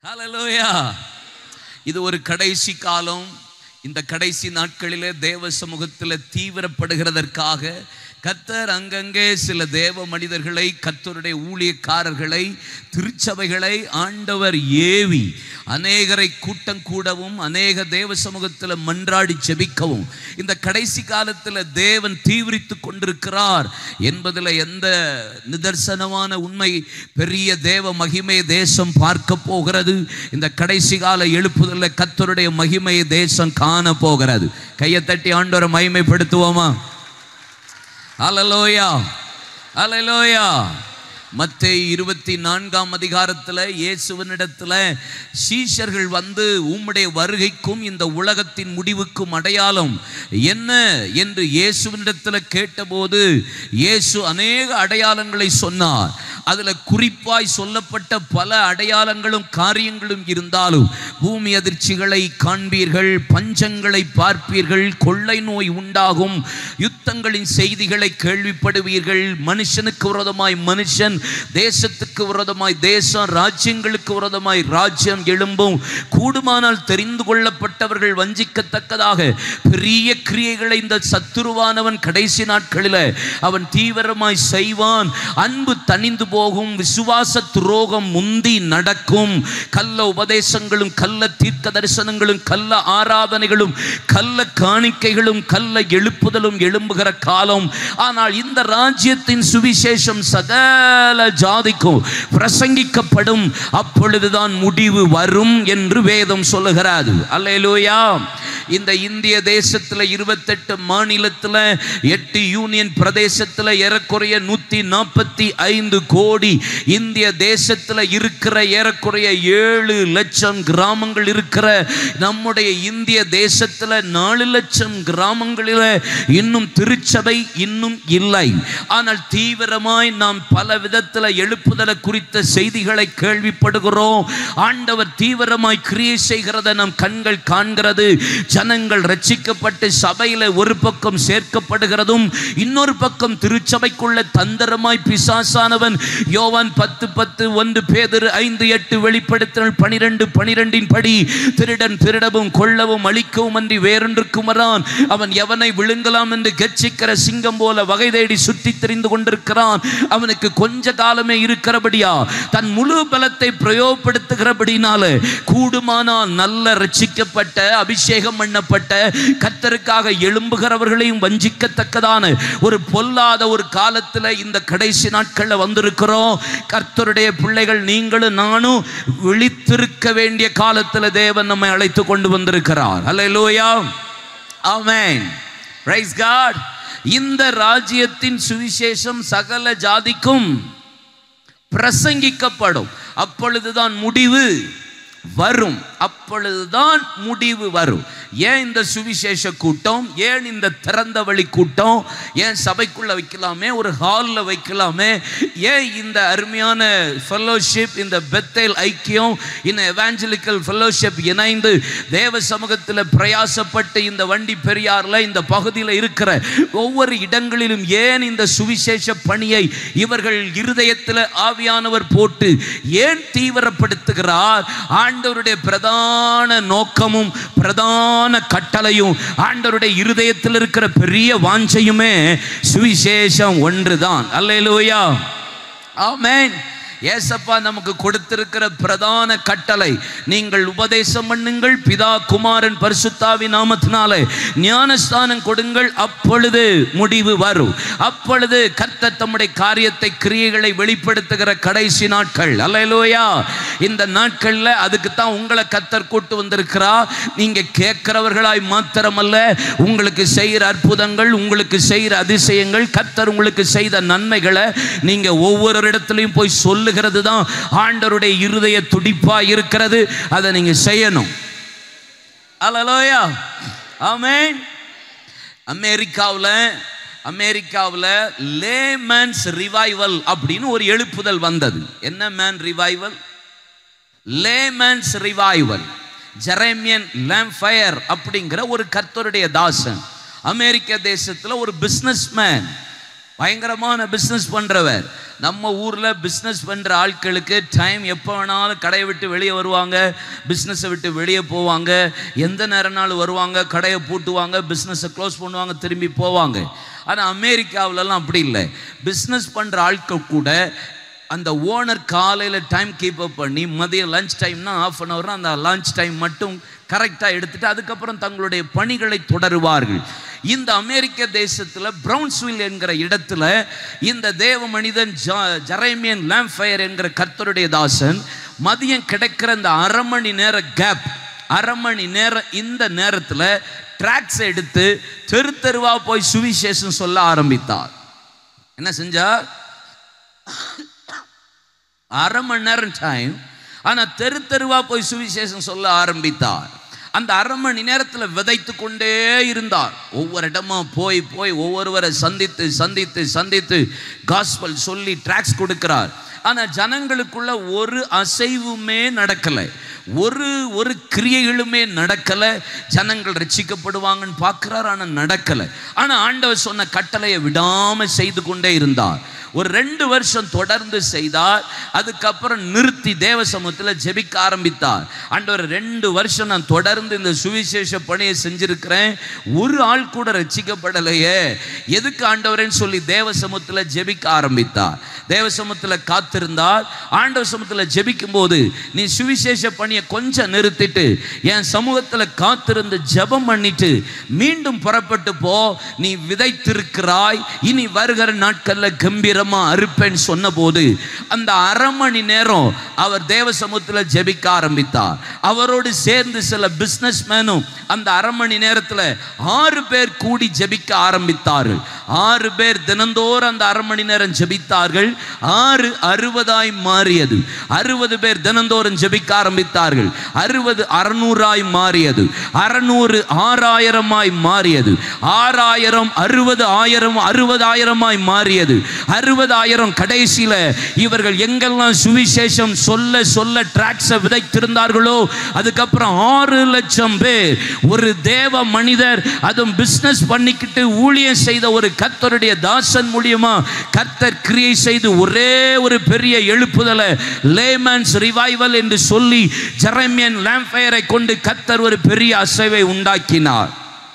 ஹalleluya இது ஒரு கடைசி காலம் இந்த கடைசி நாட்களிலே தேவ சமூகத்தில் தீவிரப்படுகிறதற்காக கத்தர் அங்கங்கே சில தேவ மனிதர்களை கத்தருடைய ஊழியக்காரர்களை திருச்சபைகளை ஆண்டவர் ஏவி அநேகரை கூட்டம் கூடவும் அநேக தேவ சமூகத்தில் மன்றாடி ஜெபிக்கவும் இந்த கடைசி காலத்தில் தேவன் தீவிரித்து கொண்டிருக்கிறார் என்பதில் எந்த நிதர்சனமான உண்மை பெரிய தேவ மகிமை தேசம் பார்க்க போகிறது இந்த கடைசி கால எழுப்புதலில் கத்தருடைய மகிமையை தேசம் காண போகிறது கையை தட்டி ஆண்டவரை மகிமைப்படுத்துவோமா அலலோயா அலலோயா மத்தேயு இருபத்தி நான்காம் அதிகாரத்தில் இயேசுவனிடத்தில் சீஷர்கள் வந்து உம்முடைய வருகைக்கும் இந்த உலகத்தின் முடிவுக்கும் அடையாளம் என்ன என்று இயேசுவனிடத்தில் கேட்டபோது இயேசு அநேக அடையாளங்களை சொன்னார் அதில் குறிப்பாய் சொல்லப்பட்ட பல அடையாளங்களும் காரியங்களும் இருந்தாலும் பூமி அதிர்ச்சிகளை காண்பீர்கள் பஞ்சங்களை பார்ப்பீர்கள் கொள்ளை நோய் உண்டாகும் யுத்தங்களின் செய்திகளை கேள்விப்படுவீர்கள் மனுஷனுக்கு விரோதமாய் மனுஷன் தேசத்துக்கு விரோதமாய் தேசம் ராஜ்யங்களுக்கு விரோதமாய் ராஜ்யம் எழும்பும் கூடுமானால் தெரிந்து கொள்ளப்பட்டவர்கள் வஞ்சிக்கத்தக்கதாக பெரிய கிரியைகளை இந்த சத்துருவானவன் கடைசி நாட்களில் அவன் தீவிரமாய் செய்வான் அன்பு தணிந்து போகும் விசுவாச துரோகம் முந்தி நடக்கும் கள்ள உபதேசங்களும் கள்ள தீர்க்க தரிசனங்களும் கள்ள ஆராதனைகளும் கள்ள காணிக்கைகளும் கள்ள எழுப்புதலும் எழும்புகிற காலம் ஆனால் இந்த ராஜ்யத்தின் சுவிசேஷம் சகல ஜாதிக்கும் பிரசங்கிக்கப்படும் அப்பொழுதுதான் முடிவு வரும் என்று வேதம் சொல்லுகிறாது அல்லேலூயா இந்த இந்திய தேசத்தில் இருபத்தெட்டு மாநிலத்தில் எட்டு யூனியன் பிரதேசத்தில் ஏறக்குறைய நூற்றி நாற்பத்தி ஐந்து கோடி இந்திய தேசத்தில் இருக்கிற ஏறக்குறைய ஏழு லட்சம் கிராமங்கள் இருக்கிற நம்முடைய இந்திய தேசத்தில் நாலு லட்சம் கிராமங்களில் இன்னும் திருச்சபை இன்னும் இல்லை ஆனால் தீவிரமாய் நாம் பல விதத்தில் எழுப்புதலை குறித்த செய்திகளை கேள்விப்படுகிறோம் ஆண்டவர் தீவிரமாய் கிரியை செய்கிறத நம் கண்கள் காண்கிறது ஜனங்கள் ரட்சிக்கப்பட்டு சபையில ஒரு பக்கம் சேர்க்கப்படுகிறதும் இன்னொரு பக்கம் திருச்சபைக்குள்ள தந்திரமாய் பிசாசானவன் யோவான் பத்து பத்து ஒன்று பேதரு ஐந்து எட்டு வெளிப்படுத்தினால் பனிரெண்டு பனிரெண்டின் படி திருடன் திருடவும் கொள்ளவும் அழிக்கவும் அன்றி வேறொன்றுக்கும் வரான் அவன் எவனை விழுங்கலாம் என்று கெச்சிக்கிற சிங்கம் போல வகை தேடி சுற்றி தெரிந்து கொண்டிருக்கிறான் அவனுக்கு கொஞ்ச காலமே இருக்கிறபடியா தன் முழு பலத்தை பிரயோகப்படுத்துகிறபடினால கூடுமானால் நல்ல ரட்சிக்கப்பட்ட அபிஷேகம் பண்ணப்பட்ட கத்தருக்காக எழும்புகிறவர்களையும் வஞ்சிக்கத்தக்கதான ஒரு பொல்லாத ஒரு காலத்தில் இந்த கடைசி நாட்களில் வந்திருக்கிறோம் கர்த்தருடைய பிள்ளைகள் நீங்களும் நானும் விழித்திருக்க வேண்டிய காலத்தில் தேவன் நம்மை அழைத்து கொண்டு வந்திருக்கிறார் அல்லேலூயா ஆமென் பிரைஸ் காட் இந்த ராஜ்யத்தின் சுவிசேஷம் சகல ஜாதிக்கும் பிரசங்கிக்கப்படும் அப்பொழுதுதான் முடிவு வரும் அப்பொழுதுதான் முடிவு வரும் ஏன் இந்த சுவிசேஷ கூட்டம் ஏன் இந்த திறந்த வழி கூட்டம் ஏன் சபைக்குள்ள வைக்கலாமே ஒரு ஹாலில் வைக்கலாமே ஏன் இந்த அருமையான ஃபெல்லோஷிப் இந்த பெத்தேல் ஐக்கியம் இந்த எவாஞ்சலிக்கல் ஃபெல்லோஷிப் இணைந்து தேவ சமூகத்தில் பிரயாசப்பட்டு இந்த வண்டி பெரியாரில் இந்த பகுதியில் இருக்கிற ஒவ்வொரு இடங்களிலும் ஏன் இந்த சுவிசேஷ பணியை இவர்கள் இருதயத்தில் ஆவியானவர் போட்டு ஏன் தீவிரப்படுத்துகிறார் ஆண்டவருடைய பிரதான நோக்கமும் பிரதான கட்டளையும் ஆண்டவருடைய இருதயத்தில் இருக்கிற பெரிய வாஞ்சையுமே சுவிசேஷம் ஒன்றுதான் அல்லேலூயா ஆமென் ஏசப்பா நமக்கு கொடுத்திருக்கிற பிரதான கட்டளை நீங்கள் உபதேசம் பண்ணுங்கள் பிதா குமாரன் பரிசுத்தாவி நாமத்தினாலே ஞானஸ்தானம் கொடுங்கள் அப்பொழுது முடிவு வரும் அப்பொழுது கர்த்தர் தம்முடைய காரியத்தை கிரியைகளை வெளிப்படுத்துகிற கடைசி நாட்கள் அல்லையிலோயா இந்த நாட்களில் அதுக்கு தான் உங்களை கத்தர் கூட்டு வந்திருக்கிறா நீங்க கேட்கிறவர்களாய் மாத்திரமல்ல உங்களுக்கு செய்கிற அற்புதங்கள் உங்களுக்கு செய்கிற அதிசயங்கள் கத்தர் உங்களுக்கு செய்த நன்மைகளை நீங்க ஒவ்வொரு இடத்துலையும் போய் சொல்லுகிறது தான் ஆண்டவருடைய இருதய துடிப்பா இருக்கிறது அதை நீங்க செய்யணும் அலலோயா ஆமென் அமெரிக்காவில் அமெரிக்காவில் லேமேன்ஸ் ரிவைவல் அப்படின்னு ஒரு எழுப்புதல் வந்தது என்ன man revival layman's revival Jeremiah Lanphier அப்படிங்கிற ஒரு கர்த்தருடைய தாசன் அமெரிக்க தேசத்தில் ஒரு பிஸ்னஸ் மேன் பயங்கரமான பிஸ்னஸ் பண்றவர் நம்ம ஊர்ல பிஸ்னஸ் பண்ற ஆட்களுக்கு டைம் எப்போ வேணாலும் கடையை விட்டு வெளியே வருவாங்க பிஸ்னஸை விட்டு வெளியே போவாங்க எந்த நேரம்னாலும் வருவாங்க கடையை பூட்டுவாங்க பிஸ்னஸை க்ளோஸ் பண்ணுவாங்க திரும்பி போவாங்க ஆனால் அமெரிக்காவிலலாம் அப்படி இல்லை பிஸ்னஸ் பண்ற ஆட்கள் கூட அந்த ஓனர் காலையில் டைம் கீப் அப் பண்ணி மதியம் லஞ்ச் டைம்னா ஆஃப் அன் ஹவர் அந்த லஞ்ச் டைம் மட்டும் கரெக்டாக எடுத்துட்டு அதுக்கப்புறம் தங்களுடைய பணிகளை தொடருவார்கள் இந்த அமெரிக்க தேசத்தில் பிரவுன்ஸ்வில் என்கிற இடத்துல இந்த தேவ மனிதன் ஜ- ஜெரேமியன் லாம்ஃபயர் என்கிற கர்த்தருடைய தாசன் மதியம் கிடைக்கிற அந்த அரை மணி நேர கேப் அரை மணி நேரம் இந்த நேரத்தில் ட்ராக்ஸ் எடுத்து தெரு தெருவா போய் சுவிசேஷம் சொல்ல ஆரம்பித்தார் என்ன செஞ்சார் அரை மணி நேரம் டைம் ஆனால் தெரு தெருவா போய் சுவிசேஷம் சொல்ல ஆரம்பித்தார் அந்த அரை மணி நேரத்தில் விதைத்து கொண்டே இருந்தார் ஒவ்வொரு இடமா போய் போய் ஒவ்வொருவரை சந்தித்து சந்தித்து சந்தித்து காஸ்பல் சொல்லி ட்ராக்ஸ் கொடுக்கிறார் ஆனால் ஜனங்களுக்குள்ள ஒரு அசைவுமே நடக்கலை ஒரு ஒரு கிரியைகளுமே நடக்கலை ஜனங்கள் ரட்சிக்கப்படுவாங்கன்னு பார்க்குறாரு ஆனால் நடக்கலை ஆனால் ஆண்டவர் சொன்ன கட்டளையை விடாமல் செய்து கொண்டே இருந்தார் ஒரு ரெண்டு வருஷம் தொடர்ந்து செய்தார் அதுக்கப்புறம் நிறுத்தி தேவ சமூகத்தில் ஜெபிக்க ஆரம்பித்தார் ஆண்டவர் ரெண்டு வருஷம் நான் தொடர்ந்து இந்த சுவிசேஷ பணியை செஞ்சிருக்கிறேன் ஒரு ஆள் கூட ரட்சிக்கப்படலையே எதுக்கு ஆண்டவரேன்னு சொல்லி தேவ சமூகத்தில் ஜெபிக்க ஆரம்பித்தார் தேவ சமூகத்தில் காத்திருந்தார் ஆண்டவர் சமூகத்தில் ஜெபிக்கும் போது நீ சுவிசேஷ பணியை கொஞ்சம் நிறுத்திட்டு என் சமூகத்தில் காத்திருந்து ஜெபம் பண்ணிட்டு மீண்டும் புறப்பட்டு போ நீ விதைத்திருக்கிறாய் இனி வருகிற நாட்கள்ல கம்பீரமா அறுப்பேன்னு சொன்னபோது அந்த அரை மணி நேரம் அவர் தேவ சமூகத்தில் ஜெபிக்க ஆரம்பித்தார் அவரோடு சேர்ந்து சில பிசினஸ் மேனும் அந்த அரை மணி நேரத்துல ஆறு பேர் கூடி ஜெபிக்க ஆரம்பித்தார்கள் ஆறு பேர் தினந்தோறும் அந்த அரை மணி நேரம் ஜெபித்தார்கள் ஆறு அறுபதாய் மாறியது அறுபது பேர் தினந்தோறும் ஜெபிக்க ஆரம்பித்தார்கள் அறுபது அறுநூறாய் மாறியது அறுநூறு ஆறாயிரமாய் மாறியது ஆறாயிரம் அறுபது ஆயிரம் அறுபதாயிரமாய் மாறியது அறுபதாயிரம் கடைசியில இவர்கள் எங்கெல்லாம் சுவிசேஷம் சொல்ல சொல்ல டிராக்ஸை விதைத்திருந்தார்களோ அதுக்கப்புறம் ஆறு லட்சம் பேர் ஒரு தேவ மனிதர் அதுவும் பிசினஸ் பண்ணிக்கிட்டு ஊழியம் செய்த ஒரு கர்த்தருடைய தாசன் மூலியமா கர்த்தர் கிரியை செய்து ஒரே ஒரு பெரிய எழுப்புதலை லேமன்ஸ் ரிவைவல் என்று சொல்லி ஜெரமியன் லாம்பயரை கொண்டு கர்த்தர் ஒரு பெரிய அசைவை உண்டாக்கினார்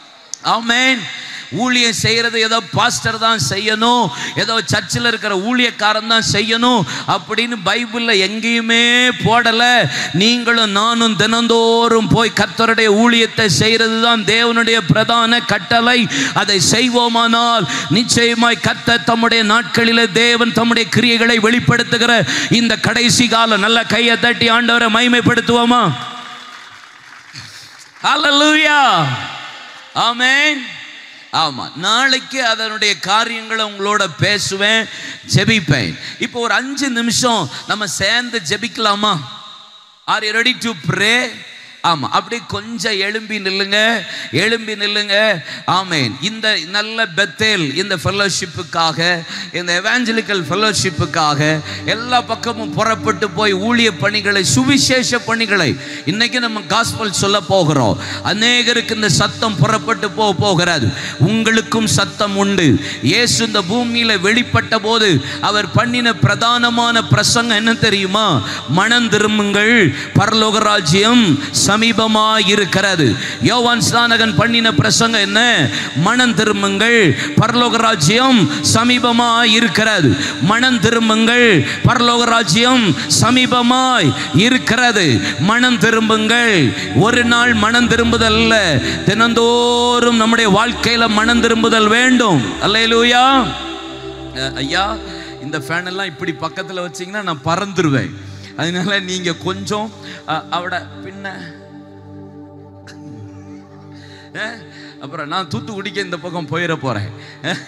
ஆமென் ஊழியம் செய்கிறது ஏதோ பாஸ்டர் தான் செய்யணும் ஏதோ சர்ச்சில் இருக்கிற ஊழியக்காரன் தான் செய்யணும் அப்படின்னு பைபிளில் எங்கேயுமே போடலை நீங்களும் நானும் தினந்தோறும் போய் கர்த்தருடைய ஊழியத்தை செய்கிறது தான் தேவனுடைய பிரதான கட்டளை அதை செய்வோமானால் நிச்சயமாய் கர்த்தர் தம்முடைய நாட்களிலே தேவன் தம்முடைய கிரியைகளை வெளிப்படுத்துகிற இந்த கடைசி காலம் நல்ல கையை தட்டி ஆண்டவரை மைமைப்படுத்துவோமா ஹalleluya ஆமென் ஆமா நாளைக்கு அதனுடைய காரியங்களை உங்களோட பேசுவேன் ஜெபிப்பேன் இப்போ ஒரு அஞ்சு நிமிஷம் நம்ம சேர்ந்து ஜெபிக்கலாமா are you ready to pray ஆமா அப்படியே கொஞ்சம் எழும்பி நில்லுங்க எழும்பி நில்லுங்க ஆமேன் இந்த நல்ல பெத்தேல் இந்த ஃபெல்லோஷிப்புக்காக இந்த எவாஞ்சலிக்கல் ஃபெல்லோஷிப்புக்காக எல்லா பக்கமும் புறப்பட்டு போய் ஊழிய பணிகளை சுவிசேஷ பணிகளை இன்னைக்கு நம்ம காஸ்பல் சொல்ல போகிறோம் அநேகருக்கு இந்த சத்தம் புறப்பட்டு போக போகிறது உங்களுக்கும் சத்தம் உண்டு இயேசு இந்த பூமியில வெளிப்பட்ட போது அவர் பண்ணின பிரதானமான பிரசங்கம் என்ன தெரியுமா மனம் திரும்புங்கள் பரலோக ராஜ்யம் சமீபமாய் இருக்கிறது யோவான் ஸ்நானகன் பண்ணின பிரசங்கம் என்ன மனம் திரும்புங்கள் பரலோக ராஜ்யம் சமீபமாய் இருக்கிறது மனம் திரும்புங்கள் பரலோக ராஜ்யம் சமீபமாய் இருக்கிறது மனம் திரும்புங்கள் ஒரு நாள் மனம் திரும்புதல் அல்ல தினந்தோறும் நம்முடைய வாழ்க்கையில மனம் திரும்புதல் வேண்டும் அல்லேலூயா அஹ், ஐயா இந்த ஃபேன் எல்லாம் இப்படி பக்கத்தில் வச்சீங்கன்னா நான் பறந்துருவேன் அதனால நீங்க கொஞ்சம் அஹ், அவட பின்ன அஹ், அப்புறம் நான் தூத்துக்குடிக்கு இந்த பக்கம் போயிட போறேன் அஹ்.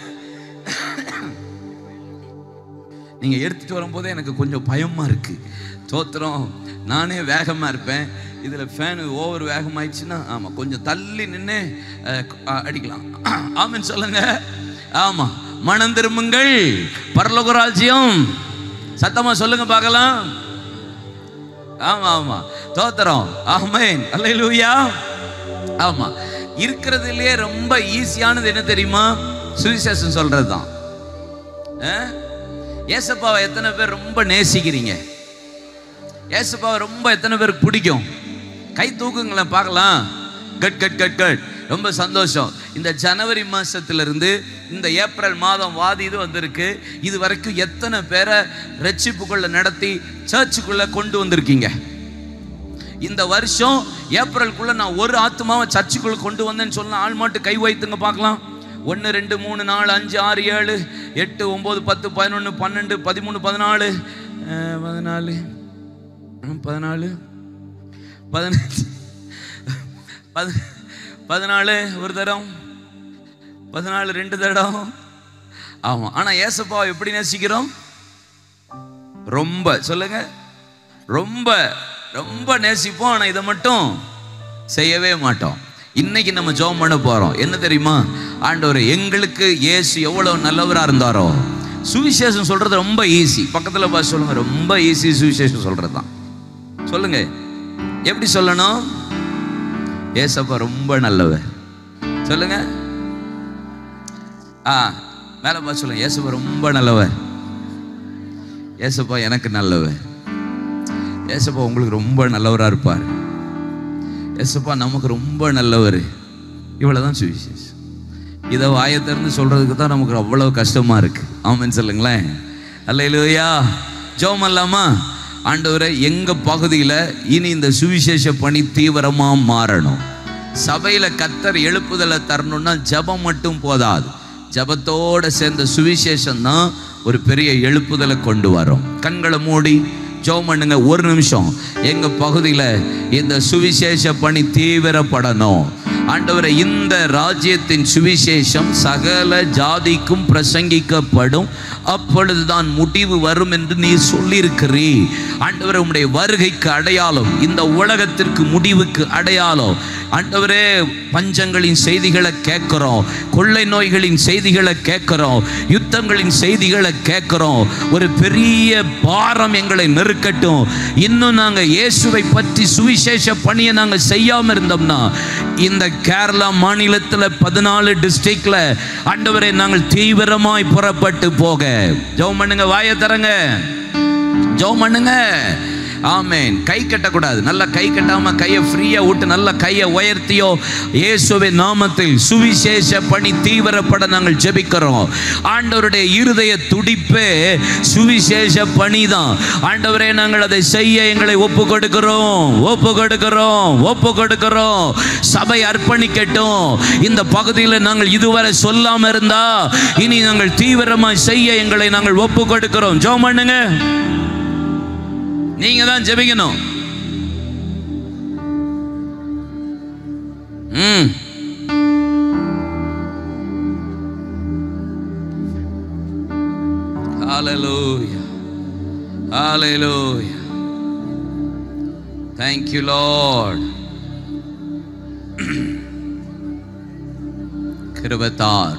நீங்க எடுத்துட்டு வரும்போதே எனக்கு கொஞ்சம் பயமா இருக்கு தோத்திரம் நானே வேகமா இருப்பேன் இதுல ஃபேன் ஓவர் வேகமாயிடுச்சுன்னா ஆமா கொஞ்சம் தள்ளி நின்று அடிக்கலாம் ஆமென் சொல்லுங்க ஆமா மனம் திரும்புங்கள் பரலோக ராஜ்யம் சத்தமா சொல்லுங்க பார்க்கலாம் ஆமா ஆமா தோத்திரம் ஆமென் அல்லேலூயா ஆமா இருக்கிறதுலயே ரொம்ப ஈஸியானது என்ன தெரியுமா சுவிசேஷம் சொல்றது தான் ஏசப்பாவை எத்தனை பேர் ரொம்ப நேசிக்கிறீங்க ஏசப்பாவை ரொம்ப எத்தனை பேருக்கு பிடிக்கும் கை தூக்குங்களேன் பார்க்கலாம் கட் கட் கட் கட் ரொம்ப சந்தோஷம் இந்த ஜனவரி மாசத்திலிருந்து இந்த ஏப்ரல் மாதம் வாதி இது வந்திருக்கு இது வரைக்கும் எத்தனை பேரை ரட்சிப்புக்குள்ள நடத்தி சர்ச்சுக்குள்ள கொண்டு வந்திருக்கீங்க இந்த வருஷம் ஏப்ரலுக்குள்ள நான் ஒரு ஆத்மாவை சர்ச்சுக்குள்ள கொண்டு வந்தேன்னு சொன்ன ஆள் மட்டும் கை வைத்துங்க பார்க்கலாம் ஒன்று ரெண்டு மூணு நாலு அஞ்சு ஆறு ஏழு எட்டு ஒம்பது பத்து பதினொன்று பன்னெண்டு பதிமூணு பதினாலு அஹ், பதினாலு ம், பதினாலு பதினஞ்சு பதி பதினாலு ஒரு தரம் பதினாலு ரெண்டு தடம் ஆமாம் ஆனால் ஏசப்பாவை எப்படி நேசிக்கிறோம் ரொம்ப சொல்லுங்க ரொம்ப ரொம்ப நேசிப்போம் ஆனால் இதை மட்டும் செய்யவே மாட்டோம் இன்னைக்கு நம்ம ஜெபம் பண்ண போறோம் என்ன தெரியுமா ஆண்டவர் எங்களுக்கு இயேசு எவ்வளவு நல்லவரா இருந்தாரோ சுவிசேஷம் சொல்றது ரொம்ப ஈஸி பக்கத்துல பார்த்து சொல்லுங்க ரொம்ப ஈஸி சுவிசேஷம் சொல்றது தான் சொல்லுங்க எப்படி சொல்லணும் ஏசப்பா ரொம்ப நல்லவர் சொல்லுங்க ஆ மேலே பார்த்து சொல்லுங்க ஏசப்பா ரொம்ப நல்லவர் ஏசப்பா எனக்கு நல்லவர் ஏசப்பா உங்களுக்கு ரொம்ப நல்லவரா இருப்பார் ஏசப்பா நமக்கு ரொம்ப நல்லவர் இவ்வளவுதான் சுவிசேஷம் இதை வாயை திறந்து சொல்றதுக்கு தான் நமக்கு அவ்வளவு கஷ்டமா இருக்கு ஆமென்னு சொல்லுங்களேன் அல்லையிலோயா ஜோம் அல்லாமா ஆண்டவரை எங்க பகுதியில் இனி இந்த சுவிசேஷ பணி தீவிரமா மாறணும் சபையில கத்தர் எழுப்புதலை தரணும்னா ஜெபம் மட்டும் போதாது ஜெபத்தோட சேர்ந்த சுவிசேஷம் தான் ஒரு பெரிய எழுப்புதலை கொண்டு வரும் கண்களை மூடி ஜெபம் பண்ணுங்க ஒரு நிமிஷம் எங்க பகுதியில் இந்த சுவிசேஷ பணி தீவிரப்படணும் ஆண்டவரை இந்த ராஜ்யத்தின் சுவிசேஷம் சகல ஜாதிக்கும் பிரசங்கிக்கப்படும் அப்பொழுதுதான் முடிவு வரும் என்று நீ சொல்லியிருக்கிறீ ஆண்டவரே உம்முடைய வருகைக்கு அடையாளம் இந்த உலகத்திற்கு முடிவுக்கு அடையாளம் ஆண்டவரே பஞ்சங்களின் செய்திகளை கேட்கிறோம் கொள்ளை நோய்களின் செய்திகளை கேட்கிறோம் யுத்தங்களின் செய்திகளை கேட்கிறோம் ஒரு பெரிய பாரம் எங்களை நெருக்கட்டும் இன்னும் நாங்க இயேசுவை பற்றி சுவிசேஷ பணியை நாங்க செய்யாம இருந்தோம்னா இந்த கேரளா மாநிலத்துல பதினாலு டிஸ்ட்ரிக்ட்ல ஆண்டவரை நாங்கள் தீவிரமாய் புறப்பட்டு போக ஜெபம் பண்ணுங்க வாயை தரங்க ஜெபம் பண்ணுங்க ஆமென் கை கட்டக்கூடாது நல்லா கை கட்டாம கையை ஃப்ரீயா விட்டு நல்லா கையை உயர்த்தியோ இயேசுவின் நாமத்தில் சுவிசேஷ பணி தீவிரப்பட நாங்கள் ஜெபிக்கிறோம் ஆண்டவருடைய இருதய துடிப்பே சுவிசேஷ பணி தான் ஆண்டவரே நாங்கள் அதை செய்ய எங்களை ஒப்பு கொடுக்கிறோம் ஒப்பு கொடுக்கிறோம் ஒப்பு கொடுக்கிறோம் சபை அர்ப்பணிக்கட்டும் இந்த பகுதியில் நாங்கள் இதுவரை சொல்லாம இருந்தா இனி நாங்கள் தீவிரமாய் செய்ய எங்களை நாங்கள் ஒப்பு கொடுக்கிறோம் ஜெபம் பண்ணுங்க நீங்க தான் ஜெபிக்கணும் ம் Hallelujah. Hallelujah. Thank you, Lord. கிருபத்தார்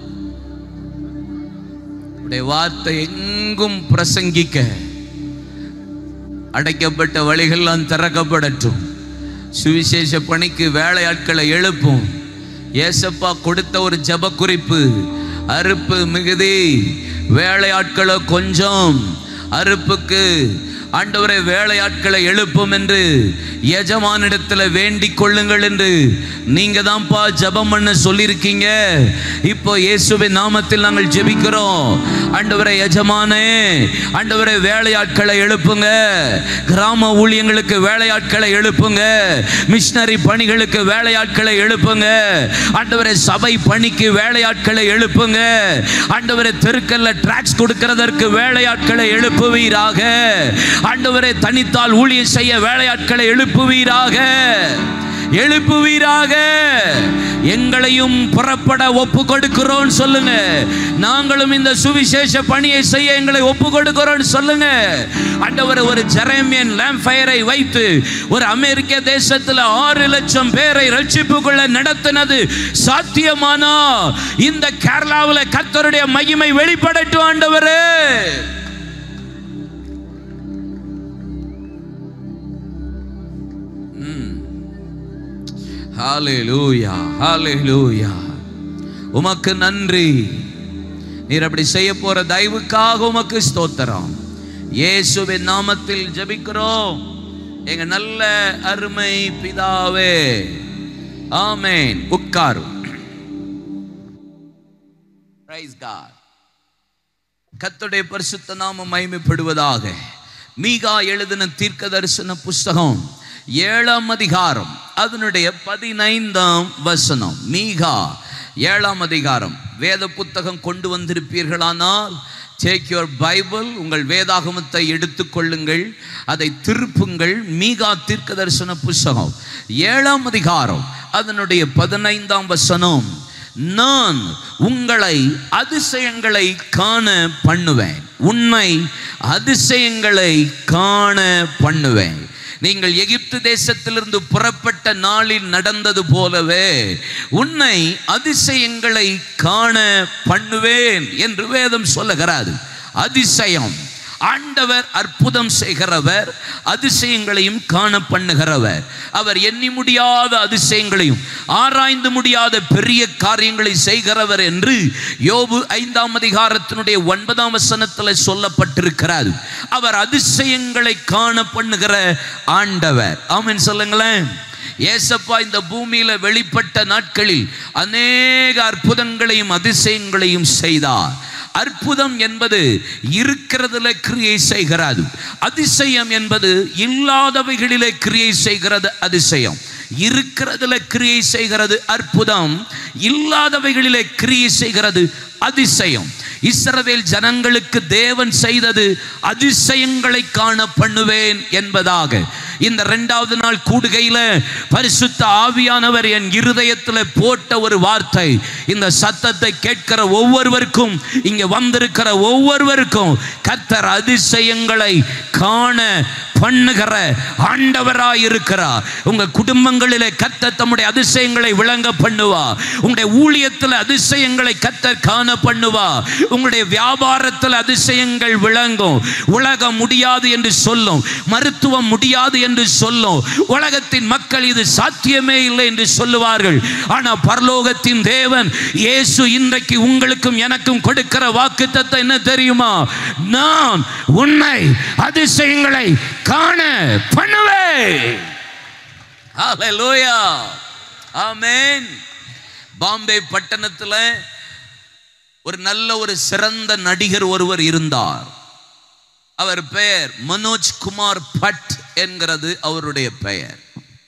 உடைய வார்த்தை எங்கும் பிரசங்கிக்க அடைக்கப்பட்ட வழிகள்லாம் திறக்கப்படட்டும் சுவிசேஷ பணிக்கு வேலையாட்களை எழுப்பும் ஏசப்பா கொடுத்த ஒரு ஜெப குறிப்பு அறுப்பு மிகுதி வேலையாட்களோ கொஞ்சம் அறுப்புக்கு ஆண்டவரை வேலையாட்களை எழுப்பும் என்று எஜமானிடத்துல வேண்டிக் கொள்ளுங்கள் என்று நீங்க தான்ப்பா ஜெபம் பண்ண சொல்லியிருக்கீங்க இப்போ இயேசுவின் நாமத்தில் நாங்கள் ஜெபிக்கிறோம் ஆண்டவரை எஜமானே ஆண்டவரை வேலையாட்களை எழுப்புங்க கிராம ஊழியங்களுக்கு வேலையாட்களை எழுப்புங்க மிஷினரி பணிகளுக்கு வேலையாட்களை எழுப்புங்க ஆண்டவரை சபை பணிக்கு வேலையாட்களை எழுப்புங்க ஆண்டவரை தெருக்கல்ல டிராக்ஸ் கொடுக்கிறதற்கு வேலையாட்களை எழுப்புவீராக ஆண்டவரை தனித்தால் ஊழியம் செய்ய வேலையாட்களை எழுப்புவீராக எழுப்புவீராக எங்களையும் புறப்பட ஒப்பு கொடுக்கிறோம் சொல்லுங்க நாங்களும் இந்த சுவிசேஷ பணியை செய்ய எங்களை ஒப்பு கொடுக்கிறோம் சொல்லுங்க ஆண்டவர் ஒரு ஜெரேமியன் லேம்பயரை வைத்து ஒரு அமெரிக்க தேசத்துல ஆறு லட்சம் பேரை ரட்சிப்புக்குள்ள நடத்தினது சாத்தியமானா இந்த கேரளாவில் கர்த்தருடைய மகிமை வெளிப்படட்டும் ஆண்டவரே ஹalleluya ஹalleluya உமக்கு நன்றி நீர் அப்படி செய்ய போற தயவுக்காக உமக்கு ஸ்தோத்திரம் இயேசுவின் நாமத்தில் ஜெபிக்கிறோம் எங்க நல்ல அருமை பிதாவே ஆமென் உட்காரும் Praise God. கர்த்தருடைய பரிசுத்த நாமம் மகிமைப்படுவதாக மீகா எழுதின தீர்க்க தரிசன புஸ்தகம் ஏழாம் அதிகாரம் அதனுடைய பதினைந்தாம் வசனம் மீகா ஏழாம் அதிகாரம் வேத புத்தகம் கொண்டு வந்திருப்பீர்களானால் டேக் யுவர் பைபிள் உங்கள் வேதாகமத்தை எடுத்துக்கொள்ளுங்கள் அதை திருப்புங்கள் மீகா தீர்க்க தரிசன புஸ்தகம் ஏழாம் அதிகாரம் அதனுடைய பதினைந்தாம் வசனம் நான் உங்களை அதிசயங்களை காண பண்ணுவேன் உன்னை அதிசயங்களை காண பண்ணுவேன் நீங்கள் எகிப்து தேசத்திலிருந்து புறப்பட்ட நாளில் நடந்தது போலவே உன்னை அதிசயங்களை காண பண்ணுவேன் என்று வேதம் சொல்லுகிறாரு அதிசயம் ஆண்டவர் அற்புதம் செய்கிறவர் அதிசயங்களையும் காண பண்ணுகிறவர் அவர் எண்ணி முடியாத அதிசயங்களையும் ஆராய்ந்து முடியாத பெரிய காரியங்களை செய்கிறவர் என்று யோபு ஐந்தாம் அதிகாரத்தினுடைய ஒன்பதாம் வசனத்தில் சொல்லப்பட்டிருக்கிறார் அவர் அதிசயங்களை காண பண்ணுகிற ஆண்டவர் ஆமென் சொல்லுங்களேன் ஏசப்பா இந்த பூமியில வெளிப்பட்ட நாட்களில் அநேக அற்புதங்களையும் அதிசயங்களையும் செய்தார் அற்புதம் என்பது இருக்கிறதுல கிரியை செய்கிறது அதிசயம் என்பது இல்லாதவைகளிலே கிரியை செய்கிறது அதிசயம் இருக்கிறதுல கிரியை செய்கிறது அற்புதம் இல்லாதவைகளிலே கிரியை செய்கிறது அதிசயம் இஸ்ரவேல் ஜனங்களுக்கு தேவன் செய்தது அதிசயங்களை காண பண்ணுவேன் என்பதாக இந்த ரெண்டாவது நாள் கூடுகையில பரிசுத்த ஆவியானவர் என் இருதயத்தில் போட்ட ஒரு வார்த்தை இந்த சத்தத்தை கேட்கிற ஒவ்வொருவருக்கும் இங்க வந்திருக்கிற ஒவ்வொருவருக்கும் கர்த்தர் அதிசயங்களை காண பண்ணுகிற ஆண்டவராய் இருக்கிறார் உங்க குடும்பங்களிலே கர்த்தர் தம்முடைய அதிசயங்களை விளங்க பண்ணுவா உங்களுடைய ஊழியத்தில் அதிசயங்களை கர்த்தர் காண பண்ணுவா உங்களுடைய வியாபாரத்தில் அதிசயங்கள் விளங்கும் உலகம் முடியாது என்று சொல்லும் மருத்துவம் முடியாது என்று சொல்லும் உலகத்தின் மக்கள் இது சாத்தியமே இல்லை என்று சொல்லுவார்கள் ஆனா பரலோகத்தின் தேவன் இயேசு இன்றைக்கு உங்களுக்கும் எனக்கும் கொடுக்கிற வாக்குத்தத்தம் என்ன தெரியுமா நான் உன்னை அதிசயங்களை காண பண்ணுவேன் ஹalleluya ஆமென் பாம்பே பட்டணத்தில் ஒரு நல்ல ஒரு சிறந்த நடிகர் ஒருவர் இருந்தார் அவர் பெயர் மனோஜ் குமார் பட் என்கிறது அவருடைய பெயர்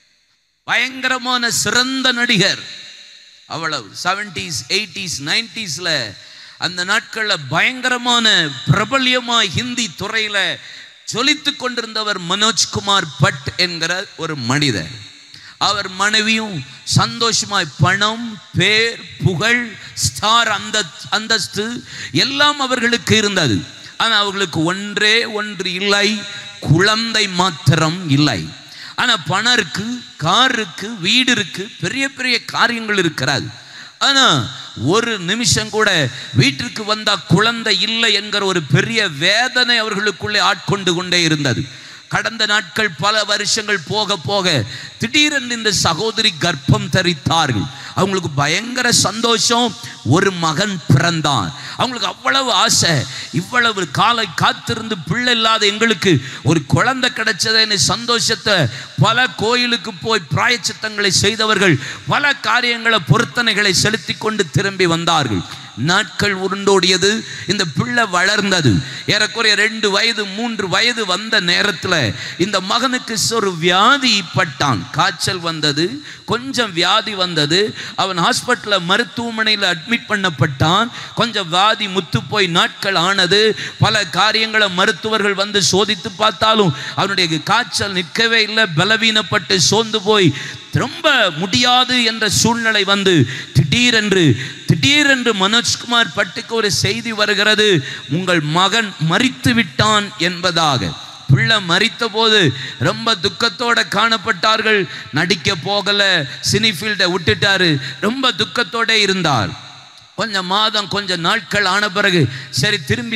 பயங்கரமான சிறந்த நடிகர் அவ்வளவு செவன்டிஸ் எயிட்டிஸ் நைன்டிஸ்ல அந்த நாட்களில் பயங்கரமான பிரபல்யமாய் ஹிந்தி துறையில ஜொலித்து கொண்டிருந்தவர் மனோஜ்குமார் பட் என்கிற ஒரு மனிதர் அவர் மனைவியும் சந்தோஷமாய் பணம் பேர் புகழ் ஸ்டார் அந்த அந்தஸ்து எல்லாம் அவர்களுக்கு இருந்தது ஆனால் அவர்களுக்கு ஒன்றே ஒன்று இல்லை குழந்தை மாத்திரம் இல்லை ஆனா பணம் இருக்கு கார் இருக்கு வீடு இருக்கு பெரிய பெரிய காரியங்கள் இருக்கிறாது ஆனா ஒரு நிமிஷம் கூட வீட்டிற்கு வந்தா குழந்தை இல்லை என்கிற ஒரு பெரிய வேதனை அவர்களுக்குள்ளே ஆட்கொண்டு கொண்டே இருந்தது கடந்த நாட்கள் பல வருஷங்கள் போக போக திடீரென்று இந்த சகோதரி கர்ப்பம் தரித்தார்கள் அவங்களுக்கு பயங்கர சந்தோஷம் ஒரு மகன் பிறந்தான் அவங்களுக்கு அவ்வளவு ஆசை இவ்வளவு காலை காத்திருந்து பிள்ளை இல்லாத எங்களுக்கு ஒரு குழந்தை கிடைச்சதுன்னு சந்தோஷத்தை பல கோயிலுக்கு போய் பிராயச்சித்தங்களை செய்தவர்கள் பல காரியங்களை பொருத்தனைகளை செலுத்தி கொண்டு திரும்பி வந்தார்கள் நாட்கள் உருண்டோடியது இந்த பிள்ளை வளர்ந்தது ஏறக்குறைய ரெண்டு வயது மூன்று வயது வந்த நேரத்தில் இந்த மகனுக்கு ஒரு வியாதி பட்டான் காய்ச்சல் வந்தது கொஞ்சம் வியாதி வந்தது அவன் ஹாஸ்பிட்டலில் மருத்துவமனையில் அட்மிட் பண்ணப்பட்டான் கொஞ்சம் வியாதி முத்து போய் நாட்கள் ஆனது பல காரியங்களை மருத்துவர்கள் வந்து சோதித்து பார்த்தாலும் அவனுடைய காய்ச்சல் நிற்கவே இல்லை பலவீனப்பட்டு சோர்ந்து போய் ரொம்ப முடியாது என்ற சூழ்நிலை வந்து திடீரென்று திடீரென்று மனோஜ்குமார் பட்டுக்கு ஒரு செய்தி வருகிறது உங்கள் மகன் மறித்து விட்டான் என்பதாக பிள்ளை மறித்த போது ரொம்ப துக்கத்தோட காணப்பட்டார்கள் நடிக்க போகல சினி ஃபீல்டை விட்டுட்டாரு ரொம்ப துக்கத்தோட இருந்தார் கொஞ்சம் மாதம் கொஞ்சம் நாட்கள் ஆன பிறகு சரி திரும்பி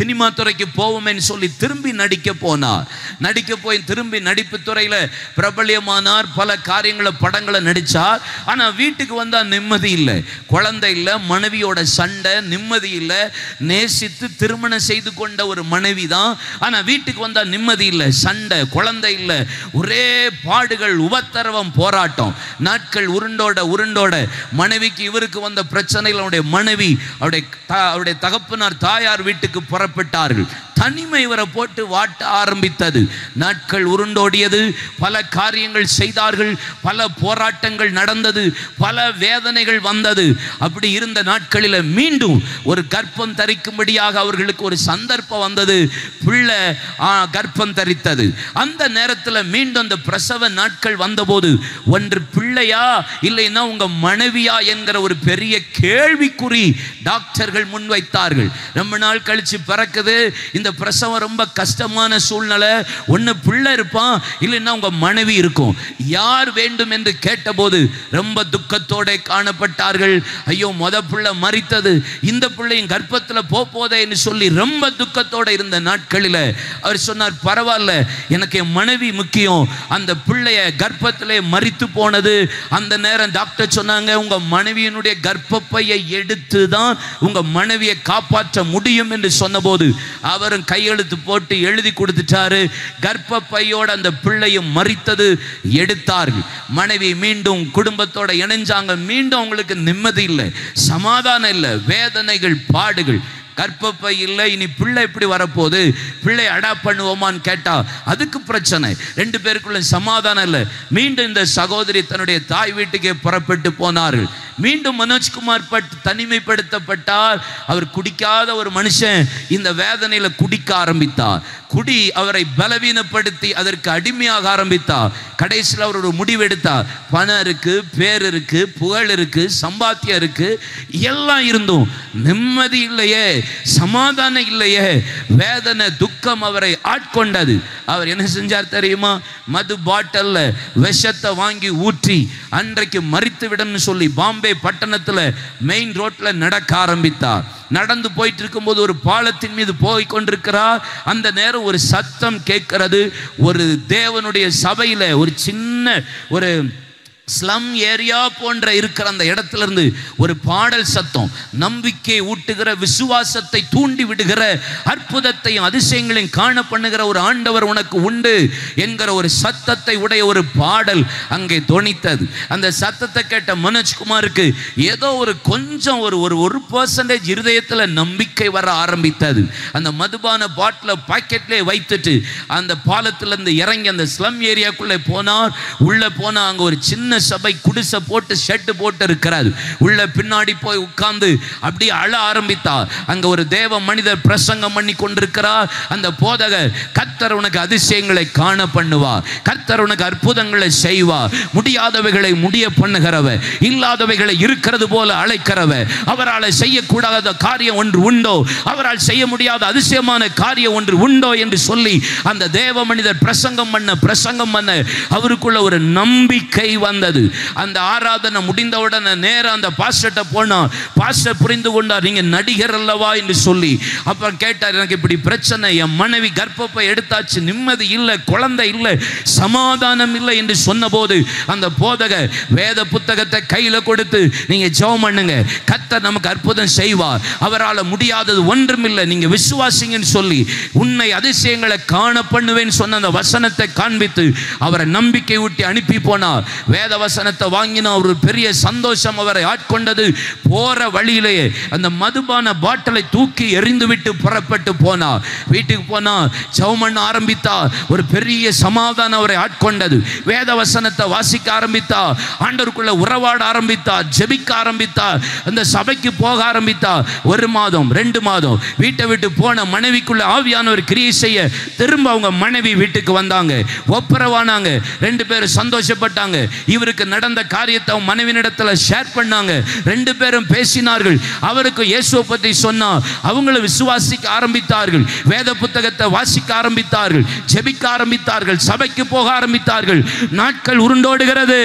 சினிமா துறைக்கு போவோமேன்னு சொல்லி திரும்பி நடிக்க போனார் நடிக்க போய் திரும்பி நடிப்பு துறையில பிரபலியமானார் பல காரியங்களை படங்களை நடிச்சார் ஆனா வீட்டுக்கு வந்தா நிம்மதி இல்லை குழந்தை இல்லை மனைவியோட சண்டை நிம்மதி இல்லை நேசித்து திருமணம் செய்து கொண்ட ஒரு மனைவி தான் ஆனா வீட்டுக்கு வந்தா நிம்மதி இல்லை சண்டை குழந்தை இல்லை ஒரே பாடுகள் உபத்திரவம் போராட்டம் நாட்கள் உருண்டோட உருண்டோட மனைவிக்கு இவருக்கு வந்த பிரச்சனைகள் அவருடைய மனைவி அவருடைய த- அவருடைய தகப்பனார் தாயார் வீட்டுக்கு புறப்பட்டார்கள் தனிமை இவரை போட்டு வாட்ட ஆரம்பித்தது நாட்கள் உருண்டோடியது பல காரியங்கள் செய்தார்கள் பல போராட்டங்கள் நடந்தது பல வேதனைகள் வந்தது அப்படி இருந்த நாட்களில் மீண்டும் ஒரு கர்ப்பம் தரிக்கும்படியாக அவர்களுக்கு ஒரு சந்தர்ப்பம் வந்தது பிள்ளை ஆ, கர்ப்பம் தரித்தது அந்த நேரத்தில் மீண்டும் அந்த பிரசவ நாட்கள் வந்தபோது ஒன்று பிள்ளையா இல்லைன்னா உங்க மனைவியா என்கிற ஒரு பெரிய கேள்விக்குறி டாக்டர்கள் முன்வைத்தார்கள் ரொம்ப நாள் கழிச்சு பிறக்குது இந்த பிரசவம் ரொம்ப கஷ்டமான சூழ்நிலை ஒன்று பிள்ளை இருப்பான் இல்லைன்னா உங்க மனைவி இருக்கும் யார் வேண்டும் என்று கேட்டபோது ரொம்ப துக்கத்தோட காணப்பட்டார்கள் ஐயோ மொத பிள்ளை மறித்தது இந்த பிள்ளையும் கர்ப்பத்தில் போதே என்று சொல்லி ரொம்ப துக்கத்தோட இருந்த நாட்களில் அவர் சொன்னார் பரவாயில்ல எனக்கு என் மனைவி முக்கியம் அந்த பிள்ளைய கர்ப்பத்திலே மறித்து போனது அந்த நேரம் டாக்டர் சொன்னாங்க உங்க மனைவியினுடைய கர்ப்பப்பையை எடுத்து தான் உங்க மனைவியை காப்பாற்ற முடியும் என்று சொன்னபோது அவரும் கையெழுத்து போட்டு எழுதி கொடுத்துட்டாரு கர்ப்பப்பையோட அந்த பிள்ளையும் மறித்தது எடுத்தார்கள் மனைவி மீண்டும் குடும்பத்தோட இணைஞ்சாங்க மீண்டும் அவங்களுக்கு நிம்மதி இல்லை சமாதானம் இல்லை வேதனைகள் பாடுகள் கர்ப்பப்பை இல்லை இனி பிள்ளை எப்படி வரப்போகுது பிள்ளை அடாப்ட் பண்ணுவோமான்னு கேட்டா அதுக்கு பிரச்சனை ரெண்டு பேருக்குள்ள சமாதானம் இல்லை மீண்டும் இந்த சகோதரி தன்னுடைய தாய் வீட்டுக்கே புறப்பட்டு போனார்கள் மீண்டும் மனோஜ்குமார் பட் தனிமைப்படுத்தப்பட்டார் அவர் குடிக்காத ஒரு மனுஷன் இந்த வேதனையில குடிக்க ஆரம்பித்தார் குடி அவரை பலவீனப்படுத்தி அதற்கு அடிமையாக ஆரம்பித்தார் கடைசியில் அவர் ஒரு முடிவெடுத்தார் பணம் இருக்கு பேர் இருக்கு புகழ் இருக்கு சம்பாத்தியம் இருக்கு எல்லாம் இருந்தும் நிம்மதி இல்லையே சமாதானம் இல்லையே வேதனை துக்கம் அவரை ஆட்கொண்டது அவர் என்ன செஞ்சார் தெரியுமா மது பாட்டல்ல விஷத்தை வாங்கி ஊற்றி அன்றைக்கு மறித்து விடணும்னு சொல்லி பாம்பே பட்டணத்துல மெயின் ரோட்ல நடக்க ஆரம்பித்தார் நடந்து போயிட்டு இருக்கும்போது ஒரு பாலத்தின் மீது போய் கொண்டிருக்கிறார் அந்த நேரம் ஒரு சத்தம் கேட்கிறது ஒரு தேவனுடைய சபையில ஒரு சின்ன ஒரு ஸ்லம் ஏரியா போன்ற இருக்கிற அந்த இடத்துல இருந்து ஒரு பாடல் சத்தம் நம்பிக்கை ஊட்டுகிற விசுவாசத்தை தூண்டி விடுகிற அற்புதத்தையும் அதிசயங்களையும் காண பண்ணுகிற ஒரு ஆண்டவர் உனக்கு உண்டு என்கிற ஒரு சத்தத்தை உடைய ஒரு பாடல் அங்கே தொனித்தது அந்த சத்தத்தை கேட்ட மனோஜ்குமாருக்கு ஏதோ ஒரு கொஞ்சம் ஒரு ஒரு ஒரு பர்சன்டேஜ் இருதயத்தில் நம்பிக்கை வர ஆரம்பித்தது அந்த மதுபான பாட்டில் பாக்கெட்லேயே வைத்துட்டு அந்த பாலத்திலிருந்து இறங்கி அந்த ஸ்லம் ஏரியாக்குள்ளே போனார் உள்ளே போனால் அங்கே ஒரு சின்ன சபை குடிசை போட்டு ஷெட்டு போட்டு இருக்கிறார் உள்ள பின்னாடி போய் உட்கார்ந்து அப்படியே அழ ஆரம்பித்தார் அங்க ஒரு தேவ மனிதர் பிரசங்கம் பண்ணி கொண்டிருக்கிறார் அந்த போதகர் கர்த்தர் உனக்கு அதிசயங்களை காண பண்ணுவார் கர்த்தர் உனக்கு அற்புதங்களை செய்வார் முடியாதவைகளை முடிய பண்ணுகிறவர் இல்லாதவைகளை இருக்கிறது போல அழைக்கிறவர் அவரால் செய்யக்கூடாத காரியம் ஒன்று உண்டோ அவரால் செய்ய முடியாத அதிசயமான காரியம் ஒன்று உண்டோ என்று சொல்லி அந்த தேவ மனிதர் பிரசங்கம் பண்ண பிரசங்கம் பண்ண அவருக்குள்ள ஒரு நம்பிக்கை வந்தது அந்த ஆராதனை முடிந்தவுடனே நேரா அந்த பாஸ்டர்ட்ட போனா பாஸ்டர் புரிந்து கொண்டார் நீங்க நடிகர் அல்லவா என்று சொல்லி அப்புறம் கேட்டார் எனக்கு இப்படி பிரச்சனை என் மனைவி கர்ப்பப்பை எடுத்தாச்சு நிம்மதி இல்லை குழந்தை இல்லை சமாதானம் இல்லை என்று சொன்னபோது அந்த போதகர் வேத புத்தகத்தை கையில கொடுத்து நீங்க ஜெபம் பண்ணுங்க கர்த்தர் நமக்கு அற்புதம் செய்வார் அவரால் முடியாதது ஒன்றுமில்லை நீங்க விசுவாசிங்கன்னு சொல்லி உன்னை அதிசயங்களை காண பண்ணுவேன்னு சொன்ன அந்த வசனத்தை காண்பித்து அவரை நம்பிக்கை ஊட்டி அனுப்பி போனார் வேத வசனத்தை வாங்கினா ஒரு பெரிய சந்தோஷம் அவரை ஆட்கொண்டது போற வழியிலேயே அந்த மதுபான பாட்டிலை தூக்கி எறிந்து விட்டு புறப்பட்டு போனார் வீட்டுக்கு போனா ஜெபம் பண்ண ஆரம்பித்தார் ஒரு பெரிய சமாதானம் அவரை ஆட்கொண்டது வேத வசனத்தை வாசிக்க ஆரம்பித்தார் ஆண்டவருக்குள்ள உறவாட ஆரம்பித்தார் ஜெபிக்க ஆரம்பித்தார் அந்த சபைக்கு போக ஆரம்பித்தார் ஒரு மாதம் ரெண்டு மாதம் வீட்டை விட்டு போன மனைவிக்குள்ள ஆவியானவர் கிரியை செய்ய திரும்ப அவங்க மனைவி வீட்டுக்கு வந்தாங்க ஒப்புரவானாங்க ரெண்டு பேரும் சந்தோஷப்பட்டாங்க இவருக்கு நடந்த காரியத்தை அவங்க மனைவியிடத்துல ஷேர் பண்ணாங்க ரெண்டு பேரும் பேசினார்கள் அவருக்கு இயேசுவை பற்றி சொன்னா அவங்களும் விசுவாசிக்க ஆரம்பித்தார்கள் வேத புத்தகத்தை வாசிக்க ஆரம்பித்தார்கள் ஜெபிக்க ஆரம்பித்தார்கள் சபைக்கு போக ஆரம்பித்தார்கள் நாட்கள் உருண்டோடுகிறது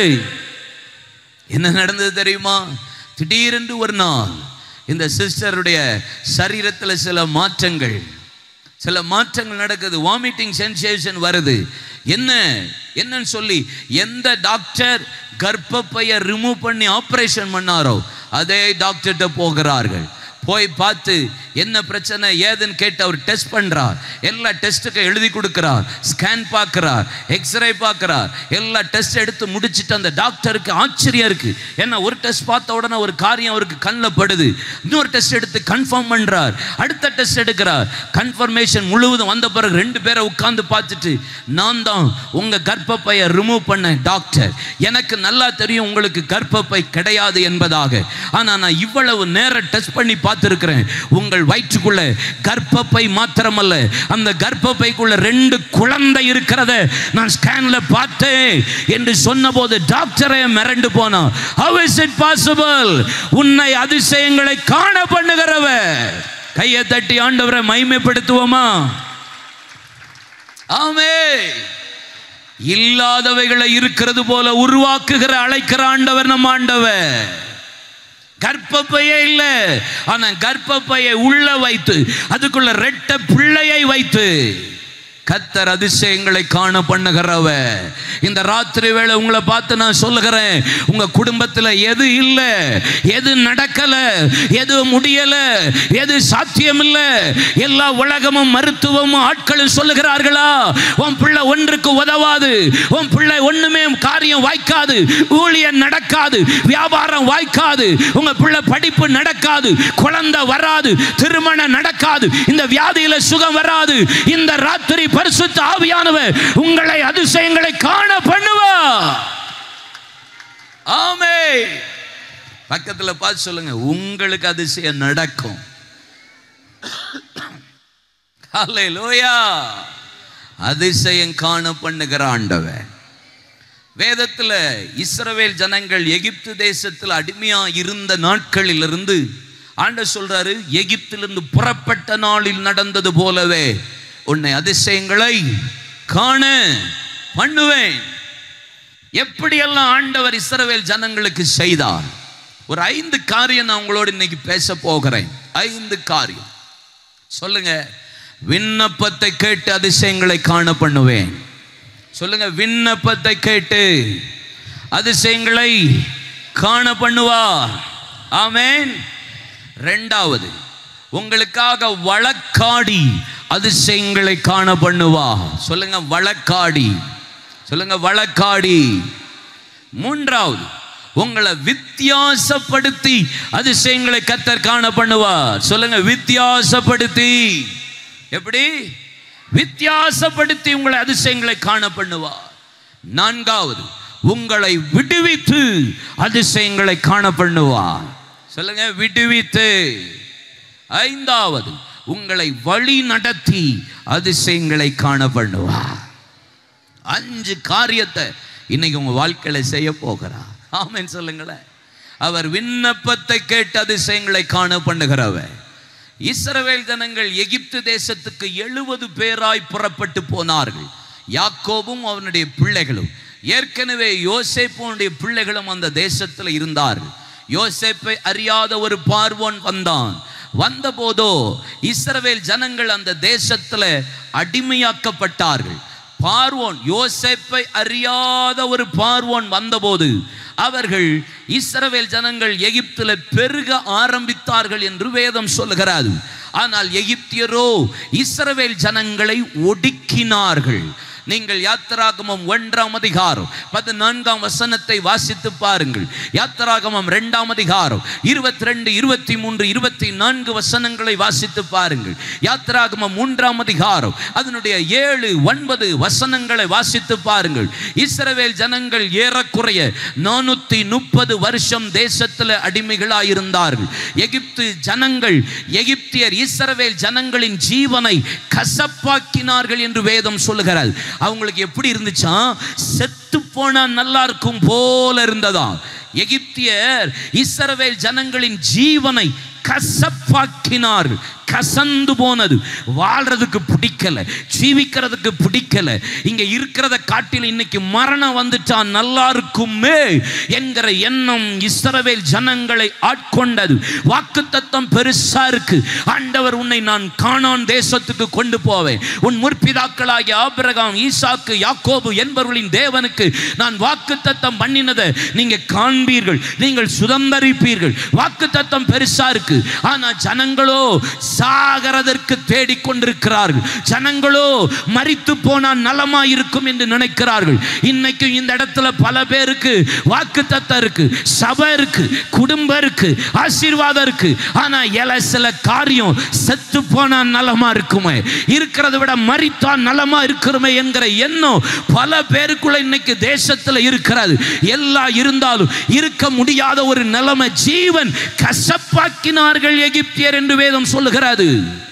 என்ன நடந்தது தெரியுமா திடீரென்று ஒரு நாள் இந்த சிஸ்டருடைய சரீரத்தில் சில மாற்றங்கள் சில மாற்றங்கள் நடக்குது வாமிட்டிங் சென்சேஷன் வருது என்ன என்னன்னு சொல்லி எந்த டாக்டர் கர்ப்பப்பையை ரிமூவ் பண்ணி ஆப்ரேஷன் பண்ணாரோ அதே டாக்டர்கிட்ட போகிறார்கள் போய் பார்த்து என்ன பிரச்சனை ஏதுன்னு கேட்டு அவர் டெஸ்ட் பண்றார் எல்லா டெஸ்ட்டுக்கு எழுதி கொடுக்கிறார் ஸ்கேன் பார்க்கிறார் எக்ஸ்ரே பார்க்கிறார் எல்லா டெஸ்ட் எடுத்து முடிச்சிட்டு அந்த டாக்டருக்கு ஆச்சரியம் இருக்கு ஏன்னா ஒரு டெஸ்ட் பார்த்த உடனே ஒரு காரியம் அவருக்கு கண்ணில் படுது இன்னொரு டெஸ்ட் எடுத்து கன்ஃபார்ம் பண்றார் அடுத்த டெஸ்ட் எடுக்கிறார் கன்ஃபர்மேஷன் முழுவதும் வந்த பிறகு ரெண்டு பேரை உட்கார்ந்து பார்த்துட்டு நான் தான் உங்க கர்ப்பப்பையை ரிமூவ் பண்ண டாக்டர் எனக்கு நல்லா தெரியும் உங்களுக்கு கர்ப்பப்பை கிடையாது என்பதாக ஆனா நான் இவ்வளவு நேரம் டெஸ்ட் பண்ணி பார்த்துருக்கிறேன் உங்கள் வயிற்றுக்குள்ள கர்ப்பப்பை மாத்திரமல்ல அந்த கர்ப்பப்பைக்குள்ள ரெண்டு குழந்தை இருக்கிறத நான் ஸ்கேன்ல பார்த்தேன் என்று சொன்னபோது டாக்டரே மிரண்டு போனான் how is it possible உன்னை அதிசயங்களை காண பண்ணுகிறவர் கையை தட்டி ஆண்டவரை மைமைப்படுத்துவோமா ஆமே இல்லாதவைகளை இருக்கிறது போல உருவாக்குகிற அழைக்கிற ஆண்டவர் நம் ஆண்டவர் கர்ப்பப்பையே இல்லை ஆனா கர்ப்பப்பையை உள்ள வைத்து அதுக்குள்ள ரெட்ட பிள்ளையை வைத்து கத்தர் அதிசயங்களை காண பண்ணுகிறவ இந்த ராத்திரி வேளை உங்களை பார்த்து நான் சொல்லுகிறேன் உங்க குடும்பத்தில் எது இல்லை எது நடக்கல எது முடியல எது சாத்தியம் இல்லை எல்லா உலகமும் மருத்துவமும் ஆட்களும் சொல்லுகிறார்களா உன் பிள்ளை ஒன்றுக்கு உதவாது உன் பிள்ளை ஒண்ணுமே காரியம் வாய்க்காது ஊழியம் நடக்காது வியாபாரம் வாய்க்காது உங்க பிள்ளை படிப்பு நடக்காது குழந்தை வராது திருமணம் நடக்காது இந்த வியாதியில சுகம் வராது இந்த ராத்திரி பரிசுத்த ஆவியானவர் உங்களை அதிசயங்களை காண பண்ணுவா ஆமே பக்கத்துல பார்த்து சொல்லுங்க உங்களுக்கு அதிசயம் நடக்கும் ஹalleluya அதிசயம் காண பண்ணுகிற ஆண்டவர் வேதத்துல இஸ்ரவேல் ஜனங்கள் எகிப்து தேசத்தில் அடிமையா இருந்த நாட்களிலிருந்து ஆண்டவர் சொல்றாரு எகிப்திலிருந்து புறப்பட்ட நாளில் நடந்தது போலவே உன்னை அதிசயங்களை காண பண்ணுவேன் எப்படியெல்லாம் ஆண்டவர் இஸ்ரவேல் ஜனங்களுக்கு செய்தார் ஒரு ஐந்து காரியம் நான் உங்களோடு இன்னைக்கு பேச போகிறேன் ஐந்து காரியம் சொல்லுங்க விண்ணப்பத்தை கேட்டு அதிசயங்களை காண பண்ணுவேன் சொல்லுங்க விண்ணப்பத்தை கேட்டு அதிசயங்களை காண பண்ணுவார் ஆமென் ரெண்டாவது உங்களுக்காக வழக்காடி அதிசயங்களை காண பண்ணுவா சொல்லுங்க வழக்காடி சொல்லுங்க வழக்காடி மூன்றாவது உங்களை வித்தியாசப்படுத்தி அதிசயங்களை கத்தர் காண பண்ணுவார் சொல்லுங்க வித்தியாசப்படுத்தி எப்படி வித்தியாசப்படுத்தி உங்களை அதிசயங்களை காண பண்ணுவார் நான்காவது உங்களை விடுவித்து அதிசயங்களை காண பண்ணுவார் சொல்லுங்க விடுவித்து ஐந்தாவது உங்களை வழி நடத்தி அதிசயங்களை காண பண்ணுவார் அஞ்சு காரியத்தை இன்னைக்கு உங்க வாழ்க்கையில செய்ய போகிறார் ஆமென் சொல்லுங்களேன் அவர் விண்ணப்பத்தை கேட்டு அதிசயங்களை காண பண்ணுகிறவர் இஸ்ரவேல் ஜனங்கள் எகிப்து தேசத்துக்கு எழுபது பேராய் புறப்பட்டு போனார்கள் யாக்கோபும் அவனுடைய பிள்ளைகளும் ஏற்கனவே யோசேப்புடைய பிள்ளைகளும் அந்த தேசத்தில் இருந்தார்கள் யோசேப்பை அறியாத ஒரு பார்வோன் வந்தான் வந்தபோதோ இஸ்ரவேல் ஜனங்கள் அந்த தேசத்தில் அடிமையாக்கப்பட்டார்கள் பார்வோன் யோசேப்பை அறியாத ஒரு பார்வோன் வந்தபோது அவர்கள் இஸ்ரவேல் ஜனங்கள் எகிப்தில் பெருக ஆரம்பித்தார்கள் என்று வேதம் சொல்லுகிறாது ஆனால் எகிப்தியரோ இஸ்ரவேல் ஜனங்களை ஒடுக்கினார்கள் நீங்கள் யாத்திராகமம் ஒன்றாம் அதிகாரம் பதினான்காம் வசனத்தை வாசித்து பாருங்கள் யாத்திராகமம் இரண்டாம் அதிகாரம் இருபத்தி ரெண்டு இருபத்தி மூன்று இருபத்தி நான்கு வசனங்களை வாசித்து பாருங்கள் யாத்திராகமம் மூன்றாம் அதிகாரம் அதனுடைய ஏழு ஒன்பது வசனங்களை வாசித்து பாருங்கள் இஸ்ரவேல் ஜனங்கள் ஏறக்குறைய நானூத்தி முப்பது வருஷம் தேசத்தில் அடிமைகளாயிருந்தார்கள் எகிப்து ஜனங்கள் எகிப்தியர் இஸ்ரவேல் ஜனங்களின் ஜீவனை கசப்பாக்கினார்கள் என்று வேதம் சொல்லுகிறார் அவங்களுக்கு எப்படி இருந்துச்சா செத்து போனா நல்லா இருக்கும் போல இருந்ததா எகிப்தியர் இஸ்ரவேல் ஜனங்களின் ஜீவனை கசப்பாக்கினார்கள் கசந்து போனது வாழ்றதுக்கு பிடிக்கல ஜீவிக்கிறதுக்கு பிடிக்கல இங்க இருக்கிறத காட்டில் இன்னைக்கு மரணம் வந்துட்டா நல்லா இருக்குமே என்கிற எண்ணம் இஸ்ரவேல் ஜனங்களை ஆட்கொண்டது வாக்கு தத்தம் பெருசா இருக்கு ஆண்டவர் உன்னை நான் காணான் தேசத்துக்கு கொண்டு போவேன் உன் முற்பிதாக்களாகிய ஆபிரகாம் ஈசாக்கு யாக்கோபு என்பவர்களின் தேவனுக்கு நான் வாக்கு தத்தம் பண்ணினதை நீங்க காண்பீர்கள் நீங்கள் சுதந்தரிப்பீர்கள் வாக்கு தத்தம் பெருசா இருக்கு ஆனா ஜனங்களோ சாகிறதற்கு தேடிக்கொண்டிருக்கிறார்கள் ஜனங்களோ மரித்து போனால் நலமா இருக்கும் என்று நினைக்கிறார்கள் இன்னைக்கு இந்த இடத்துல பல பேருக்கு வாக்கு தத்தம் இருக்கு சபை இருக்கு குடும்பம் இருக்கு ஆசீர்வாதம் இருக்கு ஆனா எல சில காரியம் செத்து போனா நலமா இருக்குமே இருக்கிறத விட மரித்தா நலமா இருக்கிறோமே என்கிற எண்ணம் பல பேருக்குள்ள இன்னைக்கு தேசத்துல இருக்கிறது எல்லாம் இருந்தாலும் இருக்க முடியாத ஒரு நிலைமை ஜீவன் கசப்பாக்கினார்கள் எகிப்தியர் என்று வேதம் சொல்லுகிறது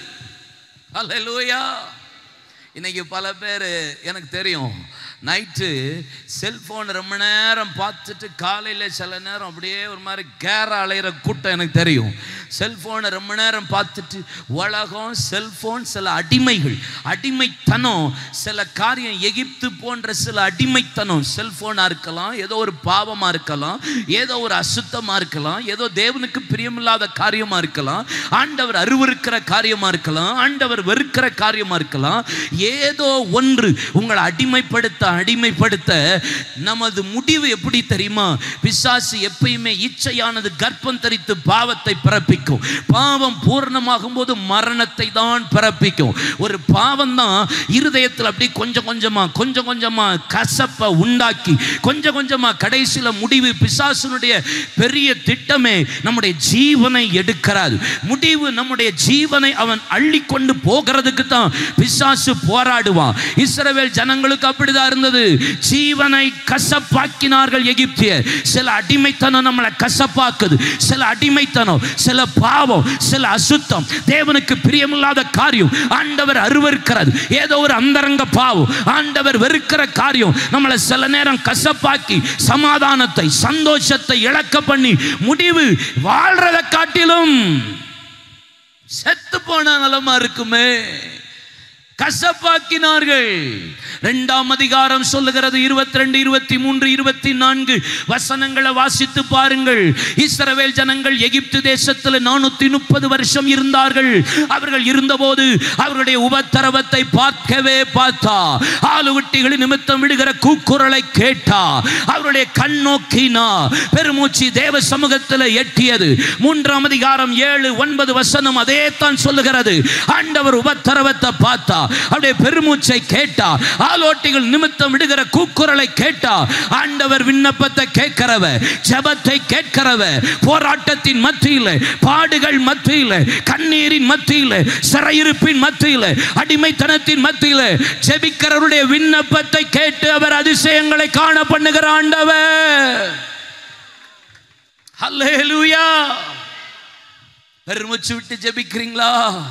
அல்லேலூயா இன்னைக்கு பல பேர் எனக்கு தெரியும் நைட்டு செல்போன் ரொம்ப நேரம் பார்த்துட்டு காலையில் சில நேரம் அப்படியே ஒரு மாதிரி கேர அலையிற கூட்டம் எனக்கு தெரியும் செல்போனை ரொம்ப நேரம் பார்த்துட்டு உலகம் செல்போன் சில அடிமைகள் அடிமைத்தனம் சில காரியம் எகிப்து போன்ற சில அடிமைத்தனம் செல்போனாக இருக்கலாம் ஏதோ ஒரு பாவமாக இருக்கலாம் ஏதோ ஒரு அசுத்தமாக இருக்கலாம் ஏதோ தேவனுக்கு பிரியமில்லாத காரியமாக இருக்கலாம் ஆண்டவர் அருவருக்கிற காரியமாக இருக்கலாம் ஆண்டவர் வெறுக்கிற காரியமாக இருக்கலாம் ஏதோ ஒன்று உங்களை அடிமைப்படுத்த அடிமைப்படுத்த நமது முடிவு எப்படி தெரியுமா பிசாசு எப்பயுமே இச்சையானது கர்ப்பம் தரித்து பாவத்தை பிறப்பிக்கும் பாவம் பூர்ணமாகும் போது மரணத்தை தான் பிறப்பிக்கும் ஒரு பாவம் தான் இருதயத்தில் அப்படி கொஞ்சம் கொஞ்சமா கொஞ்சம் கொஞ்சமா கசப்பை உண்டாக்கி கொஞ்சம் கொஞ்சமா கடைசியில முடிவு பிசாசுனுடைய பெரிய திட்டமே நம்முடைய ஜீவனை எடுக்கிறாது முடிவு நம்முடைய ஜீவனை அவன் அள்ளி கொண்டு போகிறதுக்கு தான் பிசாசு போராடுவான் இஸ்ரவேல் ஜனங்களுக்கு அப்படிதான் இருந்தது ஜீவனை கசப்பாக்கினார்கள் எகிப்தியர் சில அடிமைத்தனம் நம்மளை கசப்பாக்குது சில அடிமைத்தனம் சில பாவம் சில அசுத்தம் தேவனுக்கு பிரியமில்லாத காரியம் ஆண்டவர் அருவருக்கிறது ஏதோ ஒரு அந்தரங்க பாவம் ஆண்டவர் வெறுக்கிற காரியம் நம்மளை சில நேரம் கசப்பாக்கி சமாதானத்தை சந்தோஷத்தை இழக்க பண்ணி முடிவு வாழ்றதை காட்டிலும் செத்து போன நலமா இருக்குமே கசப்பாக்கினார்கள் இரண்டாம் அதிகாரம் சொல்லுகிறது இருபத்தி ரெண்டு இருபத்தி மூன்று இருபத்தி நான்கு வசனங்களை வாசித்து பாருங்கள் இஸ்ரவேல் ஜனங்கள் எகிப்து தேசத்தில் நானூத்தி முப்பது வருஷம் இருந்தார்கள் அவர்கள் இருந்தபோது அவர்களுடைய உபத்திரவத்தை பார்க்கவே பார்த்தா ஆளுவட்டிகளின் நிமித்தம் விடுகிற கூக்குரலை கேட்டா அவருடைய கண் நோக்கினா பெருமூச்சு தேவ சமூகத்தில் எட்டியது மூன்றாம் அதிகாரம் ஏழு ஒன்பது வசனம் அதே தான் சொல்லுகிறது ஆண்டவர் உபத்திரவத்தை பார்த்தா அவருடைய பெருமூச்சை கேட்டா ஆலோட்டிகள் நிமித்தம் விடுகிற கூக்குரலை கேட்டா ஆண்டவர் விண்ணப்பத்தை கேட்கிறவ ஜெபத்தை கேட்கிறவ போராட்டத்தின் மத்தியில் பாடுகள் மத்தியில் கண்ணீரின் மத்தியில் சிறையிருப்பின் மத்தியில் அடிமைத்தனத்தின் மத்தியில் ஜெபிக்கிறவருடைய விண்ணப்பத்தை கேட்டு அவர் அதிசயங்களை காண பண்ணுகிற ஆண்டவர் ஹல்லேலூயா பெருமூச்சு விட்டு ஜெபிக்கிறீங்களா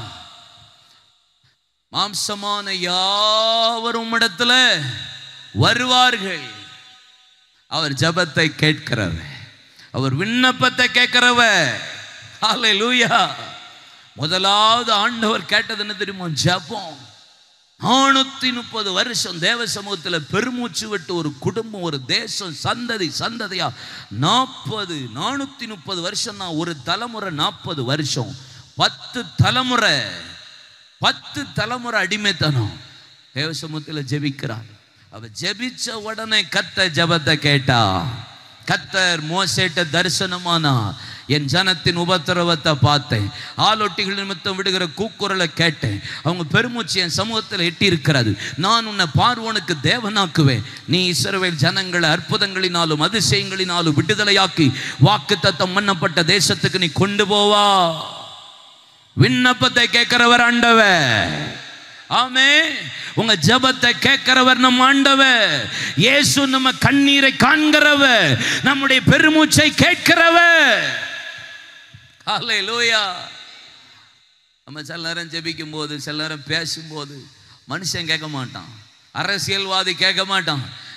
மாம்சமான யாவரும் இடத்துல வருவார்கள் அவர் ஜபத்தை கேட்கிறவர் அவர் விண்ணப்பத்தை கேட்கிறவர் ஹalleluya முதலாவது ஆண்டவர் கேட்டது என்ன தெரியுமா ஜபம் நானூத்தி முப்பது வருஷம் தேவ சமூகத்தில் பெருமூச்சு விட்டு ஒரு குடும்பம் ஒரு தேசம் சந்ததி சந்ததியா நாற்பது நானூத்தி முப்பது வருஷம்னா ஒரு தலைமுறை நாற்பது வருஷம் பத்து தலைமுறை பத்து தலைமுறை அடிமைத்தனம் தேவ சமூகத்தில் ஜெபிக்கிறார் அவ ஜெபிச்ச உடனே கத்த ஜபத்தை கேட்டா கத்தர் மோசேட்ட தரிசனமானா என் ஜனத்தின் உபத்திரவத்தை பார்த்தேன் ஆலொட்டிகள் நிமித்தம் விடுகிற கூக்குரலை கேட்டேன் அவங்க பெருமூச்சு என் சமூகத்தில் எட்டி இருக்கிறது நான் உன்னை பார்வோனுக்கு தேவனாக்குவேன் நீ இஸ்ரவேல் ஜனங்களை அற்புதங்களினாலும் அதிசயங்களினாலும் விடுதலையாக்கி வாக்கு தத்தம் பண்ணப்பட்ட தேசத்துக்கு நீ கொண்டு போவா விண்ணப்பத்தை கேட்கிறவர் ஆண்டவர் ஆமே உங்க ஜெபத்தை கேட்கிறவர் நம் ஆண்டவர் இயேசு நம்ம கண்ணீரை காண்கிறவர் நம்முடைய பெருமூச்சை கேட்கிறவர் ஹalleluya நம்ம சில நேரம் ஜெபிக்கும் போது சில நேரம் பேசும்போது மனுஷன் கேட்க மாட்டான் அரசியல்வாதி கேட்க மாட்டான்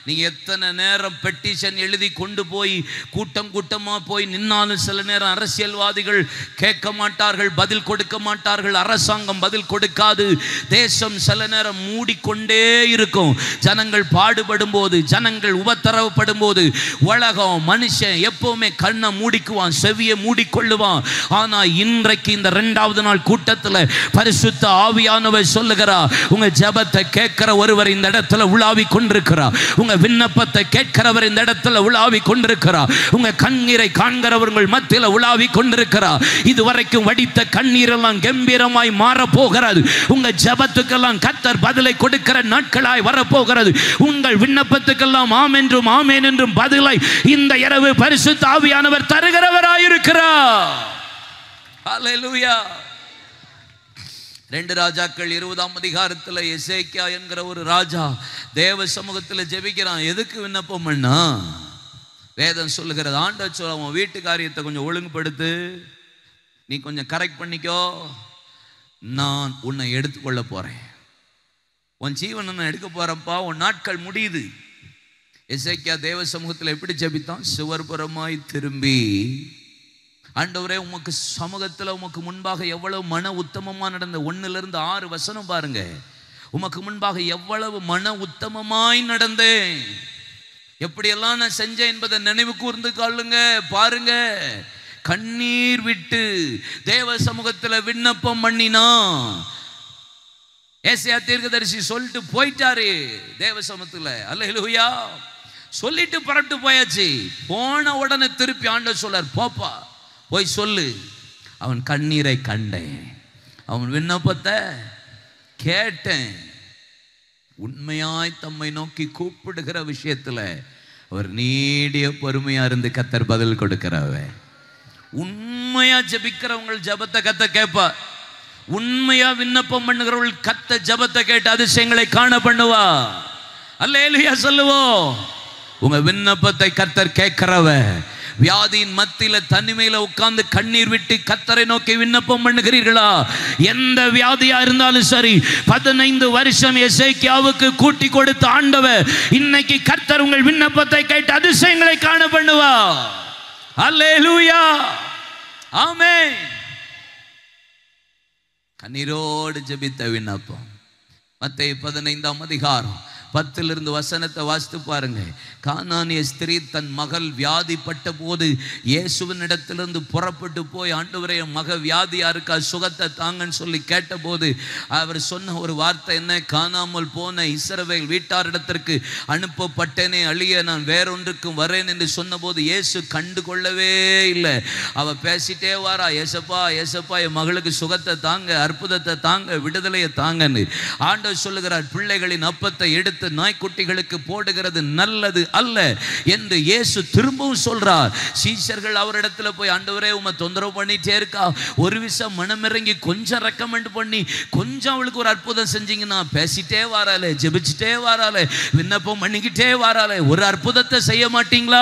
நீங்க எத்தனை நேரம் பெட்டிஷன் எழுதி கொண்டு போய் கூட்டம் கூட்டமா போய் நின்னாலும் சில நேரம் அரசியல்வாதிகள் கேட்க மாட்டார்கள் பதில் கொடுக்க மாட்டார்கள் அரசாங்கம் பதில் கொடுக்காது தேசம் சில நேரம் மூடிக்கொண்டே இருக்கும் ஜனங்கள் பாடுபடும் போது ஜனங்கள் உபத்திரவப்படும் போது உலகம் மனுஷன் எப்பவுமே கண்ணை மூடிக்குவான் செவியை மூடிக்கொள்ளுவான் ஆனா இன்றைக்கு இந்த ரெண்டாவது நாள் கூட்டத்தில் பரிசுத்த ஆவியானவர் சொல்லுகிறா உங்க ஜெபத்தை கேட்கிற ஒருவர் இந்த இடத்துல உலாவி கொண்டிருக்கிறார் உங்க விண்ணப்பத்தை கேட்கிறவர் இந்த இடத்துல உலாவி கொண்டிருக்கிறார் உங்க கண்ணீரை காண்கிறவர்கள் மத்தியில் உலாவி கொண்டிருக்கிறார் இதுவரைக்கும் வடித்த கண்ணீரெல்லாம் கம்பீரமாய் மாற போகிறது உங்க ஜெபத்துக்கெல்லாம் கத்தர் பதிலை கொடுக்கிற நாட்களாய் வரப்போகிறது உங்கள் விண்ணப்பத்துக்கெல்லாம் ஆம் என்றும் ஆமேன் என்றும் பதிலை இந்த இரவு பரிசுத்த ஆவியானவர் தருகிறவராயிருக்கிறார் ஹalleluya ரெண்டு ராஜாக்கள் இருபதாம் அதிகாரத்தில் எசேக்கியா என்கிற ஒரு ராஜா தேவ சமூகத்தில் ஜெபிக்கிறான் எதுக்கு விண்ணப்பம் பண்ணா வேதம் சொல்லுகிறது ஆண்ட சொல்ல உன் வீட்டு காரியத்தை கொஞ்சம் ஒழுங்குபடுத்து நீ கொஞ்சம் கரெக்ட் பண்ணிக்கோ நான் உன்னை எடுத்துக்கொள்ள போறேன் உன் ஜீவனை நான் எடுக்க போறேன்ப்பா உன் நாட்கள் முடியுது எசேக்கியா தேவ சமூகத்தில் எப்படி ஜெபித்தான் சுவர்புறமாய் திரும்பி ஆண்டவரே உமக்கு சமூகத்தில் உமக்கு முன்பாக எவ்வளவு மன உத்தமமாக நடந்த ஒண்ணுல இருந்து ஆறு வசனம் பாருங்க உமக்கு முன்பாக எவ்வளவு மன உத்தமமாய் நடந்தேன் எப்படியெல்லாம் நான் செஞ்சேன் என்பதை நினைவு கூர்ந்து கொள்ளுங்க பாருங்க கண்ணீர் விட்டு தேவ சமூகத்தில் விண்ணப்பம் பண்ணினா ஏசியா தீர்க்கதரிசி சொல்லிட்டு போயிட்டாரு தேவ சமூகத்தில் அல்ல சொல்லிட்டு புறப்பட்டு போயாச்சு போன உடனே திருப்பி ஆண்டவர் சொல்லார் போப்பா போய் சொல்லு அவன் கண்ணீரை கண்டேன் அவன் விண்ணப்பத்தை கேட்டேன் உண்மையாய் தம்மை நோக்கி கூப்பிடுகிற விஷயத்துல அவர் நீடிய பொறுமையா இருந்து கத்தர் பதில் கொடுக்கிறவ உண்மையா ஜெபிக்கிறவங்க ஜெபத்தை கத்த கேட்பா உண்மையா விண்ணப்பம் பண்ணுகிறவர்கள் கத்த ஜெபத்தை கேட்டு அதிசயங்களை காண பண்ணுவா அல்லேலுயா சொல்லுவோம் உங்க விண்ணப்பத்தை கத்தர் கேட்கிறவ வியாதியின் மத்தியில தனிமையில உட்கார்ந்து கண்ணீர் விட்டு கத்தரை நோக்கி விண்ணப்பம் பண்ணுகிறீர்களா எந்த வியாதியா இருந்தாலும் சரி பதினைந்து வருஷம் எசேக்கியாவுக்கு கூட்டி கொடுத்த ஆண்டவர் இன்னைக்கு கர்த்தர் உங்கள் விண்ணப்பத்தை கேட்டு அதிசயங்களை காண பண்ணுவா அல்லேலூயா ஆமென் கண்ணீரோடு ஜெபித்த விண்ணப்பம் மத்தேயு பதினைந்தாம் அதிகாரம் பத்திலிருந்து வசனத்தை வாசித்து பாருங்க கானானிய ஸ்திரீ தன் மகள் வியாதிப்பட்ட போது இயேசுவின் இடத்திலிருந்து புறப்பட்டு போய் ஆண்டவரே என் மக வியாதியா இருக்கா சுகத்தை தாங்கன்னு சொல்லி கேட்டபோது அவர் சொன்ன ஒரு வார்த்தை என்ன காணாமல் போன இஸ்ரவேல் வீட்டாரிடத்திற்கு அனுப்பப்பட்டேனே அழிய நான் வேறொன்றுக்கும் வரேன் என்று சொன்னபோது இயேசு கண்டு கொள்ளவே இல்லை அவ பேசிட்டே வாரா ஏசப்பா ஏசப்பா என் மகளுக்கு சுகத்தை தாங்க அற்புதத்தை தாங்க விடுதலையை தாங்கன்னு ஆண்டவர் சொல்லுகிறார் பிள்ளைகளின் அப்பத்தை எடுத்து நாய்க்குட்டிகளுக்கு போடுகிறது நல்லது அல்ல என்று இயேசு திரும்பவும் சொல்றார் சீஷர்கள் அவரிடத்துல போய் ஆண்டவரே உமை தொந்தரவு பண்ணிட்டே இருக்கா ஒரு விஷயம் மனமிறங்கி கொஞ்சம் ரெக்கமெண்ட் பண்ணி கொஞ்சம் அவளுக்கு ஒரு அற்புதம் செஞ்சீங்கன்னா பேசிட்டே வாராலே ஜெபிச்சுட்டே வாராலே விண்ணப்பம் பண்ணிக்கிட்டே வாராலே ஒரு அற்புதத்தை செய்ய மாட்டீங்களா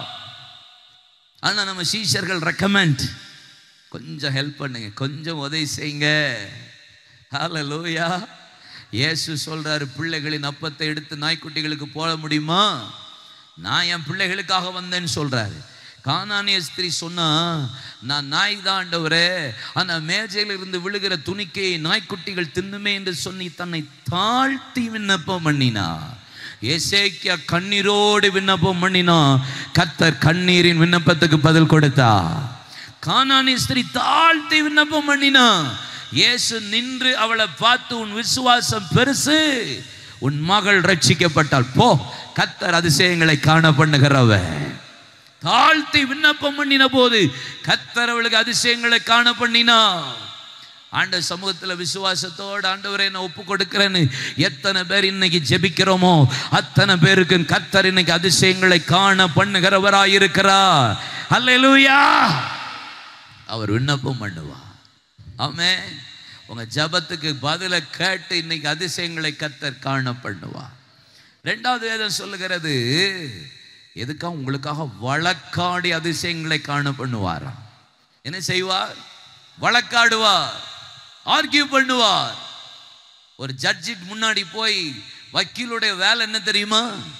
ஆனா நம்ம சீஷர்கள் ரெக்கமெண்ட் கொஞ்சம் ஹெல்ப் பண்ணுங்க கொஞ்சம் உதவி செய்யுங்க ஹalleluya இயேசு சொல்றாரு பிள்ளைகளின் அப்பத்தை எடுத்து நாய்க்குட்டிகளுக்கு போட முடியுமா நான் என் பிள்ளைகளுக்காக வந்தேன்னு சொல்றாரு கானானிய ஸ்திரீ சொன்னா நான் நாய் தான் ஆண்டவரே ஆனா மேஜையில் இருந்து விழுகிற துணிக்கை நாய்க்குட்டிகள் தின்னுமே என்று சொல்லி தன்னை தாழ்த்தி விண்ணப்பம் பண்ணினா ஏசேக்கியா கண்ணீரோடு விண்ணப்பம் பண்ணினா கத்தர் கண்ணீரின் விண்ணப்பத்துக்கு பதில் கொடுத்தா கானானி ஸ்திரீ தாழ்த்தி விண்ணப்பம் பண்ணினா இயேசு நின்று அவளை பார்த்து உன் விசுவாசம் பெருசு உன் மகள் ரட்சிக்கப்பட்டாள் போ கத்தர் அதிசயங்களை காண பண்ணுகிறவ தாழ்த்தி விண்ணப்பம் பண்ணின போது கத்தர் அவளுக்கு அதிசயங்களை காண பண்ணினா ஆண்ட சமூகத்துல விசுவாசத்தோடு ஆண்டவரை நான் ஒப்பு கொடுக்கிறேன்னு எத்தனை பேர் இன்னைக்கு ஜெபிக்கிறோமோ அத்தனை பேருக்கு கத்தர் இன்னைக்கு அதிசயங்களை காண பண்ணுகிறவராயிருக்கிறார் அல்லேலூயா அவர் விண்ணப்பம் பண்ணுவா ஆமே உங்க ஜபத்துக்கு பதில கேட்டு இன்னைக்கு அதிசயங்களை கத்தர் காண பண்ணுவா ரெண்டாவது வேதம் சொல்லுகிறது எதுக்காக உங்களுக்காக வழக்காடி அதிசயங்களை காண பண்ணுவாராம் என்ன செய்வார் வழக்காடுவார் ஆர்கியூ பண்ணுவார் ஒரு ஜட்ஜி முன்னாடி போய் வக்கீலுடைய வேலை என்ன தெரியுமா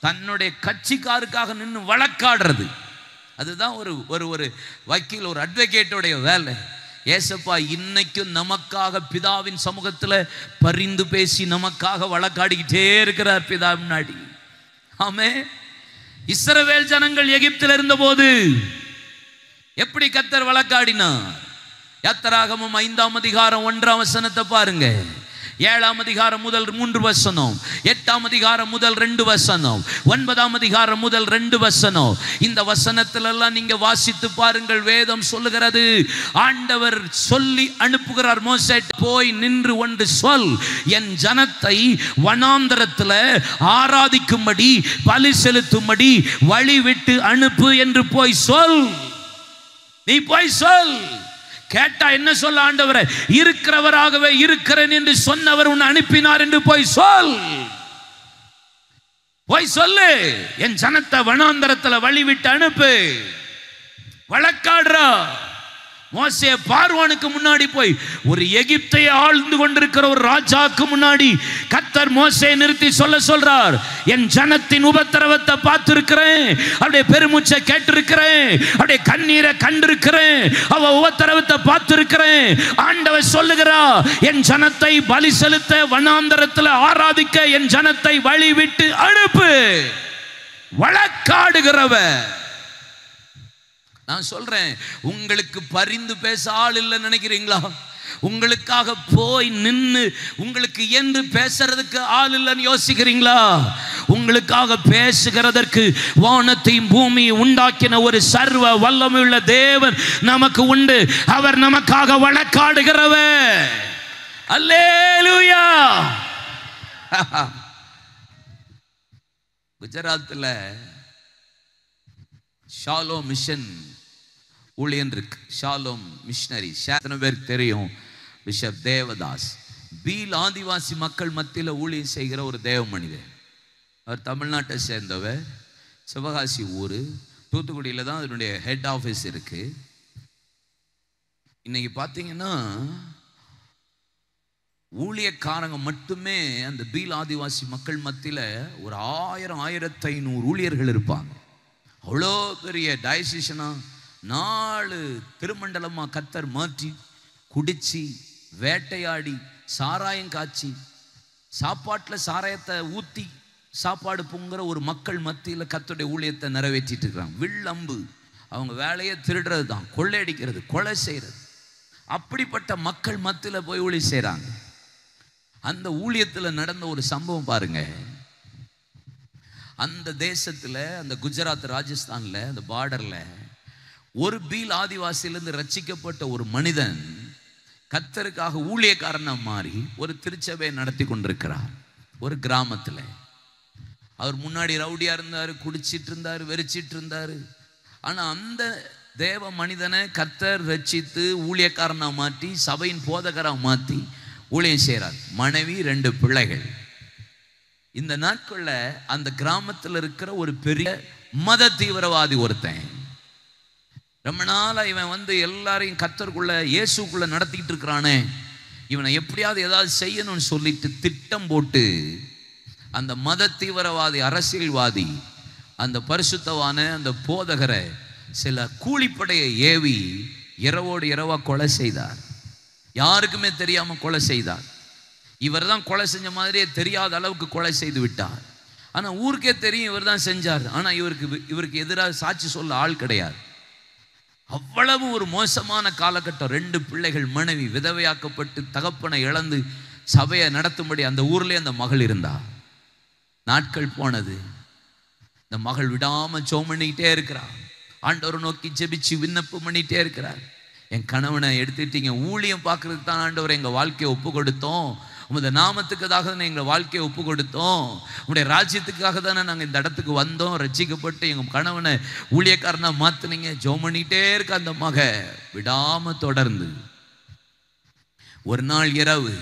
தன்னுடைய கட்சிக்காருக்காக நின்று வழக்காடுறது அதுதான் ஒரு ஒரு ஒரு வக்கீல் ஒரு அட்வொகேட்டோடைய வேலை ஏசப்பா இன்னைக்கும் நமக்காக பிதாவின் சமூகத்தில் பரிந்து பேசி நமக்காக வழக்காடிக்கிட்டே இருக்கிறார் பிதா முன்னாடி ஆமே இஸ்ரவேல் ஜனங்கள் எகிப்தில் இருந்தபோது எப்படி கத்தர் வழக்காடினார் யாத்தராகமம் ஐந்தாம் அதிகாரம் ஒன்றாம் வசனத்தை பாருங்க ஏழாம் அதிகாரம் முதல் மூன்று வசனம் எட்டாம் அதிகாரம் முதல் ரெண்டு வசனம் ஒன்பதாம் அதிகாரம் முதல் ரெண்டு வசனம் இந்த வசனத்துல எல்லாம் நீங்க வாசித்து பாருங்கள் வேதம் சொல்லுகிறது ஆண்டவர் சொல்லி அனுப்புகிறார் மோசேட் போய் நின்று ஒன்று சொல் என் ஜனத்தை வனாந்தரத்துல ஆராதிக்கும்படி பலி செலுத்தும்படி வழி விட்டு அனுப்பு என்று போய் சொல் நீ போய் சொல் கேட்டா என்ன சொல்ல ஆண்டவரை இருக்கிறவராகவே இருக்கிறேன் என்று சொன்னவர் உன்னை அனுப்பினார் என்று போய் சொல் போய் சொல்லு என் ஜனத்தை வனாந்தரத்துல வழி விட்டு அனுப்பு வழக்காடுறா மோசே பார்வானுக்கு முன்னாடி போய் ஒரு எகிப்தை ஆழ்ந்து கொண்டிருக்கிற ஒரு ராஜாக்கு முன்னாடி கத்தர் மோசையை நிறுத்தி சொல்ல சொல்றார் என் ஜனத்தின் உபத்திரவத்தை பார்த்திருக்கிறேன் அப்படியே பெருமூச்சை கேட்டிருக்கிறேன் அப்படியே கண்ணீரை கண்டிருக்கிறேன் அவ உபத்திரவத்தை பார்த்திருக்கிறேன் ஆண்டவர் சொல்லுகிறா என் ஜனத்தை பலி செலுத்த வனாந்தரத்தில் ஆராதிக்க என் ஜனத்தை வழி விட்டு அனுப்பு வழக்காடுகிறவர் நான் சொல்றேன் உங்களுக்கு பரிந்து பேச ஆள் இல்லைன்னு நினைக்கிறீங்களா உங்களுக்காக போய் நின்று உங்களுக்கு என்று பேசுறதுக்கு ஆள் இல்லைன்னு யோசிக்கிறீங்களா உங்களுக்காக பேசுகிறதற்கு வானத்தையும் பூமியை உண்டாக்கின ஒரு சர்வ வல்லமையுள்ள தேவன் நமக்கு உண்டு அவர் நமக்காக வழக்காடுகிறவர் அல்லேலூயா குஜராத்தில் ஷாலோ மிஷன் ஊழியன் இருக்கு ஷாலோம் மிஷனரி எத்தனை பேருக்கு தெரியும் பிஷப் தேவதாஸ் பீல் ஆதிவாசி மக்கள் மத்தியில் ஊழியம் செய்கிற ஒரு தேவ மனிதர் அவர் தமிழ்நாட்டை சேர்ந்தவர் சிவகாசி ஊர் தூத்துக்குடியில் தான் அதனுடைய ஹெட் ஆஃபீஸ் இருக்கு இன்னைக்கு பார்த்தீங்கன்னா ஊழியக்காரங்க மட்டுமே அந்த பீல் ஆதிவாசி மக்கள் மத்தியில் ஒரு ஆயிரம் ஆயிரத்தி ஐநூறு ஊழியர்கள் இருப்பாங்க அவ்வளோ பெரிய டயசிஷனா நாலு திருமண்டலமாக கத்தர் மாற்றி குடிச்சு வேட்டையாடி சாராயம் காய்ச்சி சாப்பாட்டில் சாராயத்தை ஊற்றி சாப்பாடு பொங்குற ஒரு மக்கள் மத்தியில் கத்தருடைய ஊழியத்தை நிறைவேற்றிட்டு இருக்கிறாங்க வில்லம்பு அவங்க வேலையை திருடுறது தான் கொள்ளையடிக்கிறது கொலை செய்கிறது அப்படிப்பட்ட மக்கள் மத்தியில் போய் ஊழி செய்கிறாங்க அந்த ஊழியத்தில் நடந்த ஒரு சம்பவம் பாருங்க அந்த தேசத்தில் அந்த குஜராத் ராஜஸ்தானில் அந்த பார்டரில் ஒரு பீல் ஆதிவாசியிலிருந்து ரட்சிக்கப்பட்ட ஒரு மனிதன் கத்தருக்காக ஊழியக்காரனா மாறி ஒரு திருச்சபையை நடத்தி கொண்டிருக்கிறார் ஒரு கிராமத்தில் அவர் முன்னாடி ரவுடியா இருந்தார் குடிச்சிட்டு இருந்தார் வெறிச்சிட்டு இருந்தார் ஆனால் அந்த தேவ மனிதனை கத்தர் ரட்சித்து ஊழியக்காரனா மாற்றி சபையின் போதகரா மாற்றி ஊழியம் செய்கிறார் மனைவி ரெண்டு பிள்ளைகள் இந்த நாட்கள்ல அந்த கிராமத்தில் இருக்கிற ஒரு பெரிய மத தீவிரவாதி ஒருத்தன் ரொம்ப நாளா இவன் வந்து எல்லாரையும் கத்தருக்குள்ள இயேசுக்குள்ள நடத்திக்கிட்டு இருக்கிறானே இவனை எப்படியாவது ஏதாவது செய்யணும்னு சொல்லிட்டு திட்டம் போட்டு அந்த மத தீவிரவாதி அரசியல்வாதி அந்த பரிசுத்தவான அந்த போதகரை சில கூலிப்படையை ஏவி இரவோடு இரவா கொலை செய்தார் யாருக்குமே தெரியாம கொலை செய்தார் இவர் தான் கொலை செஞ்ச மாதிரியே தெரியாத அளவுக்கு கொலை செய்து விட்டார் ஆனா ஊருக்கே தெரியும் இவர் தான் செஞ்சார் ஆனா இவருக்கு இவருக்கு எதிராக சாட்சி சொல்ல ஆள் கிடையாது அவ்வளவு ஒரு மோசமான காலகட்டம் ரெண்டு பிள்ளைகள் மனைவி விதவையாக்கப்பட்டு தகப்பனை இழந்து சபையை நடத்தும்படி அந்த ஊர்லயே அந்த மகள் இருந்தா நாட்கள் போனது இந்த மகள் விடாம ஜோம் பண்ணிக்கிட்டே இருக்கிறா ஆண்டவரை நோக்கி ஜெபிச்சு விண்ணப்பம் பண்ணிட்டே இருக்கிறார் என் கணவனை எடுத்துட்டீங்க ஊழியம் பார்க்கறதுக்கு தான் ஆண்டவர் எங்கள் வாழ்க்கையை ஒப்பு கொடுத்தோம் உமது நாமத்துக்காக தானே எங்கள் வாழ்க்கையை ஒப்பு கொடுத்தோம் உங்களுடைய ராஜ்யத்துக்காக தானே நாங்கள் இந்த இடத்துக்கு வந்தோம் ரட்சிக்கப்பட்டு எங்கள் கணவனை ஊழியக்காரனா மாத்துனீங்க ஜோம் பண்ணிட்டே இருக்க அந்த மக விடாம தொடர்ந்து ஒரு நாள் இரவு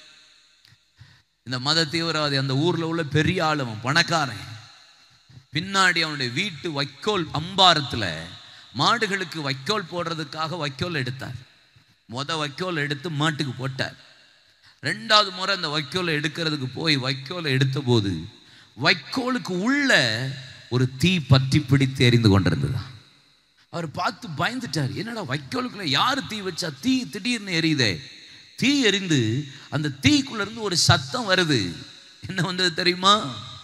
இந்த மத தீவிரவாதி அந்த ஊர்ல உள்ள பெரிய ஆள் அவன் பணக்காரன் பின்னாடி அவனுடைய வீட்டு வைக்கோல் அம்பாரத்துல மாடுகளுக்கு வைக்கோல் போடுறதுக்காக வைக்கோல் எடுத்தார் முத வைக்கோல் எடுத்து மாட்டுக்கு போட்டார் ரெண்டாவது முறை அந்த வைக்கோலை எடுக்கிறதுக்கு போய் வைக்கோலை எடுத்த போது வைக்கோலுக்கு உள்ள ஒரு தீ பற்றி பிடித்து எரிந்து கொண்டிருந்ததா அவர் பார்த்து பயந்துட்டார் என்னடா வைக்கோலுக்குள்ள யாரு தீ வச்சா தீ திடீர்னு எரியுதே தீ எரிந்து அந்த தீக்குள்ள இருந்து ஒரு சத்தம் வருது என்ன வந்தது தெரியுமா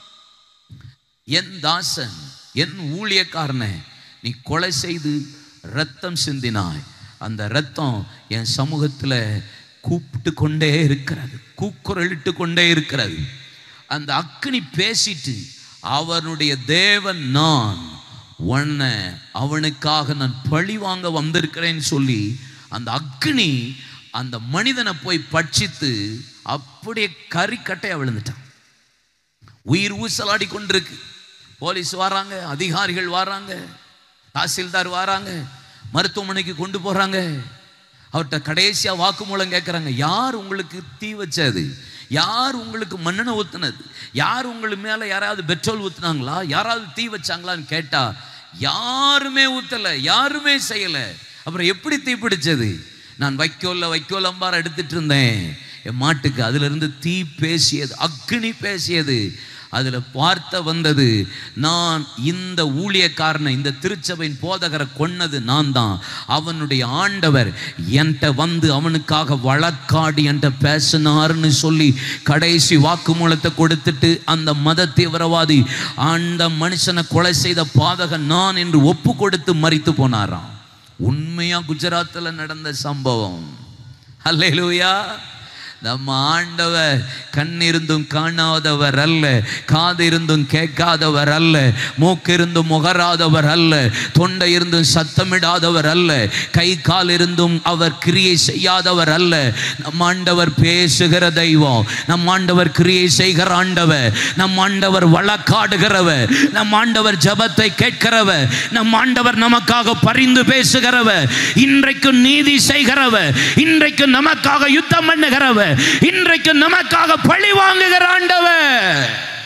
என் தாசன் என் ஊழியக்காரனை நீ கொலை செய்து ரத்தம் சிந்தினாய் அந்த ரத்தம் என் சமூகத்தில் கூப்பிட்டு கொண்டே இருக்கிறது கூக்குரலிட்டு கொண்டே இருக்கிறது அந்த அக்கினி பேசிட்டு அவனுடைய தேவன் நான் உன்னை அவனுக்காக நான் பழி வாங்க வந்திருக்கிறேன்னு சொல்லி அந்த அக்கினி அந்த மனிதனை போய் பட்சித்து அப்படியே கறிக்கட்டையா விழுந்துட்டான் உயிர் ஊசலாடி கொண்டிருக்கு போலீஸ் வராங்க அதிகாரிகள் வராங்க தாசில்தார் வராங்க மருத்துவமனைக்கு கொண்டு போறாங்க அவர்கிட்ட கடைசியா வாக்குமூலம் கேட்குறாங்க யார் உங்களுக்கு தீ வச்சது யார் உங்களுக்கு மண்ணெண்ணை ஊத்துனது யார் உங்களுக்கு மேல யாராவது பெட்ரோல் ஊத்துனாங்களா யாராவது தீ வச்சாங்களான்னு கேட்டா யாருமே ஊத்தல யாருமே செய்யல அப்புறம் எப்படி தீ பிடிச்சது நான் வைக்கோல்ல வைக்கோல் அம்பார எடுத்துட்டு இருந்தேன் என் மாட்டுக்கு அதுல இருந்து தீ பேசியது அக்னி பேசியது அதுல வார்த்தை வந்தது நான் இந்த ஊழியக்காரனை இந்த திருச்சபையின் போதகரை கொன்னது நான் தான் அவனுடைய ஆண்டவர் என்கிட்ட வந்து அவனுக்காக வழக்காடி என்கிட்ட பேசினார்னு சொல்லி கடைசி வாக்குமூலத்தை கொடுத்துட்டு அந்த மத தீவிரவாதி அந்த மனுஷனை கொலை செய்த பாதகன் நான் என்று ஒப்பு கொடுத்து மறித்து போனாராம் உண்மையா குஜராத்தில் நடந்த சம்பவம் அல்லேலூயா நம்ம ஆண்டவர் கண் இருந்தும் காணாதவர் அல்ல காது இருந்தும் கேட்காதவர் அல்ல மூக்கு இருந்தும் முகராதவர் அல்ல தொண்டை இருந்தும் சத்தமிடாதவர் அல்ல கை கால் இருந்தும் அவர் கிரியை செய்யாதவர் அல்ல நம் ஆண்டவர் பேசுகிற தெய்வம் நம் ஆண்டவர் கிரியை செய்கிற ஆண்டவர் நம் ஆண்டவர் வழக்காடுகிறவர் நம் ஆண்டவர் ஜபத்தை கேட்கிறவர் நம் ஆண்டவர் நமக்காக பரிந்து பேசுகிறவர் இன்றைக்கு நீதி செய்கிறவர் இன்றைக்கு நமக்காக யுத்தம் பண்ணுகிறவர் இன்றைக்கு நமக்காக பழி வாங்குகிற ஆண்டவர்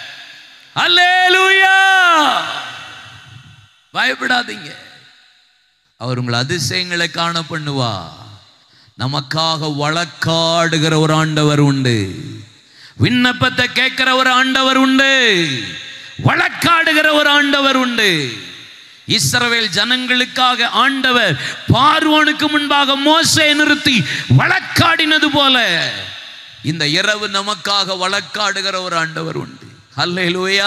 அல்லேலூயா பயப்படாதீங்க அவர் உங்கள் அதிசயங்களை காண பண்ணுவா நமக்காக வழக்காடுகிற ஒரு ஆண்டவர் உண்டு விண்ணப்பத்தை கேட்கிற ஒரு ஆண்டவர் உண்டு வழக்காடுகிற ஒரு ஆண்டவர் உண்டு இஸ்ரவேல் ஜனங்களுக்காக ஆண்டவர் பார்வோனுக்கு முன்பாக மோசே நிறுத்தி வழக்காடினது போல இந்த இரவு நமக்காக வழக்காடுகிற ஒரு ஆண்டவர் உண்டு அல்லேலூயா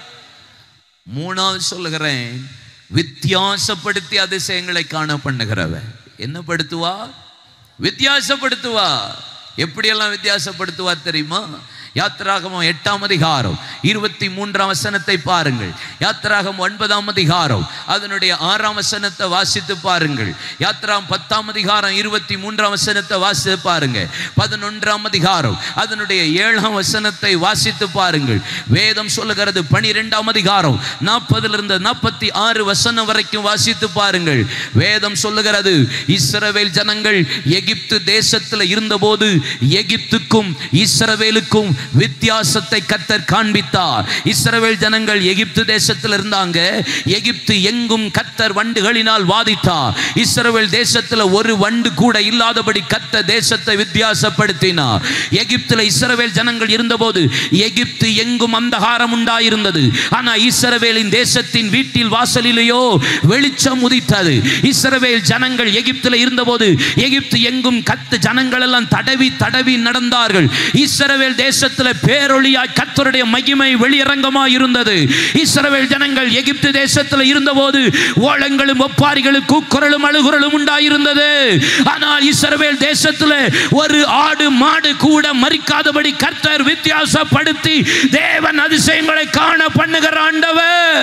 மூணாவது சொல்லுகிறேன் வித்தியாசப்படுத்தி அதிசயங்களை காண பண்ணுகிறவன் என்ன படுத்துவா வித்தியாசப்படுத்துவா எப்படியெல்லாம் வித்தியாசப்படுத்துவா தெரியுமா யாத்திராகமம் எட்டாம் அதிகாரம் இருபத்தி மூன்றாம் வசனத்தை பாருங்கள் யாத்திராகம் ஒன்பதாம் அதிகாரம் அதனுடைய ஆறாம் வசனத்தை வாசித்து பாருங்கள் யாத்திராம் பத்தாம் அதிகாரம் இருபத்தி மூன்றாம் வசனத்தை வாசித்து பாருங்க பதினொன்றாம் அதிகாரம் அதனுடைய ஏழாம் வசனத்தை வாசித்து பாருங்கள் வேதம் சொல்லுகிறது பனிரெண்டாம் அதிகாரம் நாற்பதுல இருந்து நாற்பத்தி ஆறு வசனம் வரைக்கும் வாசித்து பாருங்கள் வேதம் சொல்லுகிறது இஸ்ரவேல் ஜனங்கள் எகிப்து தேசத்தில் இருந்தபோது எகிப்துக்கும் இஸ்ரவேலுக்கும் வித்தியாசத்தை கத்தர் காண்பித்தார் இஸ்ரவேல் ஜனங்கள் எகிப்து தேசத்தில் இருந்தாங்க எகிப்து எங்கும் கத்தர் வண்டுகளினால் வாதித்தார் இஸ்ரவேல் தேசத்தில் ஒரு வண்டு கூட இல்லாதபடி கத்த தேசத்தை வித்தியாசப்படுத்தினார் எகிப்துல இஸ்ரவேல் ஜனங்கள் இருந்தபோது எகிப்து எங்கும் அந்தகாரம் உண்டாயிருந்தது ஆனா இஸ்ரவேலின் தேசத்தின் வீட்டில் வாசலிலேயோ வெளிச்சம் உதித்தது இஸ்ரவேல் ஜனங்கள் எகிப்துல இருந்தபோது எகிப்து எங்கும் கத்து ஜனங்கள் எல்லாம் தடவி தடவி நடந்தார்கள் இஸ்ரவேல் தேசத்துல பேரொளியாய் கத்தருடைய மகிமை வெளியரங்கமாய் இருந்தது இஸ்ரவேல் ஜனங்கள் எகிப்து தேசத்துல இருந்தபோது ஓலங்களும் ஒப்பாரிகளும் கூக்குரலும் அழுகுரலும் உண்டாயிருந்தது ஆனால் இஸ்ரவேல் தேசத்துல ஒரு ஆடு மாடு கூட மறிக்காதபடி கர்த்தர் வித்தியாசப்படுத்தி தேவன் அதிசயங்களை காண பண்ணுகிற ஆண்டவர்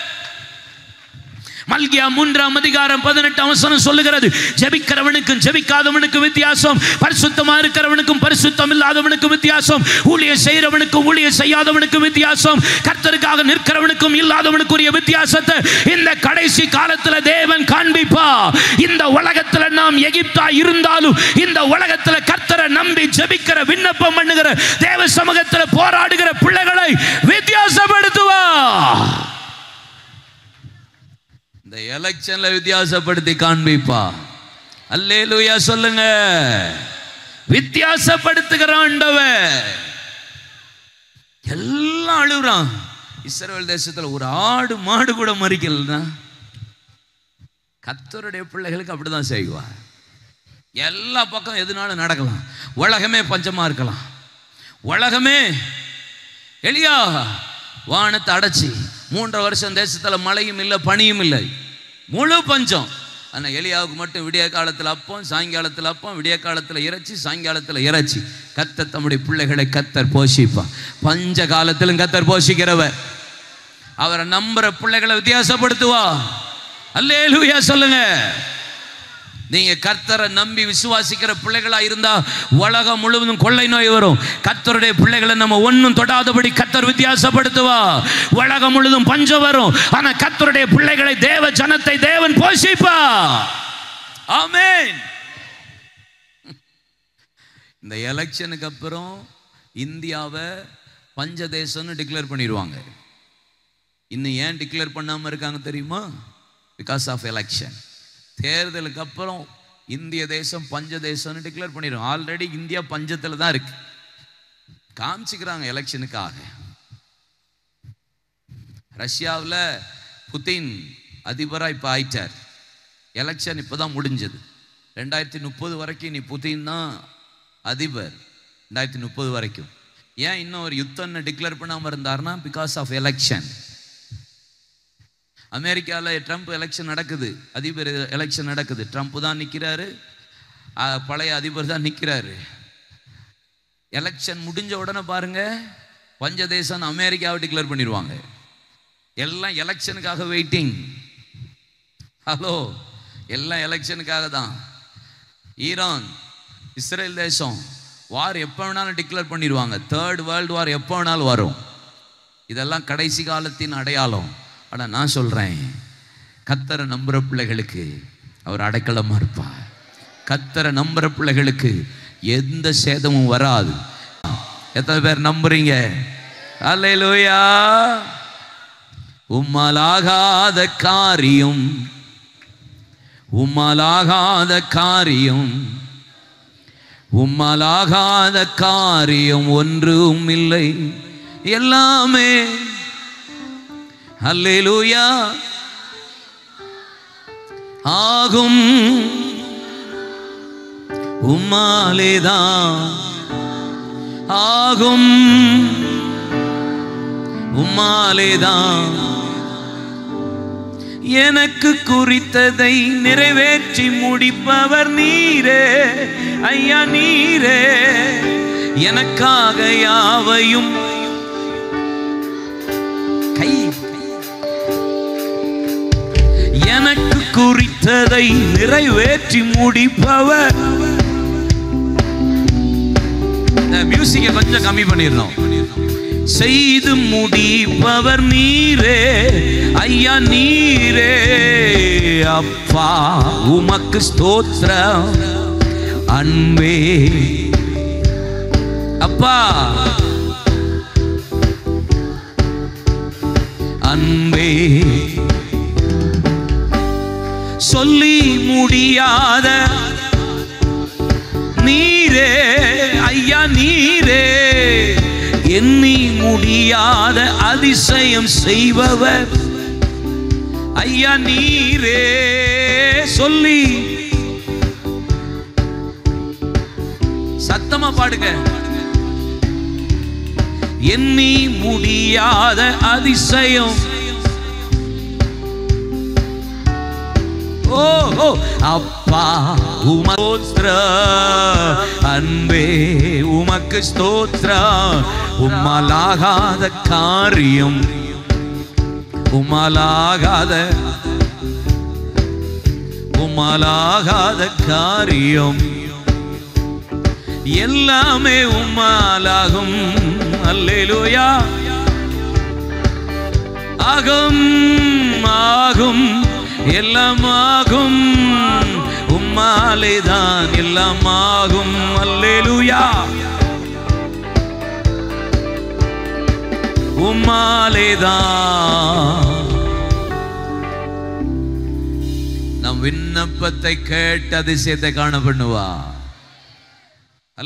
மல்கியா மூன்றாம் அதிகாரம் பதினெட்டாம் வசனம் சொல்லுகிறது ஜெபிக்கிறவனுக்கும் ஜெபிக்காதவனுக்கும் வித்தியாசம் பரிசுத்தமா இருக்கிறவனுக்கும் பரிசுத்தம் இல்லாதவனுக்கும் வித்தியாசம் ஊழியம் செய்கிறவனுக்கும் ஊழியம் செய்யாதவனுக்கும் வித்தியாசம் கர்த்தருக்காக நிற்கிறவனுக்கும் இல்லாதவனுக்குரிய வித்தியாசத்தை இந்த கடைசி காலத்துல தேவன் காண்பிப்பா இந்த உலகத்துல நாம் எகிப்தா இருந்தாலும் இந்த உலகத்துல கர்த்தரை நம்பி ஜெபிக்கிற விண்ணப்பம் பண்ணுகிற தேவ சமூகத்துல போராடுகிற பிள்ளைகளை வித்தியாசப்படுத்துவா இந்த எலெக்ஷன்ல வித்தியாசப்படுத்தி காண்பிப்பா அல்லேலூயா சொல்லுங்க வித்தியாசப்படுத்துகிற ஆண்டவர் எல்லாம் அழுகுறான் இஸ்ரவேல் தேசத்துல ஒரு ஆடு மாடு கூட மறிக்கலன்னா கத்தருடைய பிள்ளைகளுக்கு அப்படிதான் செய்வார் எல்லா பக்கம் எதுனாலும் நடக்கலாம் உலகமே பஞ்சமா இருக்கலாம் உலகமே எளியா வானத்தை அடைச்சி மூன்றரை வருஷம் தேசத்துல மழையும் இல்லை பனியும் இல்லை முழு பஞ்சம் ஆனா எலியாவுக்கு மட்டும் விடிய காலத்தில் அப்பம் சாயங்காலத்தில் அப்பம் விடிய காலத்தில் இறைச்சி சாயங்காலத்தில் இறைச்சி கத்தர் தம்முடைய பிள்ளைகளை கத்தர் போஷிப்பான் பஞ்ச காலத்திலும் கத்தர் போஷிக்கிறவர் அவரை நம்புற பிள்ளைகளை வித்தியாசப்படுத்துவா அல்லேலூயா சொல்லுங்க நீங்க கர்த்தரை நம்பி விசுவாசிக்கிற பிள்ளைகளா இருந்தா உலகம் முழுவதும் கொள்ளை நோய் வரும் கர்த்தருடைய பிள்ளைகளை நம்ம ஒன்றும் தொடாதபடி கர்த்தர் வித்தியாசப்படுத்துவா உலகம் முழுவதும் பஞ்சம் வரும் ஆனா கர்த்தருடைய பிள்ளைகளை தேவ ஜனத்தை தேவன் போஷிப்பா ஆமென் இந்த எலெக்ஷனுக்கு அப்புறம் இந்தியாவை பஞ்ச தேசம்னு டிக்ளேர் பண்ணிடுவாங்க இன்னும் ஏன் டிக்ளேர் பண்ணாம இருக்காங்க தெரியுமா பிகாஸ் ஆஃப் எலெக்ஷன் தேர்தலுக்கு அப்புறம் இந்திய தேசம் பஞ்ச தேசம்னு டிக்ளேர் பண்ணிடும் ஆல்ரெடி இந்தியா பஞ்சத்தில் தான் இருக்கு காமிச்சுக்கிறாங்க எலெக்ஷனுக்காக ரஷ்யாவில் புதின் அதிபராக இப்போ ஆயிட்டார் எலெக்ஷன் இப்போ தான் முடிஞ்சது ரெண்டாயிரத்தி முப்பது வரைக்கும் நீ புதின் தான் அதிபர் ரெண்டாயிரத்தி முப்பது வரைக்கும் ஏன் இன்னும் ஒரு யுத்தம்னு டிக்ளேர் பண்ணாமல் இருந்தாருன்னா பிகாஸ் ஆஃப் எலெக்ஷன் அமெரிக்காவில் ட்ரம்ப் எலெக்ஷன் நடக்குது அதிபர் எலெக்ஷன் நடக்குது ட்ரம்ப் தான் நிற்கிறாரு பழைய அதிபர் தான் நிற்கிறாரு எலெக்ஷன் முடிஞ்ச உடனே பாருங்க பஞ்சதேசம் அமெரிக்காவை டிக்ளேர் பண்ணிடுவாங்க எல்லாம் எலெக்ஷனுக்காக வெயிட்டிங் ஹலோ எல்லாம் எலெக்ஷனுக்காக தான் ஈரான் இஸ்ரேல் தேசம் வார் எப்போ வேணாலும் டிக்ளேர் பண்ணிடுவாங்க தேர்ட் வேர்ல்டு வார் எப்போ வேணாலும் வரும் இதெல்லாம் கடைசி காலத்தின் அடையாளம் ஆனால் நான் சொல்கிறேன் கத்தரை நம்புகிற பிள்ளைகளுக்கு அவர் அடைக்கலமாக இருப்பார் கத்தரை நம்புகிற பிள்ளைகளுக்கு எந்த சேதமும் வராது எத்தனை பேர் நம்புறீங்க அல்லேலூயா உம்மலாகாத காரியம் உம்மலாகாத காரியம் உம்மலாகாத காரியம் ஒன்றும் இல்லை எல்லாமே அல்லேலூயா ஆகும் உம்மாலேதான் ஆகும் உம்மாலேதான் எனக்கு குறித்ததை நிறைவேற்றி முடிப்பவர் நீரே ஐயா நீரே எனக்காக யாவையும் கை எனக்கு குறித்ததை நிறைவேற்றி முடிப்பவர் இந்த மியூசிக்கை கொஞ்சம் கம்மி பண்ணிடணும் செய்து முடிப்பவர் நீரே ஐயா நீரே அப்பா உமக்கு ஸ்தோத்திரம் அன்பே அப்பா அன்பே சொல்லி முடியாத நீரே ஐயா நீரே எண்ணி முடியாத அதிசயம் செய்பவர் ஐயா நீரே சொல்லி சத்தமா பாடுங்க எண்ணி முடியாத அதிசயம் ஓ ஓ அப்பா உமஸ்திர அன்பே உமக்கு ஸ்தோத்ர உம்மலாகாத காரியம் உம்மலாகாத உம்மலாகாத காரியம் எல்லாமே உம்மாலாகும் அல்லேலூயா ஆகும் ஆகும் எல்லாமாகும் உம்மாலேதான் எல்லாமாகும் அல்லேலூயா உம்மாலேதான் நம் விண்ணப்பத்தை கேட்டு அதிசயத்தை காண பண்ணுவா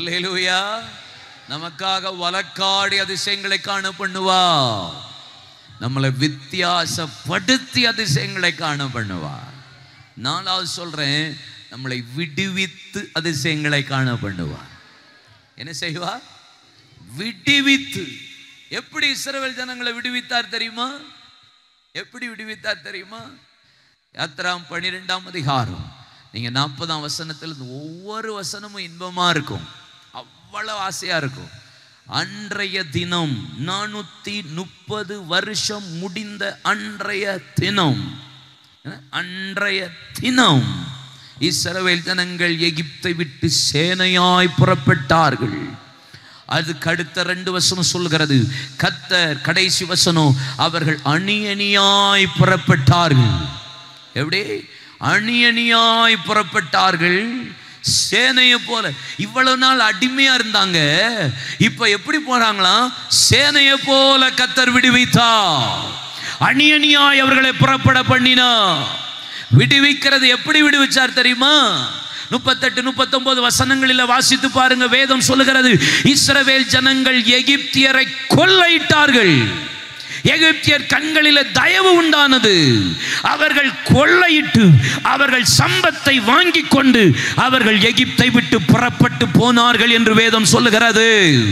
அல்லேலூயா நமக்காக வழக்காடி அதிசயங்களை காண பண்ணுவா நம்மளை வித்தியாசப்படுத்தி அதிசயங்களை காண பண்ணுவார் நாலாவது சொல்றேன் நம்மளை விடுவித்து அதிசயங்களை காண பண்ணுவார் என்ன செய்வார் விடுவித்து எப்படி இஸ்ரவேல் ஜனங்களை விடுவித்தார் தெரியுமா எப்படி விடுவித்தார் தெரியுமா யாத்திராம் பன்னிரெண்டாம் அதிகாரம் நீங்க நாற்பதாம் வசனத்தில் இருந்து ஒவ்வொரு வசனமும் இன்பமா இருக்கும் அவ்வளவு ஆசையா இருக்கும் அன்றைய தினம் நானூத்தி முப்பது வருஷம் முடிந்த அன்றைய தினம் அன்றைய தினம் இஸ்ரவேல் ஜனங்கள் எகிப்தை விட்டு சேனையாய் புறப்பட்டார்கள் அதுக்கு அடுத்த ரெண்டு வசனம் சொல்கிறது கத்தர் கடைசி வசனம் அவர்கள் அணி அணியாய் புறப்பட்டார்கள் எப்படி அணி அணியாய் புறப்பட்டார்கள் சேனையை போல இவ்வளவு நாள் அடிமையா இருந்தாங்க இப்ப எப்படி போறாங்களாம் சேனையை போல கத்தர் விடுவித்தா அணி அணியாய் அவர்களை புறப்பட பண்ணினா விடுவிக்கிறது எப்படி விடுவிச்சார் தெரியுமா முப்பத்தெட்டு முப்பத்தொன்பது வசனங்களில் வாசித்து பாருங்க வேதம் சொல்லுகிறது இஸ்ரவேல் ஜனங்கள் எகிப்தியரை கொள்ளையிட்டார்கள் எகிப்தியர் கண்களில் தயவு உண்டானது அவர்கள் கொள்ளையிட்டு அவர்கள் சம்பத்தை வாங்கி கொண்டு அவர்கள் எகிப்தை விட்டு புறப்பட்டு போனார்கள் என்று வேதம் சொல்லுகிறது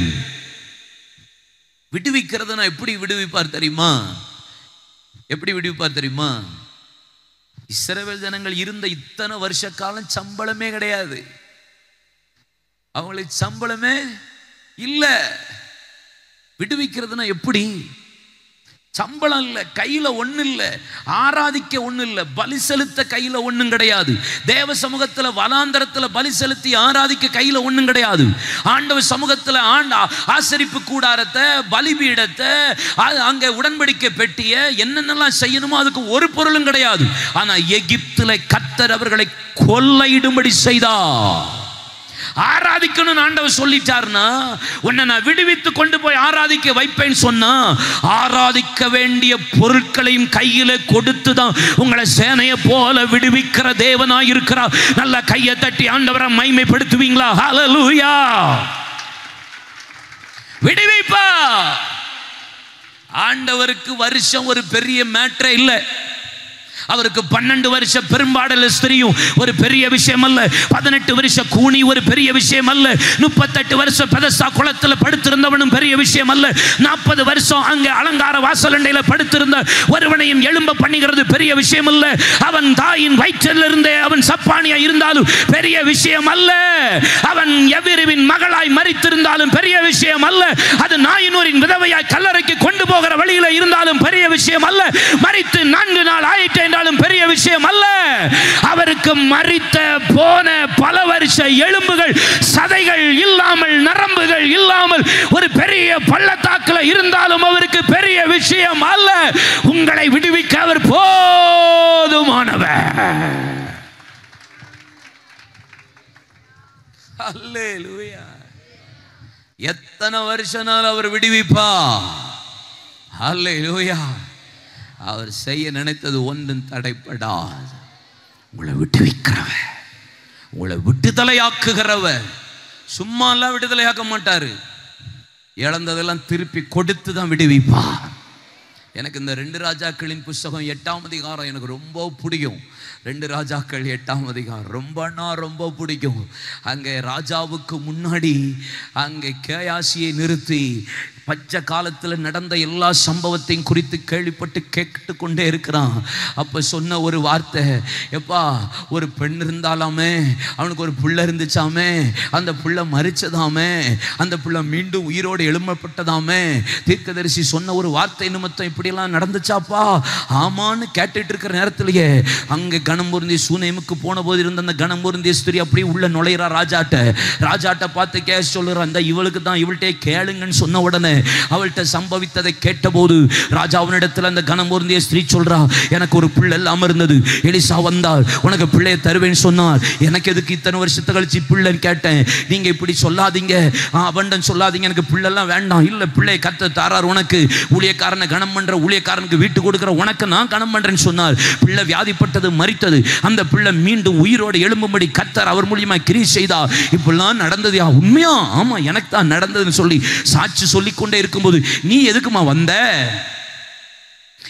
விடுவிக்கிறதுனா எப்படி விடுவிப்பார் தெரியுமா எப்படி விடுவிப்பார் தெரியுமா இஸ்ரவேல் ஜனங்கள் இருந்த இத்தனை வருஷ காலம் சம்பளமே கிடையாது அவங்களுக்கு சம்பளமே இல்லை விடுவிக்கிறதுனா எப்படி சம்பளம் இல்லை கையில் ஒன்றும் இல்லை ஆராதிக்க ஒன்றும் இல்லை பலி செலுத்த கையில் ஒன்றும் கிடையாது தேவ சமூகத்தில் வனாந்தரத்தில் பலி செலுத்தி ஆராதிக்க கையில் ஒன்றும் கிடையாது ஆண்டவர் சமூகத்தில் ஆண்ட ஆசரிப்பு கூடாரத்தை பலிபீடத்தை அ- அங்கே உடன்படிக்கை பெட்டிய என்னென்னலாம் செய்யணுமோ அதுக்கு ஒரு பொருளும் கிடையாது ஆனால் எகிப்தில் கத்தர் அவர்களை கொள்ளையிடும்படி செய்தார் ஆராதிக்கணும்னு ஆண்டவர் சொல்லிட்டாருன்னா உன்னை நான் விடுவித்து கொண்டு போய் ஆராதிக்க வைப்பேன்னு சொன்னா ஆராதிக்க வேண்டிய பொருட்களையும் கையில கொடுத்து தான் உங்களை சேனையை போல விடுவிக்கிற தேவனாய் இருக்கிறார் நல்ல கையை தட்டி ஆண்டவரை மைமைப்படுத்துவீங்களா ஹalleluya விடுவிப்பா ஆண்டவருக்கு வருஷம் ஒரு பெரிய மேட்ரே இல்லை அவருக்கு பன்னெண்டு வருஷ பெரும்பாடல் தெரியும் ஒரு பெரிய விஷயம் அல்ல பதினெட்டு வருஷ கூனி ஒரு பெரிய விஷயம் அல்ல முப்பத்தெட்டு வருஷம் பெதசா குளத்துல படுத்திருந்தவனும் பெரிய விஷயம் அல்ல நாற்பது வருஷம் அங்கே அலங்கார வாசலண்டையில படுத்திருந்த ஒருவனையும் எழும்ப பண்ணுகிறது பெரிய விஷயம் அல்ல அவன் தாயின் வயிற்றில் இருந்தே அவன் சப்பானியா இருந்தாலும் பெரிய விஷயம் அல்ல அவன் எவ்விருவின் மகளாய் மறித்திருந்தாலும் பெரிய விஷயம் அல்ல அது நாயினூரின் விதவையாய் கல்லறைக்கு கொண்டு போகிற வழியில இருந்தாலும் பெரிய விஷயம் அல்ல மறித்து நான்கு நாள் ஆயிற்று என்றாலும் பெரிய விஷயம் அல்ல அவருக்கு மறித்த போன பல வருஷ எலும்புகள் சதைகள் இல்லாமல் நரம்புகள் இல்லாமல் ஒரு பெரிய பள்ளத்தாக்குல இருந்தாலும் அவருக்கு பெரிய விஷயம் அல்ல உங்களை விடுவிக்க அவர் போதுமானவர் அல்லேலூயா எத்தனை வருஷனால் அவர் விடுவிப்பா அல்லேலூயா அவர் செய்ய நினைத்தது ஒன்றும் தடைப்படாது உங்களை விடுவிக்கிறவர் உங்களை விடுதலையாக்குகிறவர் சும்மா எல்லாம் விடுதலையாக்க மாட்டாரு இழந்ததெல்லாம் திருப்பி கொடுத்து தான் விடுவிப்பார் எனக்கு இந்த ரெண்டு ராஜாக்களின் புஸ்தகம் எட்டாம் அதிகாரம் எனக்கு ரொம்ப பிடிக்கும் ரெண்டு ராஜாக்கள் எட்டாம் அதிகாரம் ரொம்பனா ரொம்ப பிடிக்கும் அங்கே ராஜாவுக்கு முன்னாடி அங்கே கேயாசியை நிறுத்தி பச்சை காலத்தில் நடந்த எல்லா சம்பவத்தையும் குறித்து கேள்விப்பட்டு கேட்டு கொண்டே இருக்கிறான் அப்போ சொன்ன ஒரு வார்த்தை எப்பா ஒரு பெண் இருந்தாலாமே அவனுக்கு ஒரு புள்ள இருந்துச்சாமே அந்த புள்ள மறிச்சதாமே அந்த புள்ள மீண்டும் உயிரோடு எழுமப்பட்டதாமே தீர்க்கதரிசி சொன்ன ஒரு வார்த்தை நிமித்தம் இப்படியெல்லாம் நடந்துச்சாப்பா ஆமான்னு கேட்டுட்டு இருக்கிற நேரத்திலேயே அங்கே கணம் பொருந்திய சூனேமுக்கு போன போது இருந்த அந்த கணம் பொருந்திய ஸ்திரி அப்படியே உள்ள நுழையிறா ராஜாட்ட ராஜாட்ட பார்த்து கேஸ் சொல்லுறா அந்த இவளுக்கு தான் இவள்கிட்டே கேளுங்கன்னு சொன்ன உடனே அவள்கிட்ட சம்பவித்ததை கேட்டபோது ராஜாவினிடத்தில் அந்த கணம் பொருந்திய ஸ்திரீ சொல்றா எனக்கு ஒரு பிள்ளை இல்லாம இருந்தது எலிசா வந்தால் உனக்கு பிள்ளையை தருவேன்னு சொன்னார் எனக்கு எதுக்கு இத்தனை வருஷத்தை கழிச்சு பிள்ளைன்னு கேட்டேன் நீங்க இப்படி சொல்லாதீங்க ஆ, அவன்டன் சொல்லாதீங்க எனக்கு பிள்ளைலாம் வேண்டாம் இல்ல பிள்ளையை கத்த தாரார் உனக்கு ஊழியக்காரனை கணம் பண்ற ஊழியக்காரனுக்கு வீட்டு கொடுக்குற உனக்கு நான் கணம் பண்றேன்னு சொன்னார் பிள்ளை வியாதிப்பட்டது மறித்தது அந்த பிள்ளை மீண்டும் உயிரோடு எழும்பும்படி கத்தர் அவர் மூலியமா கிரி செய்தா இப்படிலாம் நடந்தது யா உண்மையா ஆமா எனக்கு தான் நடந்ததுன்னு சொல்லி சாட்சி சொல்லிக்கொண்டே இருக்கும்போது நீ எதுக்குமா வந்த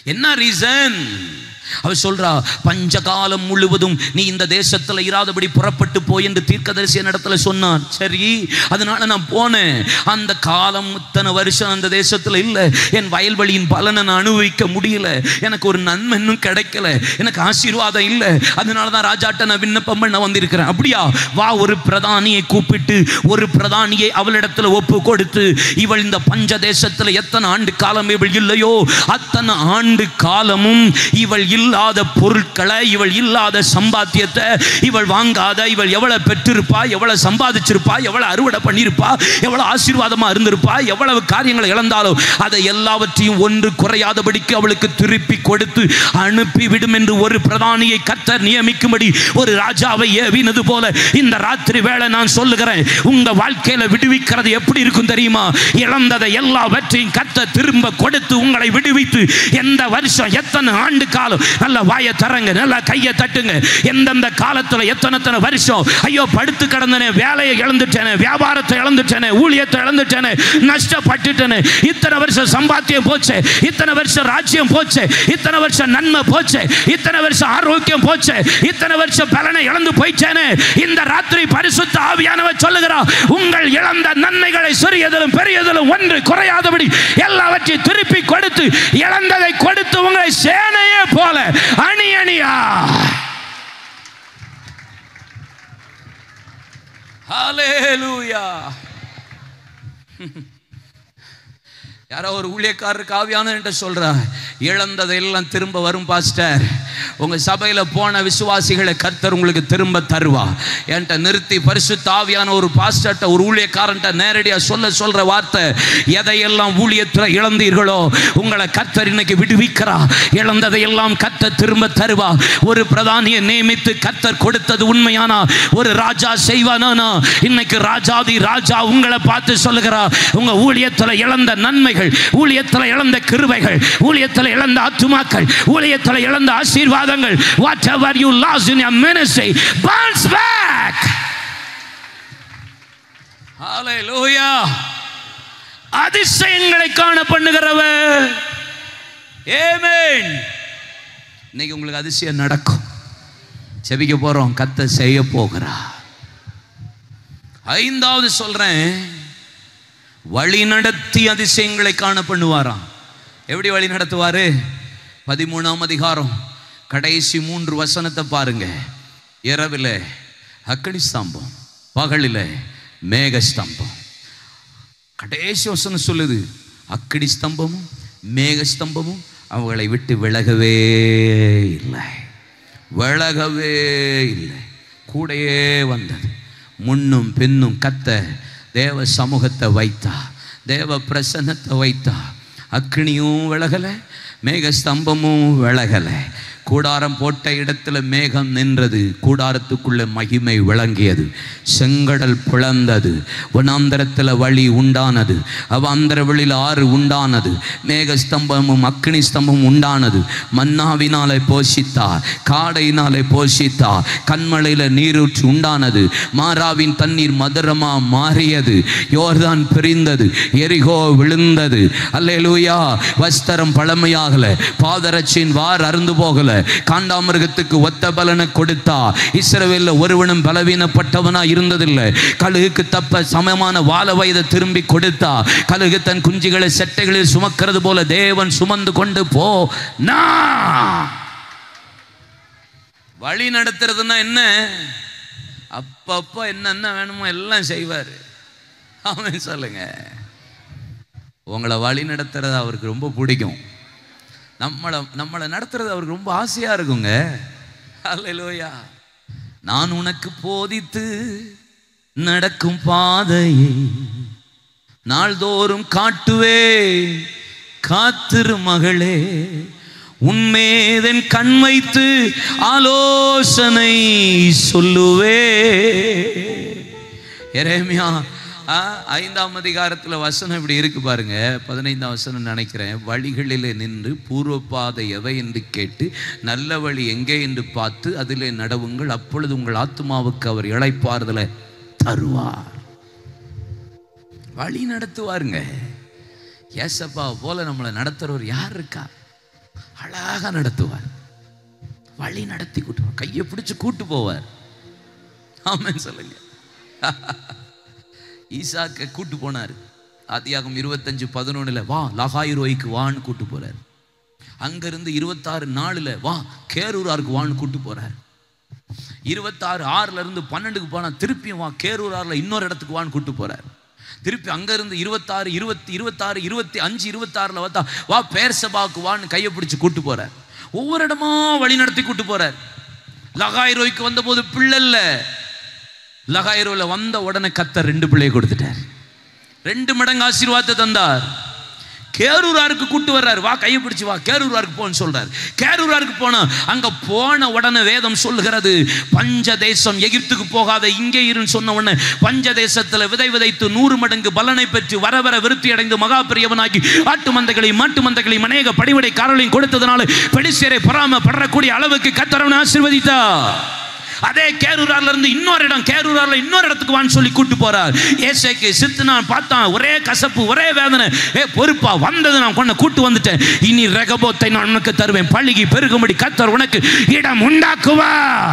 என்ன ரீசன் அவ சொல்றா பஞ்சகாலம் முழுவதும் நீ இந்த தேசத்துல இராதபடி புறப்பட்டு போய் என்று தீர்க்கதரிசி இடத்துல சொன்னான் சரி அதனால நான் போனேன் அந்த காலம் இத்தனை வருஷம் அந்த தேசத்துல இல்ல என் வயல்வெளியின் பலனை நான் அனுபவிக்க முடியல எனக்கு ஒரு நன்மை இன்னும் கிடைக்கல எனக்கு ஆசீர்வாதம் இல்ல அதனால தான் ராஜாட்ட நான் விண்ணப்பம் பண்ண வந்திருக்கிறேன் அப்படியா வா ஒரு பிரதானியை கூப்பிட்டு ஒரு பிரதானியை அவளிடத்துல ஒப்பு கொடுத்து இவள் இந்த பஞ்ச தேசத்துல எத்தனை ஆண்டு காலம் இவள் இல்லையோ அத்தனை ஆண்டு காலமும் இவள் இல்லாத பொருட்களை இவள் இல்லாத சம்பாத்தியத்தை இவள் வாங்காத இவள் எவ்வளவு பெற்றிருப்பா எவ்வளவு சம்பாதிச்சிருப்பா எவ்வளவு அறுவடை பண்ணியிருப்பா எவ்வளவு ஆசீர்வாதமா இருந்திருப்பா எவ்வளவு காரியங்களை இழந்தாலும் அதை எல்லாவற்றையும் ஒன்று குறையாதபடிக்கு அவளுக்கு திருப்பி கொடுத்து அனுப்பி விடும் என்று ஒரு பிரதானியை கத்தர் நியமிக்கும்படி ஒரு ராஜாவை ஏவினது போல இந்த ராத்திரி வேளை நான் சொல்லுகிறேன் உங்க வாழ்க்கையில விடுவிக்கிறது எப்படி இருக்கும் தெரியுமா இழந்ததை எல்லாவற்றையும் கத்த திரும்ப கொடுத்து உங்களை விடுவித்து எந்த வருஷம் எத்தனை ஆண்டு காலம் நல்ல வாயை தரங்க நல்ல கையை தட்டுங்க எந்தெந்த காலத்துல எத்தனை எத்தனை வருஷம் ஐயோ படுத்து கிடந்தனே வேலையை இழந்துட்டேனே வியாபாரத்தை இழந்துட்டேனே ஊழியத்தை இழந்துட்டேனே நஷ்டப்பட்டுட்டேனே இத்தனை வருஷம் சம்பாத்தியம் போச்சு இத்தனை வருஷம் ராஜ்யம் போச்சு இத்தனை வருஷம் நன்மை போச்சு இத்தனை வருஷம் ஆரோக்கியம் போச்சு இத்தனை வருஷம் பலனை இழந்து போயிட்டேனே இந்த ராத்திரி பரிசுத்த ஆவியானவர் சொல்லுகிறார் உங்கள் இழந்த நன்மைகளை சிறியதிலும் பெரியதிலும் ஒன்று குறையாதபடி எல்லாவற்றையும் திருப்பி கொடுத்து இழந்ததை கொடுத்து உங்களை சேனையே போல அணி அணியா ஹalleluya யாரோ ஒரு ஊழியக்காரருக்கு ஆவியான என்கிட்ட சொல்றா இழந்ததெல்லாம் திரும்ப வரும் பாஸ்டர் உங்க சபையில போன விசுவாசிகளை கர்த்தர் உங்களுக்கு திரும்ப தருவா என்கிட்ட நிறுத்தி பரிசுத்த ஆவியான ஒரு பாஸ்டர்ட்ட ஒரு ஊழியக்காரன்ட்ட நேரடியா சொல்ல சொல்ற வார்த்தை எதையெல்லாம் ஊழியத்தில் இழந்தீர்களோ உங்களை கர்த்தர் இன்னைக்கு விடுவிக்கிறா இழந்ததையெல்லாம் கர்த்தர் திரும்ப தருவா ஒரு பிரதானியை நியமித்து கர்த்தர் கொடுத்தது உண்மையானா ஒரு ராஜா செய்வானா இன்னைக்கு ராஜாதி ராஜா உங்களை பார்த்து சொல்லுகிறா உங்க ஊழியத்தில் இழந்த நன்மைகள் ஊழியத்தில் இழந்த கிருபைகள் ஊழியத்தில் இழந்த ஆத்துமாக்கள் ஊழியத்தில் இழந்த ஆசீர்வாதங்கள் whatever you lost in your ministry bounce back ஹalleluya அதிசயங்களை காண பண்ணுகிறவர் ஆமென் இன்னைக்கு உங்களுக்கு அதிசயம் நடக்கும் செபிக்க போறோம் கத்த செய்ய போகிறா ஐந்தாவது சொல்றேன் வழி நடத்தி அதிசயங்களை காண பண்ணுவாராம் எப்படி வழி நடத்துவாரு பதிமூணாம் அதிகாரம் கடைசி மூன்று வசனத்தை பாருங்க இரவில் அக்கடி ஸ்தம்பம் பகலில் மேக ஸ்தம்பம் கடைசி வசனம் சொல்லுது அக்கடி ஸ்தம்பமும் மேக ஸ்தம்பமும் அவங்களை விட்டு விலகவே இல்லை விலகவே இல்லை கூடையே வந்தது முன்னும் பின்னும் கத்த தேவ சமூகத்தை வைத்தா தேவ பிரசன்னத்தை வைத்தா அக்னியும் விலகலை மேக ஸ்தம்பமும் விலகலை கூடாரம் போட்ட இடத்துல மேகம் நின்றது கூடாரத்துக்குள்ள மகிமை விளங்கியது செங்கடல் பிளந்தது வனாந்தரத்தில் வழி உண்டானது அவாந்தர வெளியில் ஆறு உண்டானது மேக ஸ்தம்பமும் அக்னி ஸ்தம்பமும் உண்டானது மன்னாவினாலே போஷித்தா காடையினாலே போஷித்தா கண்மலையில் நீரூற்று உண்டானது மாறாவின் தண்ணீர் மதுரமா மாறியது யோர்தான் பிரிந்தது எரிகோ விழுந்தது அல்லேலூயா வஸ்திரம் பழமையாகல பாதரட்சியின் வார் அருந்து போகல காண்டாமிருகத்துக்கு ஒத்த பலனை கொடுத்தா இஸ்ரவேல்ல ஒருவனும் பலவீனப்பட்டவனா இருந்ததில்லை கழுகுக்கு தப்ப சமமான வாழ வயதை திரும்பி கொடுத்தா கழுகு தன் குஞ்சுகளை செட்டைகளில் சுமக்கிறது போல தேவன் சுமந்து கொண்டு போ வழி நடத்துறதுன்னா என்ன அப்பப்போ என்னென்ன வேணுமோ எல்லாம் செய்வார் அவன் சொல்லுங்க உங்களை வழி நடத்துறது அவருக்கு ரொம்ப பிடிக்கும் நம்மளை நம்மளை நடத்துறது அவருக்கு ரொம்ப ஆசையா இருக்குங்க அல்லேலூயா நான் உனக்கு போதித்து நடக்கும் பாதையை நாள்தோறும் காட்டுவே காத்திரு மகளே உன்மேதன் கண் வைத்து ஆலோசனை சொல்லுவே எரேமியா ஆ, ஐந்தாம் அதிகாரத்தில் வசனம் இப்படி இருக்கு பாருங்க பதினைந்தாம் வசனம் நினைக்கிறேன் வழிகளிலே நின்று பூர்வ பாதை எவை என்று கேட்டு நல்ல வழி எங்கே என்று பார்த்து அதிலே நடவுங்கள் அப்பொழுது உங்கள் ஆத்மாவுக்கு அவர் இளைப்பாறுதலை தருவார் வழி நடத்துவாருங்க ஏசப்பா போல நம்மளை நடத்துறவர் யார் இருக்கா அழகா நடத்துவார் வழி நடத்தி கூட்டு போவார். கையை பிடிச்சு கூட்டு போவார் ஆமென் சொல்லுங்க ஈசாக்க கூட்டு போனார் ஆதியாகம் இருபத்தஞ்சு பதினொன்னுல வா லகாயிரோய்க்கு வான்னு கூட்டு போறார் அங்கிருந்து இருபத்தாறு நாலுல வா கேரூராருக்கு வான்னு கூட்டு போறார் இருபத்தாறு ஆறுல இருந்து பன்னெண்டுக்கு போனா திருப்பியும் வா கேரூர் ஆறுல இன்னொரு இடத்துக்கு வான்னு கூட்டு போறார் திருப்பி அங்க இருந்து இருபத்தாறு இருபத்தி இருபத்தாறு இருபத்தி அஞ்சு இருபத்தாறுல பார்த்தா வா பேர் சபாவுக்கு வான்னு கையை பிடிச்சு கூட்டு போறார் ஒவ்வொரு இடமா வழி நடத்தி கூட்டு போறார் லகாயிரோய்க்கு வந்தபோது பிள்ளை இல்ல லகாயிரோல வந்த உடனே கத்த ரெண்டு பிள்ளையை கொடுத்துட்டார் ரெண்டு மடங்கு ஆசீர்வாதத்தை தந்தார் கேரூராருக்கு கூட்டு வர்றாரு வா கையை பிடிச்சு வா கேரூராருக்கு போன்னு சொல்றாரு கேரூராருக்கு போனா அங்க போன உடனே வேதம் சொல்லுகிறது பஞ்ச தேசம் எகிப்துக்கு போகாத இங்கே இருன்னு சொன்ன உடனே பஞ்ச தேசத்துல விதை விதைத்து நூறு மடங்கு பலனை பெற்று வர வர விருத்தி அடைந்து மகா பெரியவனாகி ஆட்டு மந்தைகளையும் மாட்டு மந்தைகளையும் அநேக படிவடை காரலையும் கொடுத்ததுனால பெடிசேரை பொறாம படக்கூடிய அளவுக்கு கத்தரவனை ஆசீர்வதித்தா அதே கேரூரார்ல இருந்து இன்னொரு இடம் கேரூரார்ல இன்னொரு இடத்துக்கு வான்னு சொல்லி கூட்டு போறார் ஏசைக்கு சித்து நான் பார்த்தான் ஒரே கசப்பு ஒரே வேதனை ஏ பொறுப்பா வந்தது நான் கொண்டு கூட்டு வந்துட்டேன் இனி ரெகபோத்தை நான் உனக்கு தருவேன் பள்ளிக்கு பெருகும்படி கத்தர் உனக்கு இடம் உண்டாக்குவா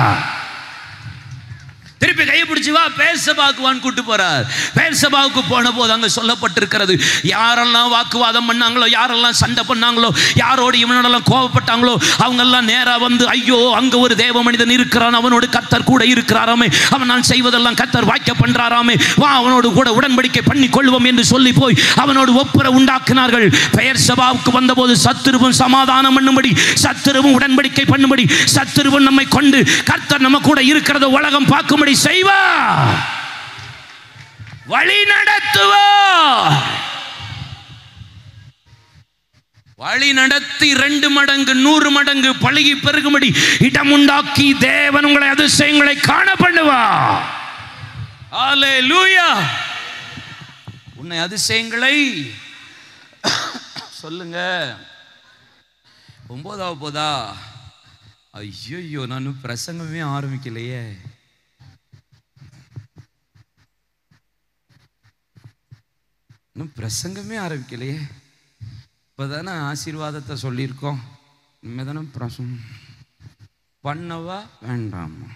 திருப்பி கையை பிடிச்சு வா பேர்சபாக்குவான்னு கூட்டு போறார் பேர்சபாவுக்கு போன போது அங்க சொல்லப்பட்டிருக்கிறது யாரெல்லாம் வாக்குவாதம் பண்ணாங்களோ யாரெல்லாம் சண்டை பண்ணாங்களோ யாரோடு இவனோடலாம் கோவப்பட்டாங்களோ அவங்க எல்லாம் நேரா வந்து ஐயோ அங்க ஒரு தேவ மனிதன் இருக்கிறான் அவனோடு கத்தர் கூட இருக்கிறாராமே அவன் நான் செய்வதெல்லாம் கத்தர் வாய்க்க பண்றாராமே வா அவனோடு கூட உடன்படிக்கை பண்ணி கொள்வோம் என்று சொல்லி போய் அவனோடு ஒப்புர உண்டாக்கினார்கள் பெயர் சபாவுக்கு வந்தபோது சத்துருவும் சமாதானம் பண்ணும்படி சத்துருவும் உடன்படிக்கை பண்ணும்படி சத்துருவும் நம்மை கொண்டு கர்த்தர் நம்ம கூட இருக்கிறத உலகம் பார்க்கும்படி செய்வா வழி நடத்துவா வழி நடத்தி ரெண்டு மடங்கு நூறு மடங்கு பழகி பெருகும்படி இடம் உண்டாக்கி தேவன் உங்களை அதிசயங்களை காண பண்ணுவா லூயா உன்னை அதிசயங்களை சொல்லுங்க ஒன்பதாவது போதா ஐயோ நான் இன்னும் பிரசங்கமே ஆரம்பிக்கலையே இன்னும் பிரசங்கமே ஆரம்பிக்கலையே இப்போதானே ஆசீர்வாதத்தை சொல்லியிருக்கோம் இனிமே தானே பிரசம் பண்ணவா வேண்டாமா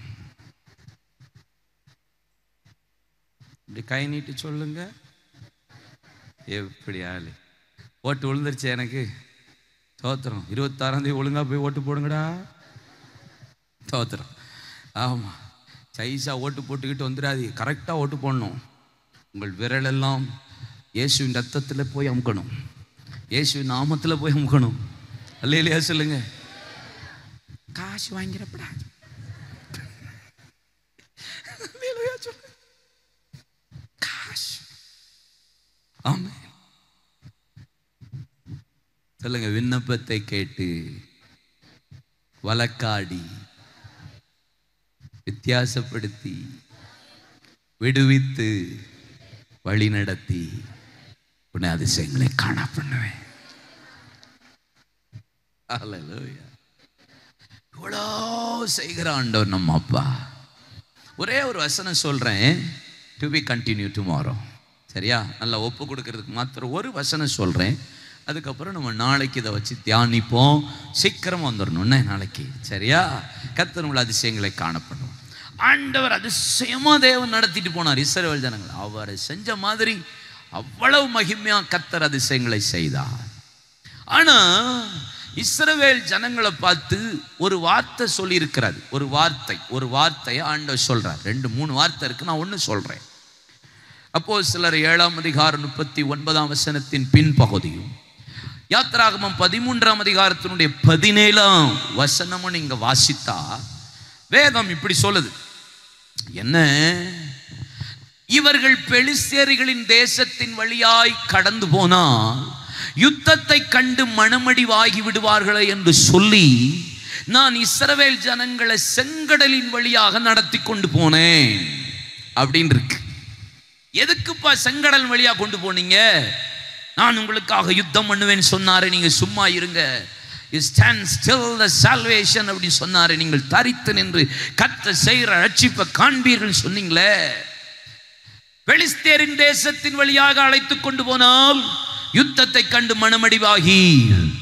இப்படி கை நீட்டி சொல்லுங்க எப்படி ஆளு ஓட்டு விழுந்துருச்சு எனக்கு தோத்திரம் இருபத்தாறாம் தேதி ஒழுங்கா போய் ஓட்டு போடுங்கடா தோத்திரம் ஆமா சைஸா ஓட்டு போட்டுக்கிட்டு வந்துடாது கரெக்டாக ஓட்டு போடணும் உங்கள் விரலெல்லாம் இயேசுவின் ரத்தத்தில் போய் அமுக்கணும் இயேசுவின் நாமத்தில் போய் அமுக்கணும் அல்ல இல்லையா சொல்லுங்க காசு வாங்கிடப்படாது அல்லேலூயா சொல்லுங்க. காசு ஆமென் சொல்லுங்க விண்ணப்பத்தை கேட்டு வழக்காடி வித்தியாசப்படுத்தி விடுவித்து வழி நடத்தி உன்னை அதிசயங்களை காண பண்ணுவேன் Hallelujah. இவ்வளோ செய்கிற ஆண்டவர் நம்ம அப்பா ஒரே ஒரு வசனம் சொல்றேன் டு பி கண்டினியூ டுமாரோ சரியா நல்லா ஒப்பு கொடுக்கறதுக்கு மாத்திரம் ஒரு வசனம் சொல்றேன் அதுக்கப்புறம் நம்ம நாளைக்கு இதை வச்சு தியானிப்போம் சீக்கிரம் வந்துடணும்னே நாளைக்கு சரியா கர்த்தர் உள்ள அதிசயங்களை காணப்படும் ஆண்டவர் அதிசயமா தேவன் நடத்திட்டு போனார் இஸ்ரவேல் ஜனங்கள் அவர் செஞ்ச மாதிரி அவ்வளவு மகிமையா கர்த்தர் அதிசயங்களை செய்தார் ஆனா இஸ்ரவேல் ஜனங்களை பார்த்து ஒரு வார்த்தை சொல்லியிருக்கிறார் ஒரு வார்த்தை ஒரு வார்த்தையை ஆண்டவர் சொல்றார் ரெண்டு மூணு வார்த்தை இருக்கு நான் ஒன்று சொல்றேன் அப்போ சிலர் ஏழாம் அதிகாரம் முப்பத்தி ஒன்பதாம் வசனத்தின் பின்பகுதியும் யாத்ராகமம் பதிமூன்றாம் அதிகாரத்தினுடைய பதினேழாம் வசனமும் நீங்க வாசித்தா வேதம் இப்படி சொல்லுது என்ன இவர்கள் பெலிஸ்தேரிகளின் தேசத்தின் வழியாய் கடந்து போனால் யுத்தத்தை கண்டு மனமடிவாகி விடுவார்களே என்று சொல்லி நான் இஸ்ரவேல் ஜனங்களை செங்கடலின் வழியாக நடத்தி கொண்டு போனேன் அப்படின்னு இருக்கு எதுக்குப்பா செங்கடல் வழியா கொண்டு போனீங்க நான் உங்களுக்காக யுத்தம் பண்ணுவேன் சொன்னாரு நீங்க சும்மா இருங்க ஸ்டாண்ட் ஸ்டில் த சால்வேஷன் அப்படின்னு சொன்னாரு நீங்கள் தரித்து நின்று கத்த செய்கிற ரட்சிப்பை காண்பீர்கள் சொன்னீங்களே பெலிஸ்தேரின் தேசத்தின் வழியாக அழைத்து கொண்டு போனால் யுத்தத்தை கண்டு மனமடிவாகி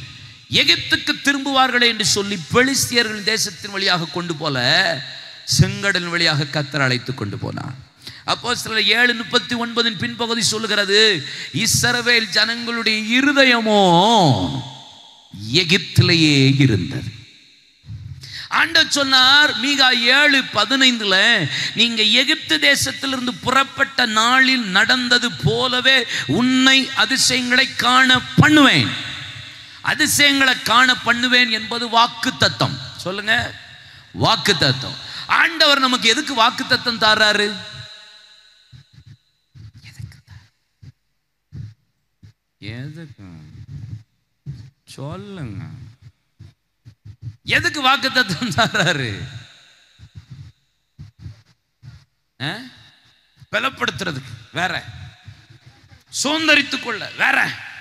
எகிப்துக்கு திரும்புவார்களே என்று சொல்லி பெலிஸ்தியர்கள் தேசத்தின் வழியாக கொண்டு போல செங்கடல் வழியாக கத்தர் அழைத்து கொண்டு போனார் அப்போ சில ஏழு முப்பத்தி ஒன்பதின் பின்பகுதி சொல்லுகிறது இஸ்ரவேல் ஜனங்களுடைய இருதயமோ எகிப்திலேயே இருந்தது ஆண்டவர் சொன்னார் மீகா ஏழு பதினைந்துல நீங்க எகிப்து தேசத்திலிருந்து புறப்பட்ட நாளில் நடந்தது போலவே உன்னை அதிசயங்களை காண பண்ணுவேன் அதிசயங்களை காண பண்ணுவேன் என்பது வாக்கு தத்தம் சொல்லுங்க வாக்கு தத்தம் ஆண்டவர் நமக்கு எதுக்கு வாக்கு தத்தம் தாராரு எதுக்கு சொல்லுங்க எதுக்கு வாக்கு தத்துவம் தர்றாரு பலப்படுத்துறதுக்கு வேற சுதந்திரித்துக் கொள்ள வேற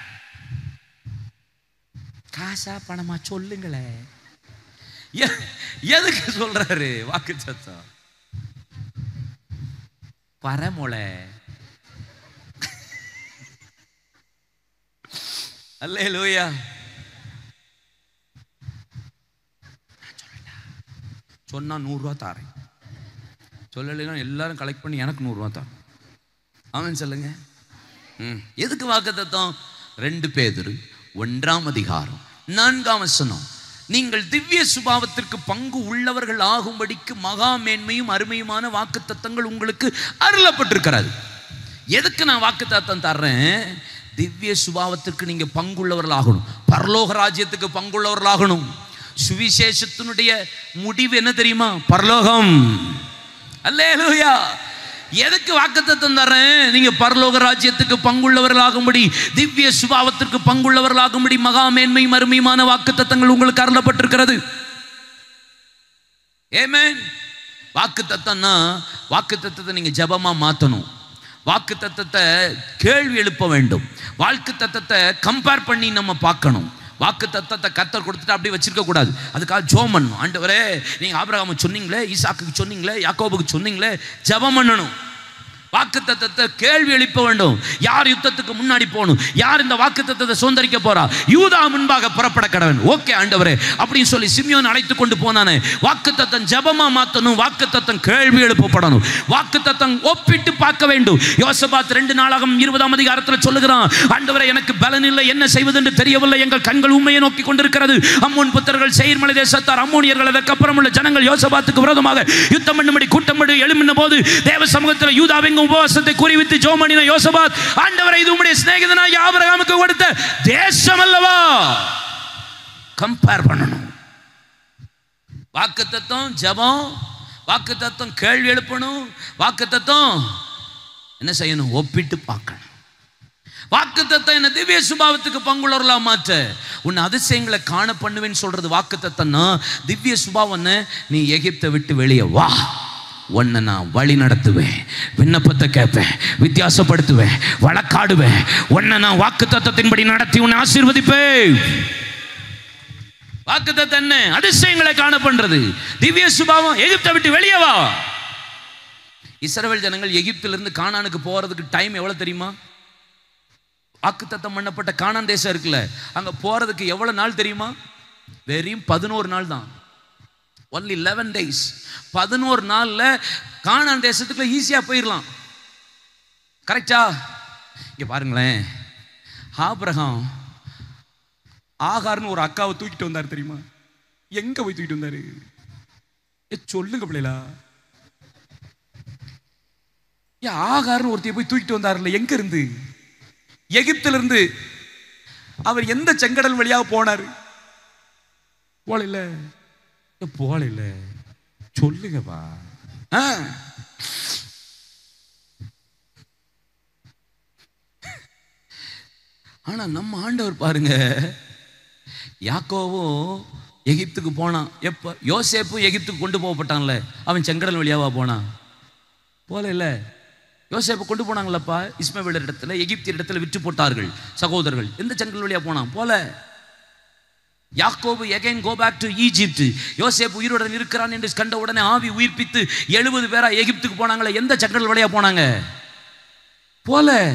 காசா பணமா சொல்லுங்களே எ- எதுக்கு சொல்றாரு வாக்கு சத்தம் பரமொழை அல்லே லூயா சொன்னா நூறுரூவா தாரேன் சொல்லலைன்னா எல்லாரும் கலெக்ட் பண்ணி எனக்கு நூறுரூவா தான் ஆமென் சொல்லுங்க ம் எதுக்கு வாக்கு தத்தம் ரெண்டு பேதுரு ஒன்றாம் அதிகாரம் நான்காம் வசனம் நீங்கள் திவ்ய சுபாவத்திற்கு பங்கு உள்ளவர்கள் ஆகும்படிக்கு மகா மேன்மையும் அருமையுமான வாக்கு தத்தங்கள் உங்களுக்கு அருளப்பட்டிருக்கிறது எதுக்கு நான் வாக்கு தத்தம் தர்றேன் திவ்ய சுபாவத்திற்கு நீங்க பங்குள்ளவர்கள் ஆகணும் பரலோக ராஜ்யத்துக்கு பங்குள்ளவர்கள் ஆகணும் சுவிசேஷத்தினுடைய முடிவு என்ன தெரியுமா பரலோகம் அல்லேலூயா எதுக்கு வாக்குத்தத்தம் தரேன் நீங்க பரலோக ராஜ்யத்துக்கு பங்குள்ளவர்களாகும்படி திவ்ய சுபாவத்திற்கு பங்குள்ளவர்களாகும்படி மகா மேன்மையும் அருமையுமான வாக்குத்தத்தங்கள் உங்களுக்கு அருளப்பட்டிருக்கிறது ஏமேன் வாக்கு தத்தம்னா வாக்கு தத்தத்தை நீங்க ஜபமா மாத்தணும் வாக்கு தத்தத்தை கேள்வி எழுப்ப வேண்டும் வாக்கு தத்தத்தை கம்பேர் பண்ணி நம்ம பார்க்கணும் வாக்கு தத்தத்தை கத்தர் கொடுத்துட்டு அப்படியே வச்சிருக்க கூடாது அதுக்காக ஜோம் பண்ணணும் ஆண்டவரே நீங்க ஆபிரகாம சொன்னீங்களே ஈசாக்குக்கு சொன்னீங்களே யாக்கோபுக்கு சொன்னீங்களே ஜெபம் பண்ணணும் வாக்கு தத்தத்தை கேள்வி எழுப்ப வேண்டும் யார் யுத்தத்துக்கு முன்னாடி போகணும் யார் இந்த வாக்கு தத்தத்தை சுதந்திரிக்க போறா யூதா முன்பாக புறப்பட கடவன் ஓகே ஆண்டவரே அப்படின்னு சொல்லி சிமியோன் அழைத்து கொண்டு போனானே வாக்கு தத்தம் ஜபமா மாத்தணும் வாக்கு தத்தம் கேள்வி எழுப்பப்படணும் வாக்கு தத்தம் ஒப்பிட்டு பார்க்க வேண்டும் யோசபாத் ரெண்டு நாளாகம் இருபதாம் அதிகாரத்தில் சொல்லுகிறான் ஆண்டவரே எனக்கு பலன் இல்லை என்ன செய்வது என்று தெரியவில்லை எங்கள் கண்கள் உண்மையை நோக்கி கொண்டிருக்கிறது அம்மோன் புத்தர்கள் செயர்மலை தேசத்தார் அம்மோனியர்கள் அதற்கப்புறம் உள்ள ஜனங்கள் யோசபாத்துக்கு விரோதமாக யுத்தம் பண்ணும்படி கூட்டம் பண்ணி எழும்பின போது தேவ சமூகத்தில் யூதாவெங்கும் உபவாசத்தை குறிவித்து ஜோமனின யோசபாத் ஆண்டவரை இது உம்முடைய சிநேகிதனாய் ஆபிரகாமுக்கு கொடுத்த தேசம் அல்லவா கம்பேர் பண்ணணும் வாக்கு தத்துவம் ஜபம் வாக்கு தத்துவம் கேள்வி எழுப்பணும் வாக்கு தத்துவம் என்ன செய்யணும் ஒப்பிட்டு பார்க்கணும் வாக்கு தத்தம் என்ன திவ்ய சுபாவத்துக்கு பங்குள்ளவர்களா மாற்ற உன்னை அதிசயங்களை காண பண்ணுவேன்னு சொல்றது வாக்கு தத்தம்னா திவ்ய சுபாவம் நீ எகிப்தை விட்டு வெளியே வா உன்னை நான் வழி நடத்துவேன் விண்ணப்பத்தை கேட்பேன் வித்தியாசப்படுத்துவேன் வழக்காடுவேன் உன்னை நான் வாக்கு தத்தத்தின்படி நடத்தி உன்னை ஆசீர்வதிப்பேன் வாக்கு தத்தம் என்ன அதிசயங்களை காண பண்றது திவ்ய சுபாவம் எகிப்தை விட்டு வெளியே வா இஸ்ரவேல் ஜனங்கள் எகிப்திலிருந்து கானானுக்கு போறதுக்கு டைம் எவ்வளவு தெரியுமா வாக்குத்தத்தம் பண்ணப்பட்ட கானான் தேசம் இருக்குல்ல அங்க போறதுக்கு எவ்வளவு நாள் தெரியுமா வெறும் பதினோரு நாள் தான் ஒன்லி லெவன் டேஸ் பதினோரு நாள்ல கானான் தேசத்துக்குள்ள ஈஸியா போயிடலாம் கரெக்டா இங்க பாருங்களேன் ஆபிரகாம் ஆகார்னு ஒரு அக்காவை தூக்கிட்டு வந்தார் தெரியுமா எங்க போய் தூக்கிட்டு வந்தாரு ஏ, சொல்லுங்க பிள்ளைகளா ஏன் ஆகார்னு ஒருத்தைய போய் தூக்கிட்டு வந்தாருல்ல எங்க இருந்து எகிப்தில இருந்து அவர் எந்த செங்கடல் வழியாக போனாரு போல இல்ல போல இல்ல சொல்லுங்கப்பா ஆ. ஆனா நம்ம ஆண்டவர் பாருங்க யாக்கோவும் எகிப்துக்கு போனான் எப்ப யோசேப்பும் எகிப்துக்கு கொண்டு போகப்பட்டான்ல அவன் செங்கடல் வழியாவா போனான் போல இல்ல யோசேப்பை கொண்டு போனாங்களப்பா இஸ்மவேலர் இடத்துல எகிப்தியர் இடத்துல விற்று போட்டார்கள் சகோதரர்கள் எந்த செங்கல் வழியா போனான் போல யாக்கோபு again go back to Egypt யோசேப்பு உயிருடன் இருக்கிறான் என்று கண்ட உடனே ஆவி உயிர்ப்பித்து எழுபது பேரா எகிப்துக்கு போனாங்களே எந்த செங்கல் வழியா போனாங்க போல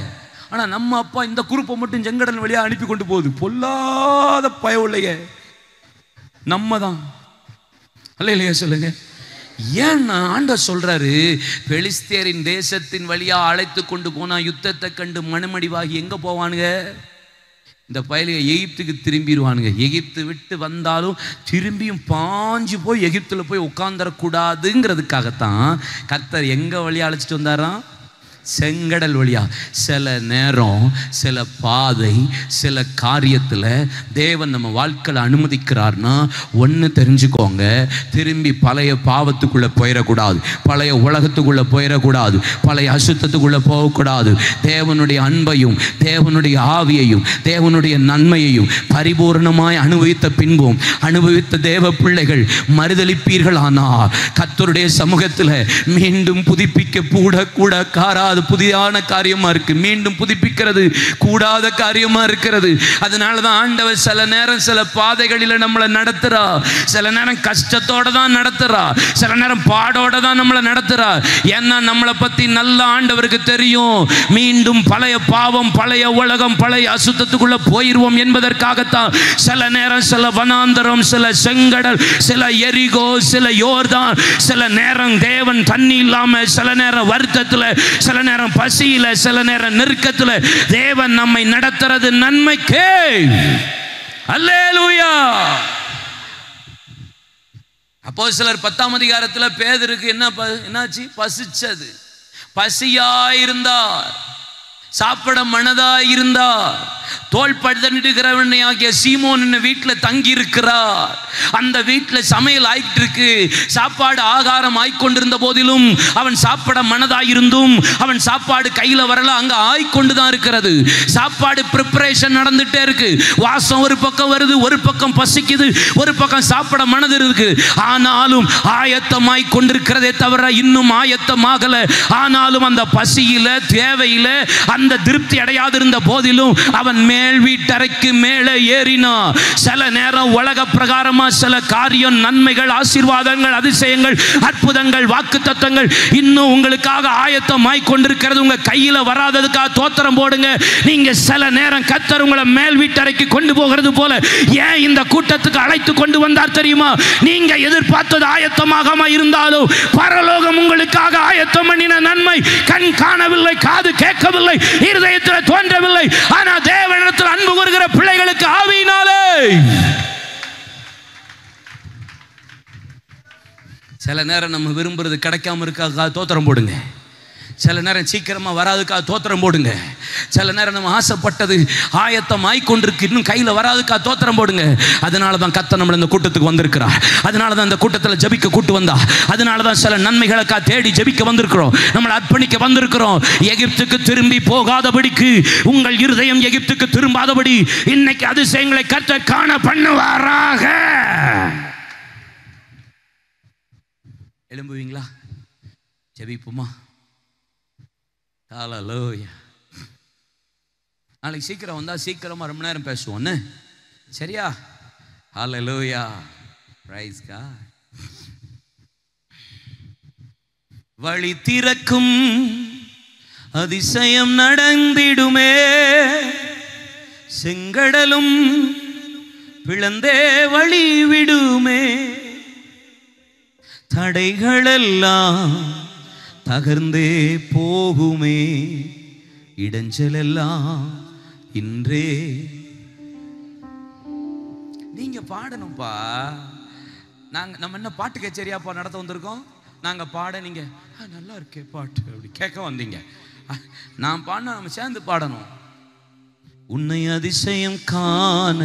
ஆனா நம்ம அப்பா இந்த குரூப்பை மட்டும் செங்கடல் வழியா அனுப்பி கொண்டு போகுது பொல்லாத பயவுள்ளைய நம்ம தான் அல்ல இல்லையா சொல்லுங்க ஏன்னா ஆண்டவர் சொல்றாரு பெலிஸ்தேரின் தேசத்தின் வழியா அழைத்து கொண்டு போனா யுத்தத்தை கண்டு மனுமடிவாகி எங்க போவானுங்க இந்த பயலுக எகிப்துக்கு திரும்பிடுவானுங்க எகிப்து விட்டு வந்தாலும் திரும்பியும் பாஞ்சு போய் எகிப்துல போய் உட்காந்துடக்கூடாதுங்கிறதுக்காகத்தான் கர்த்தர் எங்க வழியா அழைச்சிட்டு வந்தாராம் செங்கடல் வழியா சில நேரம் சில பாதை சில காரியத்தில் தேவன் நம்ம வாழ்க்கையில் அனுமதிக்கிறார்னா ஒன்று தெரிஞ்சுக்கோங்க திரும்பி பழைய பாவத்துக்குள்ளே போயிடக்கூடாது பழைய உலகத்துக்குள்ளே போயிடக்கூடாது பழைய அசுத்தத்துக்குள்ளே போகக்கூடாது தேவனுடைய அன்பையும் தேவனுடைய ஆவியையும் தேவனுடைய நன்மையையும் பரிபூர்ணமாய் அனுபவித்த பின்பும் அனுபவித்த தேவ பிள்ளைகள் மறுதளிப்பீர்கள் ஆனால் கத்தருடைய சமூகத்தில் மீண்டும் புதுப்பிக்க கூட கூட காராது புதிதான காரியமா இருக்கு மீண்டும் புதுப்பிக்கிறது கூடாத காரியமா இருக்கிறது அதனால தான் ஆண்டவர் சில நேரம் சில பாதைகளில் நம்மளை நடத்துறா சில நேரம் கஷ்டத்தோட தான் நடத்துறா சில நேரம் பாடோட தான் நம்மளை நடத்துறா ஏன்னா நம்மளை பத்தி நல்ல ஆண்டவருக்கு தெரியும் மீண்டும் பழைய பாவம் பழைய உலகம் பழைய அசுத்தத்துக்குள்ள போயிருவோம் என்பதற்காகத்தான் சில நேரம் சில வனாந்தரம் சில செங்கடல் சில எரிகோ சில யோர்தான் சில நேரம் தேவன் தண்ணி இல்லாம சில நேரம் வருத்தத்துல சில நேரம் பசியில சில நேரம் நெருக்கத்துல தேவன் நம்மை நடத்துறது நன்மைக்கே அல்லேலூயா அப்போ சிலர் பத்தாம் அதிகாரத்துல பேதருக்கு என்ன ப- என்னாச்சு பசிச்சது பசியாயிருந்தார் சாப்பிட மனதாயிருந்தார் தோல் படுதனிடுகிறவனை ஆகிய சீமோன் வீட்டில் தங்கி இருக்கிறார் அந்த வீட்டில் சமையல் ஆயிட்டு இருக்கு சாப்பாடு ஆகாரம் ஆய்க்கொண்டிருந்த போதிலும் அவன் சாப்பிட மனதாயிருந்தும் அவன் சாப்பாடு கையில் வரல அங்க ஆய்க்கொண்டு தான் இருக்கிறது சாப்பாடு ப்ரிப்பரேஷன் நடந்துட்டே இருக்கு வாசம் ஒரு பக்கம் வருது ஒரு பக்கம் பசிக்குது ஒரு பக்கம் சாப்பிட மனது இருக்கு ஆனாலும் ஆயத்தமாய் கொண்டிருக்கிறதே தவிர இன்னும் ஆயத்தமாகல ஆனாலும் அந்த பசியில தேவையில அந்த திருப்தி அடையாதிருந்த போதிலும் அவன் மேல் வீட்டறைக்கு மேலே ஏறினான் சில நேரம் உலக பிரகாரமா சில காரியம் நன்மைகள் ஆசீர்வாதங்கள் அதிசயங்கள் அற்புதங்கள் வாக்கு தத்தங்கள் இன்னும் உங்களுக்காக ஆயத்தமாய் கொண்டிருக்கிறது உங்க கையில வராததுக்காக தோத்திரம் போடுங்க நீங்க சில நேரம் கத்தர் உங்களை மேல் வீட்டறைக்கு கொண்டு போகிறது போல ஏன் இந்த கூட்டத்துக்கு அழைத்து கொண்டு வந்தார் தெரியுமா நீங்க எதிர்பார்த்தது ஆயத்தமாகாம இருந்தாலும் பரலோகம் உங்களுக்காக ஆயத்தம் பண்ணின நன்மை கண் காணவில்லை காது கேட்கவில்லை இருதயத்தில் தோன்றவில்லை ஆனா தேவனிடத்தில் அன்பு கூறுகிற பிள்ளைகளுக்கு ஆவியினாலே சில நேரம் நம்ம விரும்புறது கிடைக்காம இருக்காக தோத்திரம் போடுங்க சில நேரம் சீக்கிரமா வராதுக்காக தோத்திரம் போடுங்க சில நேரம் நம்ம ஆசைப்பட்டது ஆயத்தம் ஆய்க்கொண்டிருக்கு இன்னும் கையில் வராதுக்காக தோத்திரம் போடுங்க அதனால தான் கத்த நம்மளை இந்த கூட்டத்துக்கு வந்திருக்கிறார் அதனால தான் இந்த கூட்டத்தில் ஜபிக்க கூட்டு வந்தா அதனால தான் சில நன்மைகளுக்கா தேடி ஜபிக்க வந்திருக்கிறோம் நம்மளை அர்ப்பணிக்க வந்திருக்கிறோம் எகிப்துக்கு திரும்பி போகாதபடிக்கு உங்கள் இருதயம் எகிப்துக்கு திரும்பாதபடி இன்னைக்கு அதிசயங்களை கத்த காண பண்ணுவாராக எழும்புவீங்களா ஜெபிப்போமா ஹalleluya நாளைக்கு சீக்கிரம் வந்தா சீக்கிரமா ரொம்ப நேரம் பேசுவோன்னு சரியா ஹalleluya பிரைஸ் காட் வழி திறக்கும் அதிசயம் நடந்திடுமே செங்கடலும் பிளந்தே வழி விடுமே தடைகளெல்லாம் தகர்ந்தே போகுமே இடைஞ்சலெல்லாம் இன்றே நீங்க பாடணும்ப்பா நாங்க நம்ம என்ன பாட்டு கச்சேரியாப்பா நடத்த வந்திருக்கோம் நாங்க பாட நீங்க "ஆ, நல்லா இருக்கே பாட்டு அப்படி கேட்க வந்தீங்க "ஆ, நான் பாடினா நம்ம சேர்ந்து பாடணும் உன்னை அதிசயம் காண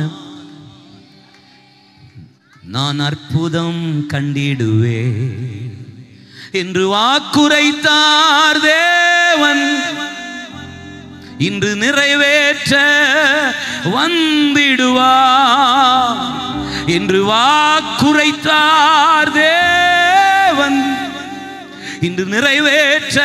நான் அற்புதம் கண்டிடுவே என்று வாக்குரைத்தார் தேவன் இன்று நிறைவேற்ற வந்திடுவா என்று வாக்குரைத்தார் தேவன் இன்று நிறைவேற்ற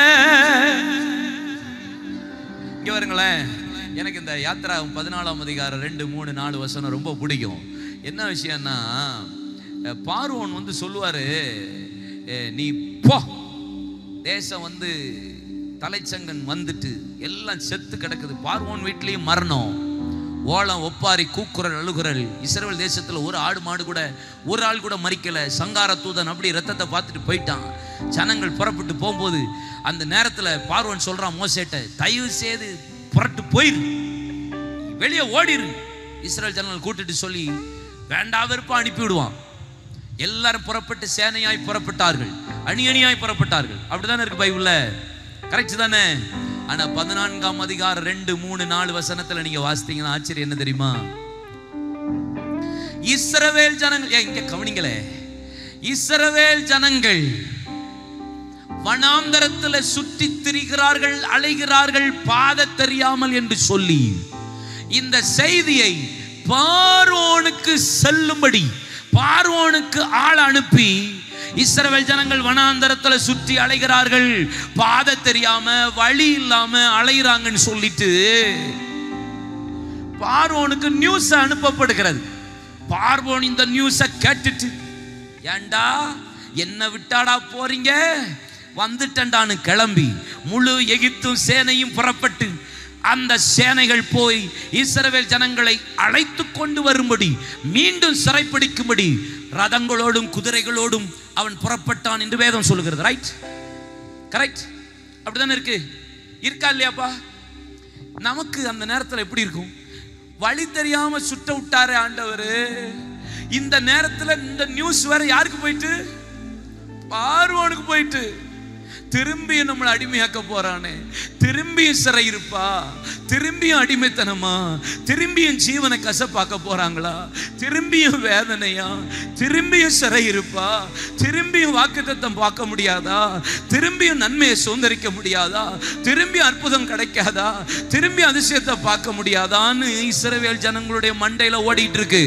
இங்க வருங்களேன் எனக்கு இந்த யாத்ரா பதினாலாம் அதிகாரம் ரெண்டு மூணு நாலு வசனம் ரொம்ப பிடிக்கும் என்ன விஷயம்னா அஹ், பார்வோன் வந்து சொல்லுவாரு "அஹ், நீ போ தேசம் வந்து தலைச்சங்கன் வந்துட்டு எல்லாம் செத்து கிடக்குது பார்வோன் வீட்லயும் மரணம் ஓலம் ஒப்பாரி கூக்குரல் அழுகுரல் இஸ்ரவேல் தேசத்துல ஒரு ஆடு மாடு கூட ஒரு ஆள் கூட மறிக்கல சங்கார தூதன் அப்படி ரத்தத்தை பார்த்துட்டு போயிட்டான் ஜனங்கள் புறப்பட்டு போகும்போது அந்த நேரத்துல பார்வோன் சொல்றான் மோசேட்ட தயவு செய்து புறட்டு போயிரு வெளியே ஓடிரு இஸ்ரேல் ஜனங்கள் கூட்டிட்டு சொல்லி வேண்டா வெறுப்பா அனுப்பி விடுவான் எல்லாரும் புறப்பட்டு சேனையாய் புறப்பட்டார்கள் அணி அணியாய் புறப்பட்டார்கள் அப்படிதானே இருக்கு பைபிள்ல கரெக்ட் தானே ஆனா பதினான்காம் அதிகாரம் ரெண்டு மூணு நாலு வசனத்துல நீங்க வாசித்தீங்கன்னா ஆச்சரியம் என்ன தெரியுமா இஸ்ரவேல் ஜனங்கள் ஏன் இங்க கவனிங்களே இஸ்ரவேல் ஜனங்கள் வனாந்தரத்துல சுற்றி திரிகிறார்கள் அலைகிறார்கள் பாத தெரியாமல் என்று சொல்லி இந்த செய்தியை பார்வோனுக்கு செல்லும்படி பார்வோனுக்கு ஆள் அனுப்பி இஸ்ரவேல் ஜனங்கள் வனாந்தரத்துல சுற்றி அலைகிறார்கள் பாத தெரியாம வழி இல்லாம அலைகிறாங்கன்னு சொல்லிட்டு பார்வோனுக்கு நியூஸ் அனுப்பப்படுகிறது பார்வோன் இந்த நியூஸை கேட்டுட்டு ஏண்டா என்ன விட்டாடா போறீங்க வந்துட்டேன்டான்னு கிளம்பி முழு எகிப்தும் சேனையும் புறப்பட்டு அந்த சேனைகள் போய் இஸ்ரவேல் ஜனங்களை அழைத்து கொண்டு வரும்படி மீண்டும் சிறைப்பிடிக்கும்படி ரதங்களோடும் குதிரைகளோடும் அவன் புறப்பட்டான் என்று வேதம் சொல்லுகிறது ரைட் கரெக்ட் அப்படிதானே இருக்கு இருக்கா இல்லையாப்பா நமக்கு அந்த நேரத்தில் எப்படி இருக்கும் வழி தெரியாம சுட்ட விட்டாரு ஆண்டவர் இந்த நேரத்துல இந்த நியூஸ் வேற யாருக்கு போயிட்டு பார்வோனுக்கு போயிட்டு திரும்பியும் நம்மளை அடிமையாக்க போறானே திரும்பியும் சிறை இருப்பா திரும்பியும் அடிமைத்தனமா திரும்பியும் ஜீவனை கசப்பாக்க போறாங்களா திரும்பியும் வேதனையா திரும்பியும் சிறை இருப்பா திரும்பியும் வாக்குத்தத்தம் பார்க்க முடியாதா திரும்பியும் நன்மையை சுதந்திரிக்க முடியாதா திரும்பி அற்புதம் கிடைக்காதா திரும்பி அதிசயத்தை பார்க்க முடியாதான்னு இஸ்ரவேல் ஜனங்களுடைய மண்டையில ஓடிட்டு இருக்கு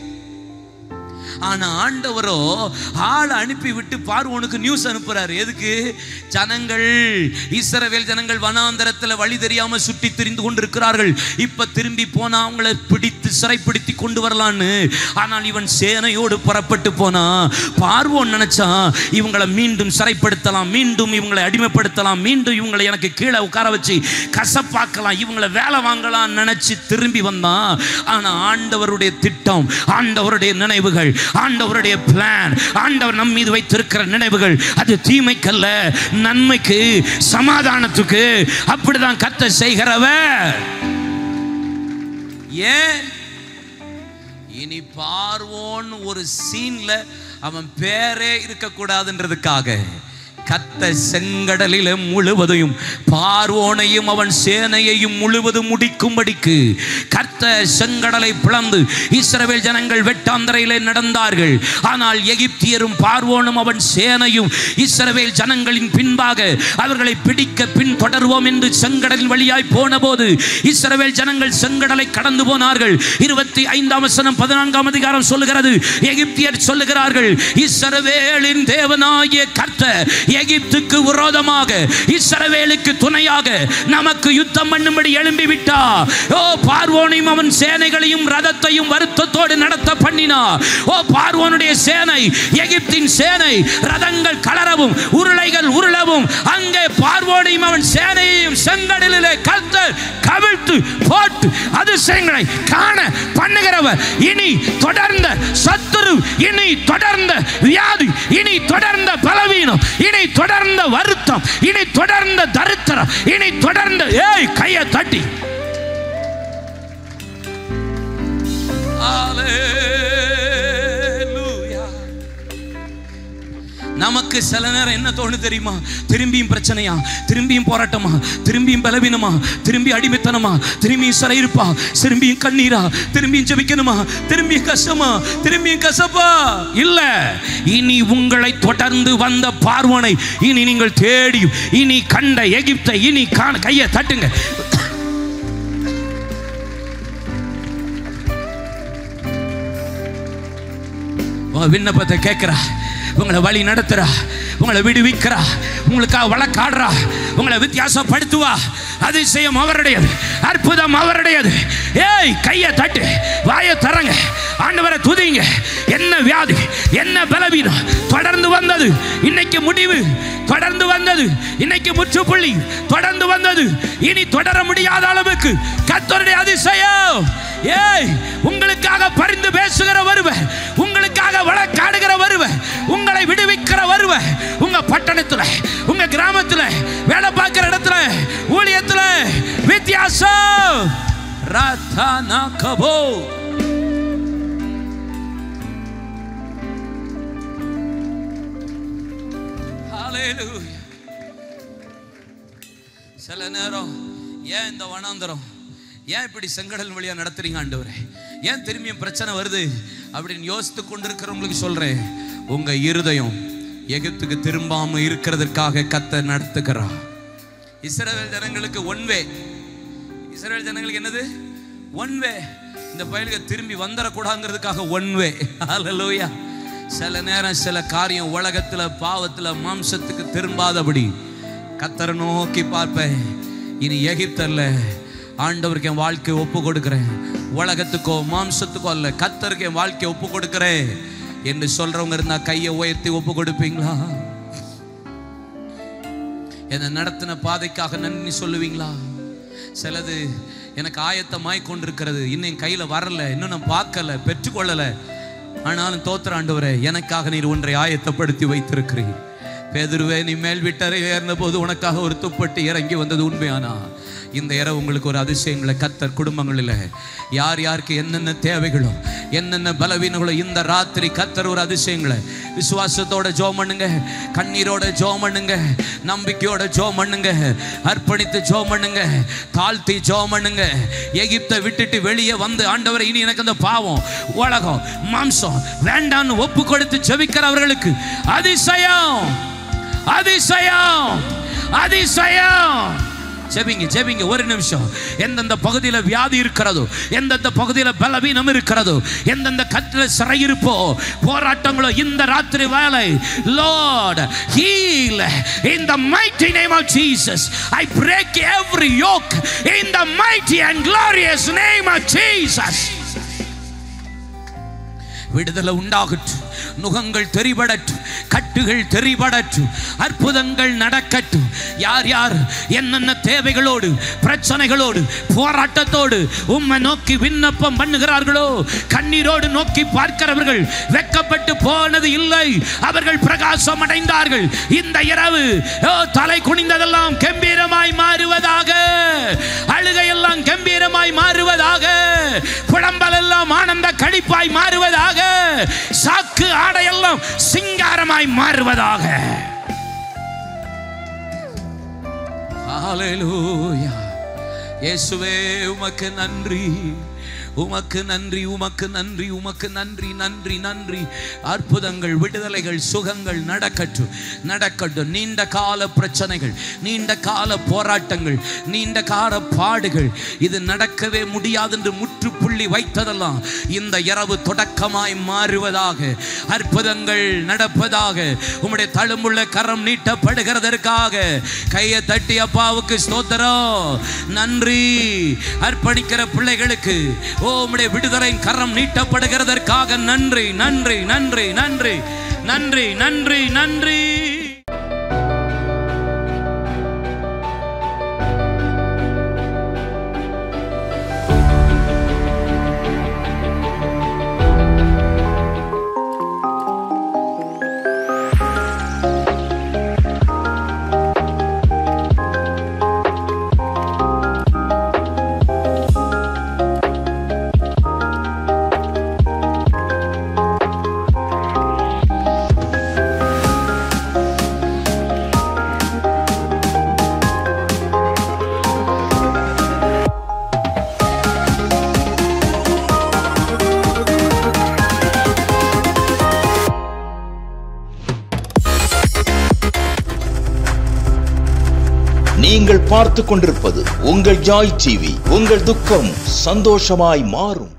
ஆனா ஆண்டவரோ ஆளை அனுப்பி விட்டு பார்வோனுக்கு நியூஸ் அனுப்புறாரு எதுக்கு ஜனங்கள் இஸ்ரவேல் ஜனங்கள் வனாந்தரத்துல வழி தெரியாம சுற்றி திரிந்து கொண்டிருக்கிறார்கள் இப்ப திரும்பி போனா அவங்கள பிடித்து சிறைப்பிடித்து கொண்டு வரலான்னு ஆனால் இவன் சேனையோடு புறப்பட்டு போனா பார்வோன் நினைச்சான் இவங்களை மீண்டும் சிறைப்படுத்தலாம் மீண்டும் இவங்களை அடிமைப்படுத்தலாம் மீண்டும் இவங்களை எனக்கு கீழே உட்கார வச்சு கசப்பாக்கலாம் இவங்களை வேலை வாங்கலாம் நினைச்சு திரும்பி வந்தான் ஆனா ஆண்டவருடைய திட்டம் ஆண்டவருடைய நினைவுகள் ஆண்டவருடைய பிளான் ஆண்டவர் நம் மீது வைத்திருக்கிற நினைவுகள் அது தீமைக்கல்ல நன்மைக்கு சமாதானத்துக்கு அப்படிதான் கத்த செய்கிறவர் ஏன் இனி பார்வோன் ஒரு சீன்ல அவன் பேரே இருக்கக்கூடாதுன்றதுக்காக கத்த செங்கடலில முழுவதையும் பார்வோனையும் அவன் சேனையையும் முழுவதும் முடிக்கும்படிக்கு கத்த செங்கடலை பிளந்து இஸ்ரவேல் ஜனங்கள் வெட்டாந்தரையிலே நடந்தார்கள் ஆனால் எகிப்தியரும் பார்வோனும் அவன் சேனையும் இஸ்ரவேல் ஜனங்களின் பின்பாக அவர்களை பிடிக்க பின் தொடருவோம் என்று செங்கடலின் வழியாய் போன போது இஸ்ரவேல் ஜனங்கள் செங்கடலை கடந்து போனார்கள் இருபத்தி ஐந்தாம் வசனம் பதினான்காம் அதிகாரம் சொல்லுகிறது எகிப்தியர் சொல்லுகிறார்கள் இஸ்ரவேலின் தேவனாகிய கர்த்தர் எகிப்துக்கு விரோதமாக இஸ்ரவேலுக்கு துணையாக நமக்கு யுத்தம் பண்ணும்படி எழும்பி விட்டா ஓ பார்வோனையும் அவன் சேனைகளையும் ரதத்தையும் வருத்தத்தோடு நடத்த பண்ணினா ஓ பார்வோனுடைய சேனை எகிப்தின் சேனை ரதங்கள் கலரவும் உருளைகள் உருளவும் அங்கே பார்வோனையும் அவன் சேனையையும் செங்கடலிலே கர்த்தர் கவிழ்த்து போட்டு அதிசயங்களை காண பண்ணுகிறவர் இனி தொடர்ந்த சத்துரு இனி தொடர்ந்த வியாதி இனி தொடர்ந்த பலவீனம் இனி தொடர்ந்த வருத்தம் இனி தொடர்ந்த தரித்திரம் இனி தொடர்ந்த ஏய் கையை தட்டி Hallelujah. நமக்கு சில நேரம் என்ன தோணும் தெரியுமா திரும்பியும் பிரச்சனையா திரும்பியும் போராட்டமா திரும்பியும் பலவீனமா திரும்பி அடிமைத்தனமா திரும்பியும் சிறையிருப்பா திரும்பியும் கண்ணீரா திரும்பியும் ஜெபிக்கணுமா திரும்பியும் கஷ்டமா திரும்பியும் கசப்பா இல்ல இனி உங்களை தொடர்ந்து வந்த பார்வனை இனி நீங்கள் தேடி இனி கண்ட எகிப்தை இனி காண கையை தட்டுங்க உங்க விண்ணப்பத்தை கேட்கிறா உங்களை வழி நடத்துறா உங்களை விடுவிக்கிறா உங்களுக்காக வழக்காடுறா உங்களை வித்தியாசப்படுத்துவா அதிசயம் அவருடையது அற்புதம் அவருடையது ஏய் கையை தட்டு வாயை தரங்க ஆண்டவரை துதிங்க என்ன வியாதி என்ன பலவீனம் தொடர்ந்து வந்தது இன்னைக்கு முடிவு தொடர்ந்து வந்தது இன்னைக்கு முற்றுப்புள்ளி தொடர்ந்து வந்தது இனி தொடர முடியாத அளவுக்கு கத்தருடைய அதிசயம் ஏய் உங்களுக்காக பரிந்து பேசுகிற வருவ உங்களுக்காக வழக்காடுகிற வருவ உங்களை விடுவிக்கிற வருவ உங்க பட்டணத்துல உங்க கிராமத்துல வேலை பார்க்கிற இடத்துல ஊழியத்துல வித்தியாசம் ரத்தனா கபோ Hallelujah. சில நேரம் ஏன் இந்த வனாந்தரம் ஏன் இப்படி செங்கடல் வழியா நடத்துறீங்க ஆண்டவரே ஏன் திரும்பியும் பிரச்சனை வருது அப்படின்னு யோசித்து கொண்டிருக்கிறவங்களுக்கு சொல்றேன் உங்க இருதயம் எகிப்துக்கு திரும்பாம இருக்கிறதற்காக கத்த நடத்துகிறா இஸ்ரவேல் ஜனங்களுக்கு ஒன்வே இஸ்ரவேல் ஜனங்களுக்கு என்னது ஒன் வே இந்த பயலுக்கு திரும்பி வந்துடக்கூடாங்கிறதுக்காக ஒன் வே ஹalleluya சில நேரம் சில காரியம் உலகத்துல பாவத்துல மாம்சத்துக்கு திரும்பாதபடி கத்தரை நோக்கி பார்ப்பேன் இனி எகிப்தல்ல ஆண்டவருக்கு என் வாழ்க்கையை ஒப்பு கொடுக்கிறேன் உலகத்துக்கோ மாம்சத்துக்கோ அல்ல கத்தருக்கு என் வாழ்க்கையை ஒப்பு கொடுக்கிறேன் என்று சொல்றவங்க இருந்தா கையை உயர்த்தி ஒப்பு கொடுப்பீங்களா என்னை நடத்தின பாதைக்காக நன்றி சொல்லுவீங்களா சிலது எனக்கு ஆயத்தமாய் கொண்டிருக்கிறது இன்னும் என் கையில வரல இன்னும் நான் பார்க்கல பெற்றுக்கொள்ளல ஆனாலும் தோத்திர ஆண்டவரே எனக்காக நீர் ஒன்றை ஆயத்தப்படுத்தி வைத்திருக்கிறீர் பேதுருவே நீ மேல் விட்டறை ஏறின போது உனக்காக ஒரு துப்பட்டு இறங்கி வந்தது உண்மையானா இந்த இரவு உங்களுக்கு ஒரு அதிசயங்களை கத்தர் குடும்பங்களில் யார் யாருக்கு என்னென்ன தேவைகளோ என்னென்ன பலவீனங்களோ இந்த ராத்திரி கத்தர் ஒரு அதிசயங்களை விசுவாசத்தோட ஜோம் பண்ணுங்க கண்ணீரோட ஜோம் பண்ணுங்க நம்பிக்கையோட ஜோம் பண்ணுங்க அர்ப்பணித்து ஜோம் பண்ணுங்க தாழ்த்தி ஜோம் பண்ணுங்க எகிப்தை விட்டுட்டு வெளியே வந்து ஆண்டவரை இனி எனக்கு அந்த பாவம் உலகம் மாம்சம் வேண்டான்னு ஒப்பு கொடுத்து ஜெபிக்கிறவர்களுக்கு அதிசயம் அதிசயம் அதிசயம் ஜெபிங்க ஜெபிங்க ஒரு நிமிஷம் எந்தெந்த பகுதியில் வியாதி இருக்கிறதோ எந்தெந்த பகுதியில் பலவீனம் இருக்கிறதோ எந்தெந்த கட்டில் சிறையிருப்போ போராட்டங்களோ இந்த ராத்திரி வேலை Lord heal in the mighty name of Jesus I break every yoke in the mighty and glorious name of Jesus விடுதலை உண்டாகட்டும் நுகங்கள் தெரிபடட்டும் கட்டுகள் தெரிபடட்டும் அற்புதங்கள் நடக்கட்டும் யார் யார் என்னென்ன தேவைகளோடு பிரச்சனைகளோடு போராட்டத்தோடு உம்மை நோக்கி விண்ணப்பம் பண்ணுகிறார்களோ கண்ணீரோடு நோக்கி பார்க்கிறவர்கள் வெக்கப்பட்டு போனது இல்லை அவர்கள் பிரகாசம் அடைந்தார்கள் இந்த இரவு ஓ, தலை குனிந்ததெல்லாம் கம்பீரமாய் மாறுவதாக அழுகையெல்லாம் கம்பீரமாய் மாறுவதாக புலம்பல் எல்லாம் ஆனந்த கழிப்பாய் மாறுவதாக சாக்கு ஆடையெல்லாம் சிங்காரமாய் மாறுவதாக ஹalleluya இயேசுவே உமக்கு நன்றி உமக்கு நன்றி உமக்கு நன்றி உமக்கு நன்றி நன்றி நன்றி அற்புதங்கள் விடுதலைகள் சுகங்கள் நடக்கட்டும் நடக்கட்டும் நீண்ட கால பிரச்சனைகள் நீண்ட கால போராட்டங்கள் நீண்ட கால பாடுகள் இது நடக்கவே முடியாது என்று முற்றுப்புள்ளி வைத்ததெல்லாம் இந்த இரவு தொடக்கமாய் மாறுவதாக அற்புதங்கள் நடப்பதாக உம்முடைய தழும்புள்ள கரம் நீட்டப்படுகிறதற்காக கையை தட்டி அப்பாவுக்கு ஸ்தோத்திரம் நன்றி அர்ப்பணிக்கிற பிள்ளைகளுக்கு ஓ உம்முடைய விடுதலை கரம் நீட்டப்படுகிறதற்காக நன்றி நன்றி நன்றி நன்றி நன்றி நன்றி நன்றி நீங்கள் பார்த்துக் கொண்டிருப்பது உங்கள் ஜாய் டிவி உங்கள் துக்கம் சந்தோஷமாய் மாறும்